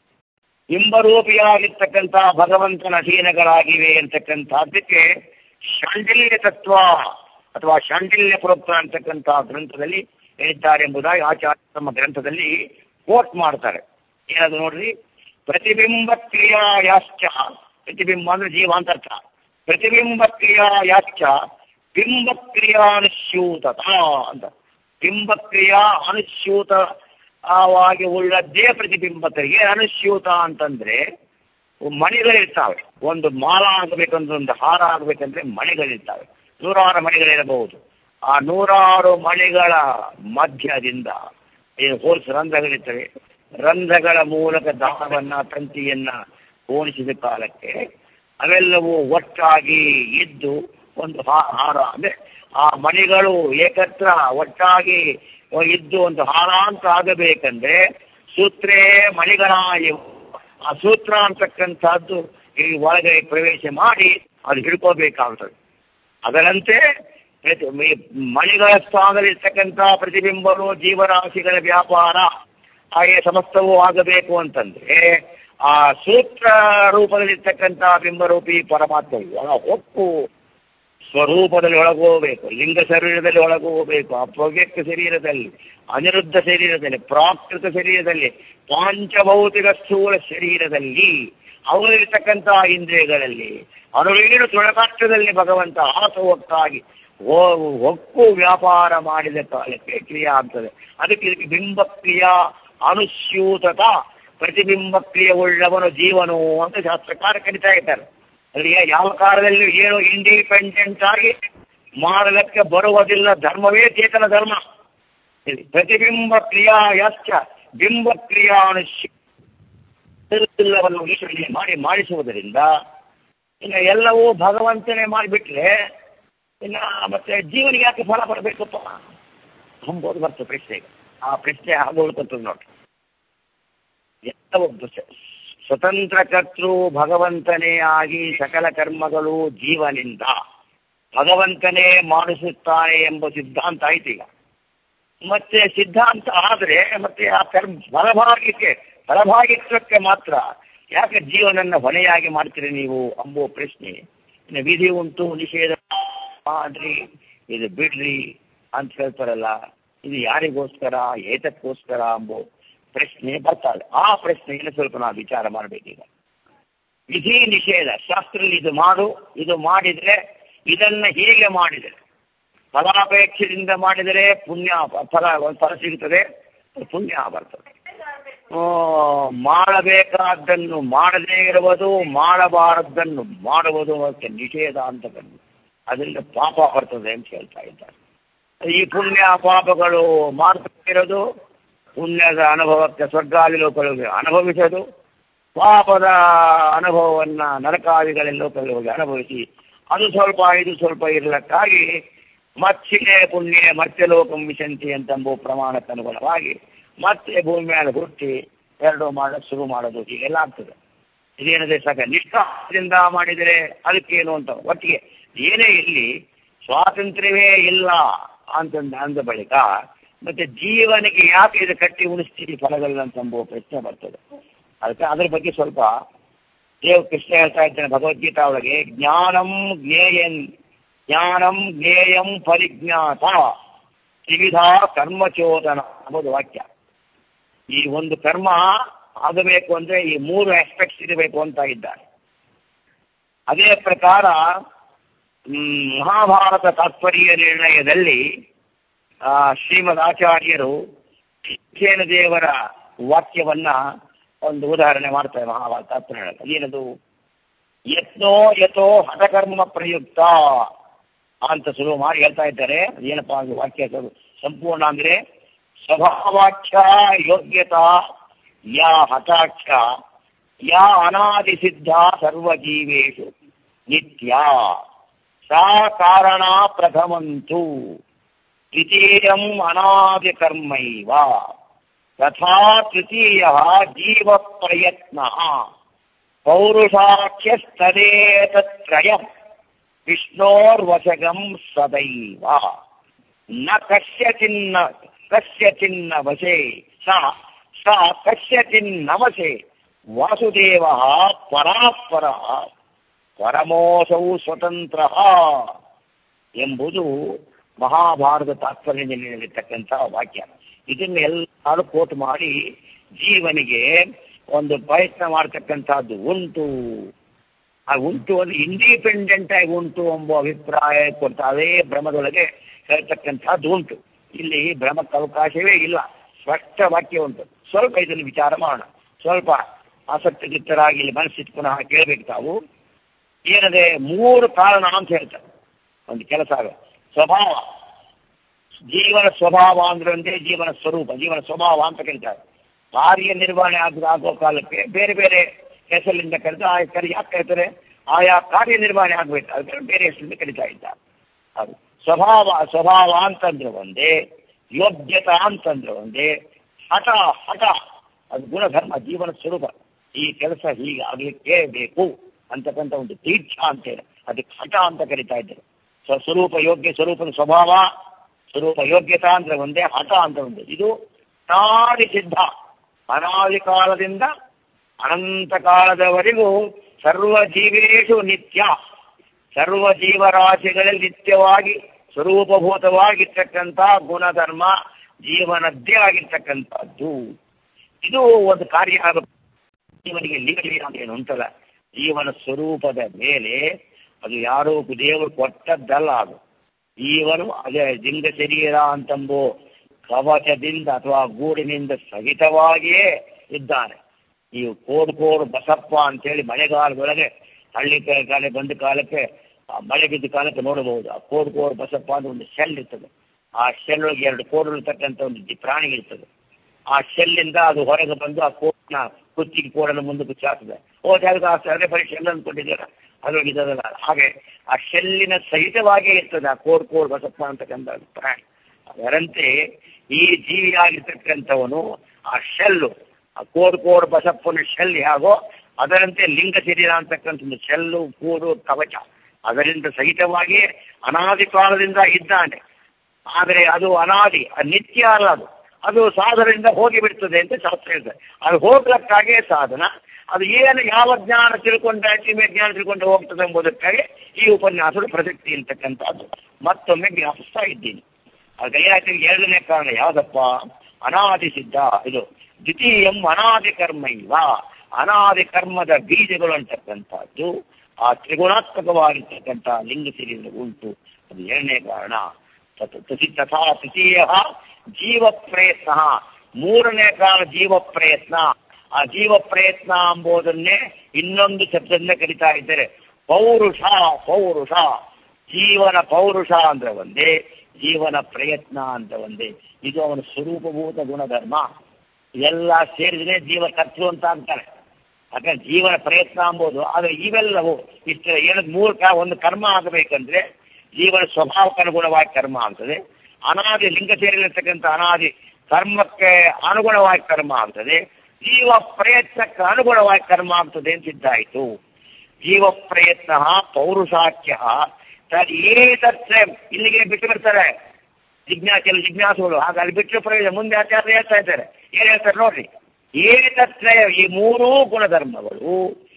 ಬಿಂಬರೂಪಿಯಾಗಿರ್ತಕ್ಕಂಥ ಭಗವಂತನ ಅಧೀನಗಳಾಗಿವೆ ಅಂತಕ್ಕಂಥದ್ದಕ್ಕೆ ಶಾಂಡಿಲ್ಯ ತತ್ವ ಅಥವಾ ಶಾಂಡಿಲ್ಯ ಪ್ರೋಕ್ತ ಅಂತಕ್ಕಂಥ ಗ್ರಂಥದಲ್ಲಿ ಹೇಳಿದ್ದಾರೆ ಎಂಬುದಾಗಿ ಆಚಾರ್ಯ ತಮ್ಮ ಗ್ರಂಥದಲ್ಲಿ ಕೋಟ್ ಮಾಡ್ತಾರೆ ಏನದು ನೋಡ್ರಿ ಪ್ರತಿಬಿಂಬ ಕ್ರಿಯಾಯಾಶ್ಚ ಪ್ರತಿಬಿಂಬ ಅಂದ್ರೆ ಜೀವ ಅಂತ ಅರ್ಥ ಪ್ರತಿಬಿಂಬ ಕ್ರಿಯಾಯಾಶ್ಚ ಬಿಂಬ ಕ್ರಿಯಾನುಸ್ಯೂತತ ಅಂತ ಬಿಂಬ ಕ್ರಿಯಾ ಅನುಸ್ಯೂತ ಆವಾಗಿ ಉಳ್ಳದ್ದೇ ಪ್ರತಿಬಿಂಬತರಿಗೆ ಅನುಸ್ಯೂತ ಅಂತಂದ್ರೆ ಮಣಿಗಳಿರ್ತಾವೆ ಒಂದು ಮಾಲ ಆಗಬೇಕಂದ್ರೆ ಒಂದು ಹಾರ ಆಗಬೇಕಂದ್ರೆ ಮಣಿಗಳಿರ್ತಾವೆ ನೂರಾರು ಮಣಿಗಳಿರಬಹುದು ಆ ನೂರಾರು ಮಣಿಗಳ ಮಧ್ಯದಿಂದ ಏನು ಹೋಲ್ಸ್ ರಂಧ್ರಗಳಿರ್ತವೆ ರಂಧ್ರಗಳ ಮೂಲಕ ದಾಹವನ್ನ ತಂತಿಯನ್ನ ಕೋಣಿಸಿದ ಕಾಲಕ್ಕೆ ಅವೆಲ್ಲವೂ ಒಟ್ಟಾಗಿ ಇದ್ದು ಒಂದು ಹಾ- ಹಾರ ಅಂದ್ರೆ ಆ ಮಣಿಗಳು ಏಕತ್ರ ಒಟ್ಟಾಗಿ ಇದ್ದು ಒಂದು ಹಾರ ಅಂತ ಆಗಬೇಕಂದ್ರೆ ಸೂತ್ರೇ ಮಣಿಗಳಾಯವು ಆ ಸೂತ್ರ ಅಂತಕ್ಕಂಥದ್ದು ಈ ಒಳಗೆ ಪ್ರವೇಶ ಮಾಡಿ ಅದು ಹಿಡ್ಕೋಬೇಕಾಗ್ತದೆ ಅದರಂತೆ ಪ್ರತಿ- ಈ ಮಣಿಗಳ ಸ್ಥಾನದಲ್ಲಿರ್ತಕ್ಕಂಥ ಪ್ರತಿಬಿಂಬರು ಜೀವರಾಶಿಗಳ ವ್ಯಾಪಾರ ಹಾಗೆ ಸಮಸ್ತವೂ ಆಗಬೇಕು ಅಂತಂದ್ರೆ ಆ ಸೂತ್ರ ರೂಪದಲ್ಲಿರ್ತಕ್ಕಂಥ ಬಿಂಬರೂಪಿ ಪರಮಾತ್ಮ ಒಳ ಹೊಕ್ಕು ಸ್ವರೂಪದಲ್ಲಿ ಒಳಗೋಗಬೇಕು ಲಿಂಗ ಶರೀರದಲ್ಲಿ ಒಳಗೋಗಬೇಕು ಅಪ್ರವ್ಯಕ್ತ ಶರೀರದಲ್ಲಿ ಅನಿರುದ್ಧ ಶರೀರದಲ್ಲಿ ಪ್ರಾಕೃತ ಶರೀರದಲ್ಲಿ ಪಾಂಚಭೌತಿಕ ಸ್ಥೂಲ ಶರೀರದಲ್ಲಿ ಅವರಲ್ಲಿರ್ತಕ್ಕಂಥ ಇಂದ್ರಿಯಗಳಲ್ಲಿ ಅನುವೀರು ತುಳಕಾಷ್ಟದಲ್ಲಿ ಭಗವಂತ ಆಸವಕ್ಕಾಗಿ ಒಕ್ಕು ವ್ಯಾಪಾರ ಮಾಡಿದ ಕಾಲಕ್ಕೆ ಕ್ರಿಯೆ ಆಗ್ತದೆ ಅದಕ್ಕೆ ಇದಕ್ಕೆ ಬಿಂಬ ಕ್ರಿಯಾ ಅನುಸ್ಯೂತತ ಪ್ರತಿಬಿಂಬ ಕ್ರಿಯೆ ಉಳ್ಳವನು ಜೀವನು ಅಂತ ಶಾಸ್ತ್ರಕಾರ ಕರಿತಾ ಇದ್ದಾರೆ ಅಲ್ಲಿ ಯಾವ ಕಾಲದಲ್ಲೂ ಏನು ಇಂಡಿಪೆಂಡೆಂಟ್ ಆಗಿ ಮಾಡಲಿಕ್ಕೆ ಬರುವುದಿಲ್ಲ ಧರ್ಮವೇ ಚೇತನ ಧರ್ಮ ಇಲ್ಲಿ ಪ್ರತಿಬಿಂಬ ಕ್ರಿಯಾ ಯಾಶ್ಚ ಬಿಂಬ ಕ್ರಿಯಾ ಎಲ್ಲವನ್ನು ಈಶ್ವರನಿಗೆ ಮಾಡಿ ಮಾಡಿಸುವುದರಿಂದ ಇನ್ನು ಎಲ್ಲವೂ ಭಗವಂತನೇ ಮಾಡಿಬಿಟ್ರೆ ಇನ್ನ ಮತ್ತೆ ಜೀವನಿಗೆ ಯಾಕೆ ಫಲ ಬರಬೇಕಪ್ಪ ಅಂಬೋದು ಬರ್ತದೆ ಪ್ರಶ್ನೆಗೆ ಆ ಪ್ರಶ್ನೆ ಹಾಗೆ ಉಳ್ಕೊಂತದ್ದು ನೋಡಿ ಎಲ್ಲವೂ ಸ- ಸ್ವತಂತ್ರ ಕರ್ತೃ ಭಗವಂತನೇ ಆಗಿ ಸಕಲ ಕರ್ಮಗಳು ಜೀವನಿಂದ ಭಗವಂತನೇ ಮಾಡಿಸುತ್ತಾನೆ ಎಂಬ ಸಿದ್ಧಾಂತ ಆಯ್ತು ಈಗ ಮತ್ತೆ ಸಿದ್ಧಾಂತ ಆದ್ರೆ ಮತ್ತೆ ಆ ಕರ್ಮ ಫಲಭಾಗ್ಯಕ್ಕೆ ಫಲಭಾಗಿತ್ವಕ್ಕೆ ಮಾತ್ರ ಯಾಕೆ ಜೀವನನ್ನ ಹೊಣೆಯಾಗಿ ಮಾಡ್ತೀರಿ ನೀವು ಅಂಬೋ ಪ್ರಶ್ನೆ ಇನ್ನು ವಿಧಿ ಉಂಟು ನಿಷೇಧ ಮಾಡ್ರಿ ಇದು ಬಿಡ್ರಿ ಅಂತ ಹೇಳ್ತಾರಲ್ಲ ಇದು ಯಾರಿಗೋಸ್ಕರ ಏತಕ್ಕೋಸ್ಕರ ಅಂಬೋ ಪ್ರಶ್ನೆ ಬರ್ತಾಳೆ ಆ ಪ್ರಶ್ನೆಯನ್ನು ಸ್ವಲ್ಪ ನಾವು ವಿಚಾರ ಮಾಡಬೇಕೀಗ ವಿಧಿ ನಿಷೇಧ ಶಾಸ್ತ್ರದಲ್ಲಿ ಇದು ಮಾಡು ಇದು ಮಾಡಿದ್ರೆ ಇದನ್ನ ಹೀಗೆ ಮಾಡಿದರೆ ಫಲಾಪೇಕ್ಷದಿಂದ ಮಾಡಿದರೆ ಪುಣ್ಯ ಫಲ ಒಂದು ಫಲ ಸಿಗುತ್ತದೆ ಪುಣ್ಯ ಬರ್ತದೆ ಆ, ಮಾಡಬೇಕಾದ್ದನ್ನು ಮಾಡದೇ ಇರುವುದು ಮಾಡಬಾರದ್ದನ್ನು ಮಾಡುವುದು ಅದಕ್ಕೆ ನಿಷೇಧ ಅಂತ ಬಂದು ಅದರಿಂದ ಪಾಪ ಬರ್ತದೆ ಅಂತ ಹೇಳ್ತಾ ಇದ್ದಾರೆ ಈ ಪುಣ್ಯ ಪಾಪಗಳು ಮಾಡ್ತಾ ಇರೋದು ಪುಣ್ಯದ ಅನುಭವಕ್ಕೆ ಸ್ವರ್ಗಾದಿ ಲೋಕಗಳಿಗೆ ಅನುಭವಿಸೋದು ಪಾಪದ ಅನುಭವವನ್ನ ನರಕಾದಿಗಳಲ್ಲಿ ಲೋಕಗಳಿಗೆ ಹೋಗಿ ಅನುಭವಿಸಿ ಅದು ಸ್ವಲ್ಪ ಇದು ಸ್ವಲ್ಪ ಇರಲಕ್ಕಾಗಿ ಮತ್ಸಿಗೆ ಪುಣ್ಯ ಮತ್ತೆ ಲೋಕಂ ವಿಶಂತಿ ಅಂತಂಬೋ ಪ್ರಮಾಣಕ್ಕೆ ಅನುಗುಣವಾಗಿ ಮತ್ತೆ ಭೂಮಿ ಮೇಲೆ ಹುಟ್ಟಿ ಎರಡು ಮಾಡಕ್ ಶುರು ಮಾಡೋದು ಹೀಗೆಲ್ಲ ಆಗ್ತದೆ ಇದೇನದೆ ಸಾಕ ನಿಷ್ಠಾದಿಂದ ಮಾಡಿದರೆ ಅದಕ್ಕೇನು ಅಂತ ಒಟ್ಟಿಗೆ ಏನೇ ಇರಲಿ ಸ್ವಾತಂತ್ರ್ಯವೇ ಇಲ್ಲ ಅಂತಂದ ಅಂದ ಬಳಿಕ ಮತ್ತೆ ಜೀವನಿಗೆ ಯಾಕೆ ಇದು ಕಟ್ಟಿ ಉಣಿಸ್ತೀರಿ ಫಲಗಳನ್ನಂತಂಬುವ ಪ್ರಶ್ನೆ ಬರ್ತದೆ ಅದಕ್ಕೆ ಅದ್ರ ಬಗ್ಗೆ ಸ್ವಲ್ಪ ದೇವ ಕೃಷ್ಣ ಹೇಳ್ತಾ ಇದ್ದಾನೆ ಭಗವದ್ಗೀತಾ ಒಳಗೆ ಜ್ಞಾನಂ ಜ್ಞೇಯನ್ ಜ್ಞಾನಂ ಜ್ಞೇಯಂ ಪರಿಜ್ಞಾತ ತ್ರಿವಿಧ ಕರ್ಮಚೋದನ ಎಂಬುದು ವಾಕ್ಯ ಈ ಒಂದು ಕರ್ಮ ಆಗಬೇಕು ಅಂದ್ರೆ ಈ ಮೂರು ಆಸ್ಪೆಕ್ಟ್ಸ್ ಇರಬೇಕು ಅಂತ ಇದ್ದಾರೆ ಅದೇ ಪ್ರಕಾರ ಹ್ಮ್, ಮಹಾಭಾರತ ತಾತ್ಪರ್ಯ ನಿರ್ಣಯದಲ್ಲಿ ಆ, ಶ್ರೀಮದ್ ಆಚಾರ್ಯರು ಶಿಕ್ಷೇನ ದೇವರ ವಾಕ್ಯವನ್ನ ಒಂದು ಉದಾಹರಣೆ ಮಾಡ್ತಾರೆ ಮಹಾಭಾರತ ತಾತ್ಪರ್ಯ ನಿರ್ಣಯ. ಏನದು ಯತ್ನೋ ಯಥೋ ಹಠಕರ್ಮ ಪ್ರಯುಕ್ತ ಅಂತ ಶುರು ಮಾಡಿ ಹೇಳ್ತಾ ಇದ್ದಾರೆ ಏನಪ್ಪಾ ಅದು ವಾಕ್ಯ ಅದು ಸಂಪೂರ್ಣ ಅಂದ್ರೆ ಸ್ವಭಾವಾಖ್ಯ ಯೋಗ್ಯತಾ ಯಾ ಹಠಾಖ್ಯ ಯಾ ಅನಾದಿ ಸಿದ್ಧ ಸರ್ವಜೀವೇಶು ನಿತ್ಯ ಸಾ ಕಾರಣ ಪ್ರಥಮಂತು ದ್ವಿತೀಯಂ ಅನಾದಿ ಕರ್ಮೈವ ತಥಾ ತೃತೀಯ ಜೀವ ಪ್ರಯತ್ನ ಪೌರುಷಾಖ್ಯಸ್ತದೇತತ್ರಯಂ ವಿಷ್ಣೋರ್ವಶಗಂ ಸದೈವ ನ ಕಸ್ಯಚಿನ್ನ ಕಸ್ಯಚಿನ್ನ ವಶೇ ಸ ಸ ಕಸ್ಯಚಿನ್ನ ವಶೇ ವಾಸುದೇವ ಪರಾಪರ ಪರಮೋಸೌ ಸ್ವತಂತ್ರ ಎಂಬುದು ಮಹಾಭಾರತ ತಾತ್ಪರ್ಯದಲ್ಲಿರತಕ್ಕಂಥ ವಾಕ್ಯ ಇದನ್ನ ಎಲ್ಲರೂ ಕೋಟ್ ಮಾಡಿ ಜೀವನಿಗೆ ಒಂದು ಪ್ರಯತ್ನ ಮಾಡತಕ್ಕಂಥದ್ದು ಉಂಟು ಆ ಉಂಟು ಅಂದ್ರೆ ಇಂಡಿಪೆಂಡೆಂಟ್ ಆಗಿ ಉಂಟು ಎಂಬ ಅಭಿಪ್ರಾಯ ಕೊಡ್ತ ಅದೇ ಭ್ರಮದೊಳಗೆ ಹೇಳ್ತಕ್ಕಂಥದ್ದು ಉಂಟು ಇಲ್ಲಿ ಭ್ರಮಕ್ಕೆ ಅವಕಾಶವೇ ಇಲ್ಲ ಸ್ಪಷ್ಟ ವಾಕ್ಯ ಉಂಟು ಸ್ವಲ್ಪ ಇದನ್ನು ವಿಚಾರ ಮಾಡೋಣ ಸ್ವಲ್ಪ ಆಸಕ್ತಿಗಿತ್ತರಾಗಿ ಇಲ್ಲಿ ಮನಸ್ಸಿಟ್ಟು ಪುನಃ ಕೇಳಬೇಕು ತಾವು ಏನದೆ ಮೂರು ಕಾರಣ ಅಂತ ಹೇಳ್ತಾರೆ ಒಂದು ಕೆಲಸ ಆಗ ಸ್ವಭಾವ ಜೀವನ ಸ್ವಭಾವ ಅಂದ್ರೆ ಒಂದೇ ಜೀವನ ಸ್ವರೂಪ ಜೀವನ ಸ್ವಭಾವ ಅಂತ ಕರೀತಾರೆ ಕಾರ್ಯನಿರ್ವಹಣೆ ಆಗ ಆಗೋ ಕಾಲಕ್ಕೆ ಬೇರೆ ಬೇರೆ ಹೆಸರಿನಿಂದ ಕರೆದು ಆ ಕರೆ ಯಾಕೆ ಕರೀತಾರೆ ಆಯಾ ಕಾರ್ಯನಿರ್ವಹಣೆ ಆಗ್ಬೇಕು ಅದಕ್ಕೆ ಬೇರೆ ಹೆಸರಿಂದ ಕರೀತಾ ಇದ್ದಾರೆ ಅದು ಸ್ವಭಾವ ಸ್ವಭಾವ ಅಂತಂದ್ರೆ ಒಂದೇ ಯೋಗ್ಯತಾ ಅಂತಂದ್ರೆ ಒಂದೇ ಹಠ ಹಠ ಅದು ಗುಣಧರ್ಮ ಜೀವನ ಸ್ವರೂಪ ಈ ಕೆಲಸ ಹೀಗೆ ಆಗ್ಲಿಕ್ಕೆ ಬೇಕು ಅಂತಕ್ಕಂಥ ಒಂದು ದೀಕ್ಷ ಅಂತೇಳಿ ಅದಕ್ಕೆ ಹಠ ಅಂತ ಕರಿತಾ ಇದ್ದಾರೆ ಸ್ವ- ಸ್ವರೂಪ ಯೋಗ್ಯ ಸ್ವರೂಪದ ಸ್ವಭಾವ ಸ್ವರೂಪ ಯೋಗ್ಯತಾ ಅಂದ್ರೆ ಒಂದೇ ಹಠ ಅಂತ ಒಂದೇ ಇದು ಅನಾದಿ ಸಿದ್ಧ ಅನಾದಿ ಕಾಲದಿಂದ ಅನಂತ ಕಾಲದವರೆಗೂ ಸರ್ವ ಜೀವೇಶು ನಿತ್ಯ ಸರ್ವ ಜೀವರಾಶಿಗಳಲ್ಲಿ ನಿತ್ಯವಾಗಿ ಸ್ವರೂಪಭೂತವಾಗಿರ್ತಕ್ಕಂಥ ಗುಣಧರ್ಮ ಜೀವನದ್ದೇ ಆಗಿರ್ತಕ್ಕಂಥದ್ದು ಇದು ಒಂದು ಕಾರ್ಯ ಆಗ- ಜೀವನಿಗೆ ಲಿಂಗ ಅಂತ ಏನು ಉಂಟಲ್ಲ ಜೀವನ ಸ್ವರೂಪದ ಮೇಲೆ ಅದು ಯಾರೋ ದೇವರು ಕೊಟ್ಟದ್ದಲ್ಲ ಅದು ಜೀವನು ಅದೇ ಲಿಂಗ ಶರೀರ ಅಂತಂಬೋ ಕವಚದಿಂದ ಅಥವಾ ಗೂಡಿನಿಂದ ಸಹಿತವಾಗಿಯೇ ಇದ್ದಾನೆ ಈ ಕೋಡ್ ಕೋಡ್ ಬಸಪ್ಪ ಅಂತೇಳಿ ಮಳೆಗಾಲದೊಳಗೆ ಹಳ್ಳಿ ಕ- ಕಾಲ ಬಂದ ಕಾಲಕ್ಕೆ ಆ ಮಳೆ ಬಿದ್ದ ಕಾಲಕ್ಕೆ ನೋಡಬಹುದು ಆ ಕೋಡ್ ಕೋಡ್ ಬಸಪ್ಪ ಅಂತ ಒಂದು ಶೆಲ್ ಇರ್ತದೆ ಆ ಶೆಲ್ ಒಳಗೆ ಎರಡು ಕೋಡ್ ಇರ್ತಕ್ಕಂಥ ಒಂದು ಜಿ- ಪ್ರಾಣಿ ಇರ್ತದೆ ಆ ಶೆಲ್ಲಿಂದ ಅದು ಹೊರಗೆ ಬಂದು ಆ ಕೋಡ್ನ ಕುತ್ತಿಗೆ ಕೋಡನ್ನು ಮುಂದಕ್ಕೆ ಚಾರ್ತದೆ ಓ ಜಾಗ ಅದೇ ಬರೀ ಶೆಲ್ ಅಂದ್ಕೊಂಡಿದ್ದೀರ ಅದ್ರೊಳಗೆ ಇದ್ದದಲ್ಲ ಹಾಗೆ ಆ ಶೆಲ್ಲಿನ ಸಹಿತವಾಗಿಯೇ ಇರ್ತದೆ ಆ ಕೋಡ್ ಕೋಡ್ ಬಸಪ್ಪ ಅಂತಕ್ಕಂಥ ಒಂದು ಪ್ರಾಣಿ ಅದರಂತೆ ಈ ಜೀವಿಯಾಗಿರ್ತಕ್ಕಂಥವನು ಆ ಶೆಲ್ಲು ಆ ಕೋಡ್ ಕೋಡ್ ಬಸಪ್ಪನ ಶೆಲ್ ಹೇಗೋ ಅದರಂತೆ ಲಿಂಗ ಶರೀರ ಅಂತಕ್ಕಂಥ ಒಂದು ಶೆಲ್ಲು ಕೂಡು ಕವಚ ಅದರಿಂದ ಸಹಿತವಾಗಿ ಅನಾದಿ ಕಾಲದಿಂದ ಇದ್ದಾನೆ ಆದರೆ ಅದು ಅನಾದಿ ಅದು ನಿತ್ಯ ಅಲ್ಲ ಅದು ಅದು ಸಾಧನದಿಂದ ಹೋಗಿ ಬಿಡ್ತದೆ ಅಂತ ಶಾಸ್ತ್ರ ಹೇಳ್ತಾರೆ ಅದು ಹೋಗ್ಲಿಕ್ಕಾಗೇ ಸಾಧನ ಅದು ಏನು ಯಾವ ಜ್ಞಾನ ತಿಳ್ಕೊಂಡ್ರೆ ಅಲ್ಟಿಮೇಟ್ ಜ್ಞಾನ ತಿಳ್ಕೊಂಡು ಹೋಗ್ತದೆ ಎಂಬುದಕ್ಕಾಗಿ ಈ ಉಪನ್ಯಾಸದ ಪ್ರಸಕ್ತಿ ಇರ್ತಕ್ಕಂಥದ್ದು ಮತ್ತೊಮ್ಮೆ ಜ್ಞಾಪಿಸ್ತಾ ಇದ್ದೀನಿ ಆ ಗೈರಾಟಿಗೆ ಎರಡನೇ ಕಾರಣ ಯಾವ್ದಪ್ಪ ಅನಾದಿ ಸಿದ್ಧ ಇದು ದ್ವಿತೀಯಂ ಅನಾದಿ ಕರ್ಮ ಇಲ್ವ ಅನಾದಿ ಕರ್ಮದ ಬೀಜಗಳು ಅಂತಕ್ಕಂಥದ್ದು ಆ ತ್ರಿಗುಣಾತ್ಮಕವಾಗಿರ್ತಕ್ಕಂಥ ಲಿಂಗ ಸಿರಿಯಿಂದ ಉಂಟು ಅದು ಎರಡನೇ ಕಾರಣ ತತ್- ತಥಿ- ತಥಾ ತೃತೀಯ ಜೀವ ಪ್ರಯತ್ನ ಮೂರನೇ ಕಾರಣ ಜೀವ ಪ್ರಯತ್ನ ಆ ಜೀವ ಪ್ರಯತ್ನ ಎಂಬುದನ್ನೇ ಇನ್ನೊಂದು ಶಬ್ದದಿಂದ ಕರಿತಾ ಇದ್ದಾರೆ ಪೌರುಷ ಪೌರುಷ ಜೀವನ ಪೌರುಷ ಅಂದ್ರೆ ಒಂದೇ ಜೀವನ ಪ್ರಯತ್ನ ಅಂತ ಒಂದೇ ಇದು ಅವನ ಸ್ವರೂಪಭೂತ ಗುಣಧರ್ಮ ಇದೆಲ್ಲ ಸೇರಿದ್ರೆ ಜೀವ ಕರ್ತೃ ಅಂತ ಅಂತಾರೆ ಯಾಕಂದ್ರೆ ಜೀವನ ಪ್ರಯತ್ನ ಎಂಬುದು ಆದ್ರೆ ಇವೆಲ್ಲವೂ ಇಷ್ಟ ಏನದ್ ಮೂರು ಕಾ ಒಂದು ಕರ್ಮ ಆಗಬೇಕಂದ್ರೆ ಜೀವನ ಸ್ವಭಾವಕ್ಕೆ ಅನುಗುಣವಾಗಿ ಕರ್ಮ ಆಗ್ತದೆ ಅನಾದಿ ಲಿಂಗ ಸೇರಿರ್ತಕ್ಕಂಥ ಅನಾದಿ ಕರ್ಮಕ್ಕೆ ಅನುಗುಣವಾಗಿ ಕರ್ಮ ಆಗ್ತದೆ ಜೀವ ಪ್ರಯತ್ನಕ್ಕೆ ಅನುಗುಣವಾಗಿ ಕರ್ಮ ಆಗ್ತದೆ ಅಂತ ಸಿದ್ಧಾಯಿತು ಜೀವ ಪ್ರಯತ್ನ ಪೌರುಷಾಖ್ಯ ತದೇತತ್ರೆ ಇಲ್ಲಿಗೆ ಬಿಟ್ಟು ಬರ್ತಾರೆ ಜಿಜ್ಞಾಸ ಜಿಜ್ಞಾಸುಗಳು ಹಾಗೆ ಅಲ್ಲಿ ಬಿಟ್ಟು ಪ್ರಯೋಜನ ಮುಂದೆ ಆಚಾರ್ಯ ಹೇಳ್ತಾ ಇದ್ದಾರೆ ಏನ್ ಹೇಳ್ತಾರೆ ನೋಡ್ರಿ ಏತತ್ರಯ ಈ ಮೂರೂ ಗುಣಧರ್ಮಗಳು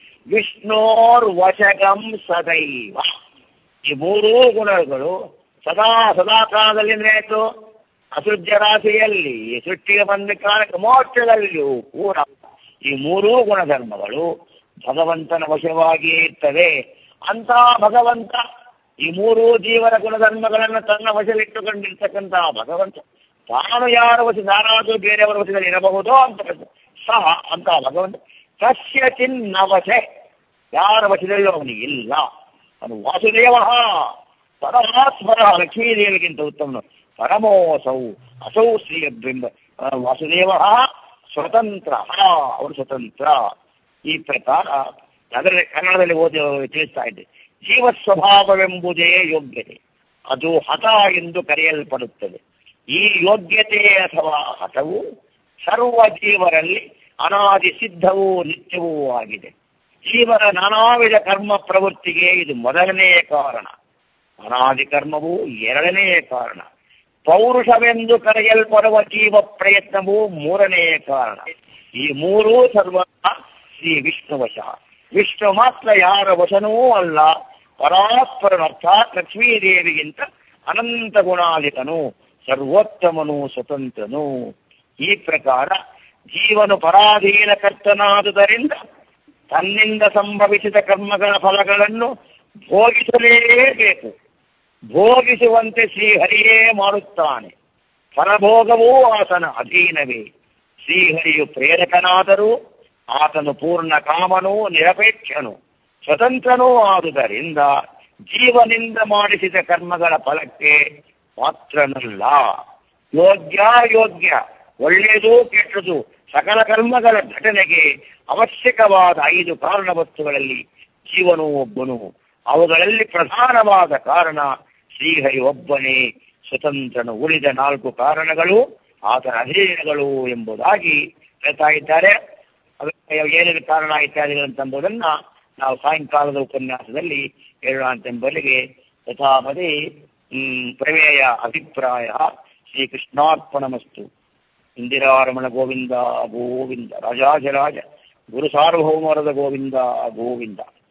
ವಿಷ್ಣೋರ್ ವಶಗಂ ಸದೈವ ಈ ಮೂರೂ ಗುಣಗಳು ಸದಾ ಸದಾ ಕಾಲದಲ್ಲಿ ಅಂದ್ರೆ ಆಯ್ತು ಅಸೃಜ್ಯ ರಾಶಿಯಲ್ಲಿ ಸೃಷ್ಟಿಗೆ ಬಂದ ಕಾರಣಕ್ಕೆ ಮೋಕ್ಷದಲ್ಲಿಯೂ ಕೂಡ ಈ ಮೂರೂ ಗುಣಧರ್ಮಗಳು ಭಗವಂತನ ವಶವಾಗಿಯೇ ಇರ್ತವೆ ಅಂತ ಭಗವಂತ ಈ ಮೂರೂ ಜೀವನ ಗುಣಧರ್ಮಗಳನ್ನು ತನ್ನ ವಶದಲ್ಲಿಟ್ಟುಕೊಂಡಿರ್ತಕ್ಕಂತಹ ಭಗವಂತ ತಾನು ಯಾರ ವಶ ಯಾರಾದರೂ ಬೇರೆಯವರ ವಶದಲ್ಲಿ ಇರಬಹುದೋ ಅಂತ ಸಹ ಅಂತ ಭಗವಂತ ಕಸ್ಯ ಚಿನ್ನವಶೆ ಯಾರ ವಶದಲ್ಲೂ ಅವನಿಗೆ ಇಲ್ಲ ಅದು ವಾಸುದೇವ ಪರಮಾತ್ಮರ ಲಕ್ಷ್ಮೀದೇವಿಗಿಂತ ಉತ್ತಮನು ಪರಮೋಸೌ ಅಸೌ ಶ್ರೀ ಬಿಂಬ ವಾಸುದೇವ ಸ್ವತಂತ್ರ ಅವರು ಸ್ವತಂತ್ರ ಈ ಪ್ರಕಾರ ಅದರಲ್ಲಿ ಕನ್ನಡದಲ್ಲಿ ಓದಿ ತಿಳಿಸ್ತಾ ಇದ್ದೆ ಜೀವ ಸ್ವಭಾವವೆಂಬುದೇ ಯೋಗ್ಯತೆ ಅದು ಹಠ ಎಂದು ಕರೆಯಲ್ಪಡುತ್ತದೆ ಈ ಯೋಗ್ಯತೆ ಅಥವಾ ಹಠವು ಸರ್ವ ಜೀವರಲ್ಲಿ ಅನಾದಿ ಸಿದ್ಧವೂ ನಿತ್ಯವೂ ಆಗಿದೆ ಜೀವನ ನಾನಾವಿಧ ಕರ್ಮ ಪ್ರವೃತ್ತಿಗೆ ಇದು ಮೊದಲನೆಯ ಕಾರಣ ಅನಾದಿ ಕರ್ಮವು ಎರಡನೆಯ ಕಾರಣ ಪೌರುಷವೆಂದು ಕರೆಯಲ್ಪಡುವ ಜೀವ ಪ್ರಯತ್ನವು ಮೂರನೆಯ ಕಾರಣ ಈ ಮೂರೂ ಸರ್ವ ಶ್ರೀ ವಿಷ್ಣುವಶ ವಿಷ್ಣು ಮಾತ್ರ ಯಾರ ವಶನೂ ಅಲ್ಲ ಪರಾತ್ಪರನ ಅರ್ಥಾತ್ ಲಕ್ಷ್ಮೀದೇವಿಗಿಂತ ಅನಂತ ಗುಣಾಧಿಕನು ಸರ್ವೋತ್ತಮನು ಸ್ವತಂತ್ರನು ಈ ಪ್ರಕಾರ ಜೀವನು ಪರಾಧೀನ ಕರ್ತನಾದುದರಿಂದ ತನ್ನಿಂದ ಸಂಭವಿಸಿದ ಕರ್ಮಗಳ ಫಲಗಳನ್ನು ಭೋಗಿಸಲೇಬೇಕು ಭೋಗಿಸುವಂತೆ ಶ್ರೀಹರಿಯೇ ಮಾಡುತ್ತಾನೆ ಫಲಭೋಗವೂ ಆತನ ಅಧೀನವೇ ಶ್ರೀಹರಿಯು ಪ್ರೇರಕನಾದರೂ ಆತನು ಪೂರ್ಣ ಕಾಮನೂ ನಿರಪೇಕ್ಷನು ಸ್ವತಂತ್ರನೂ ಆದುದರಿಂದ ಜೀವನಿಂದ ಮಾಡಿಸಿದ ಕರ್ಮಗಳ ಫಲಕ್ಕೆ ಪಾತ್ರನಲ್ಲ ಯೋಗ್ಯ ಯೋಗ್ಯ ಒಳ್ಳೆಯದು ಕೆಟ್ಟದು ಸಕಲ ಕರ್ಮಗಳ ಘಟನೆಗೆ ಅವಶ್ಯಕವಾದ ಐದು ಕಾರಣ ವಸ್ತುಗಳಲ್ಲಿ ಜೀವನು ಒಬ್ಬನು ಅವುಗಳಲ್ಲಿ ಪ್ರಧಾನವಾದ ಕಾರಣ ಶ್ರೀಹರಿ ಒಬ್ಬನೇ ಸ್ವತಂತ್ರನು ಉಳಿದ ನಾಲ್ಕು ಕಾರಣಗಳು ಆತನ ಅಧೀನಗಳು ಎಂಬುದಾಗಿ ಹೇಳ್ತಾ ಇದ್ದಾರೆ ಏನೇನು ಕಾರಣ ಇತ್ಯಾದಿಗಳಂತೆಂಬುದನ್ನ ನಾವು ಸಾಯಂಕಾಲದ ಉಪನ್ಯಾಸದಲ್ಲಿ ಹೇಳೋಣ ಅಂತೆಂಬಲ್ಲಿಗೆ ಯಥಾಪದಿ ಹ್ಮ್ ಪ್ರಮೇಯ ಅಭಿಪ್ರಾಯ ಶ್ರೀಕೃಷ್ಣಾರ್ಪಣಮಸ್ತು ಇಂದಿರಾರಮಣ ಗೋವಿಂದ ಗೋವಿಂದ ರಾಜಾಜರಾಜ ಗುರು ಸಾರ್ವಭೌಮರದ ಗೋವಿಂದ ಗೋವಿಂದ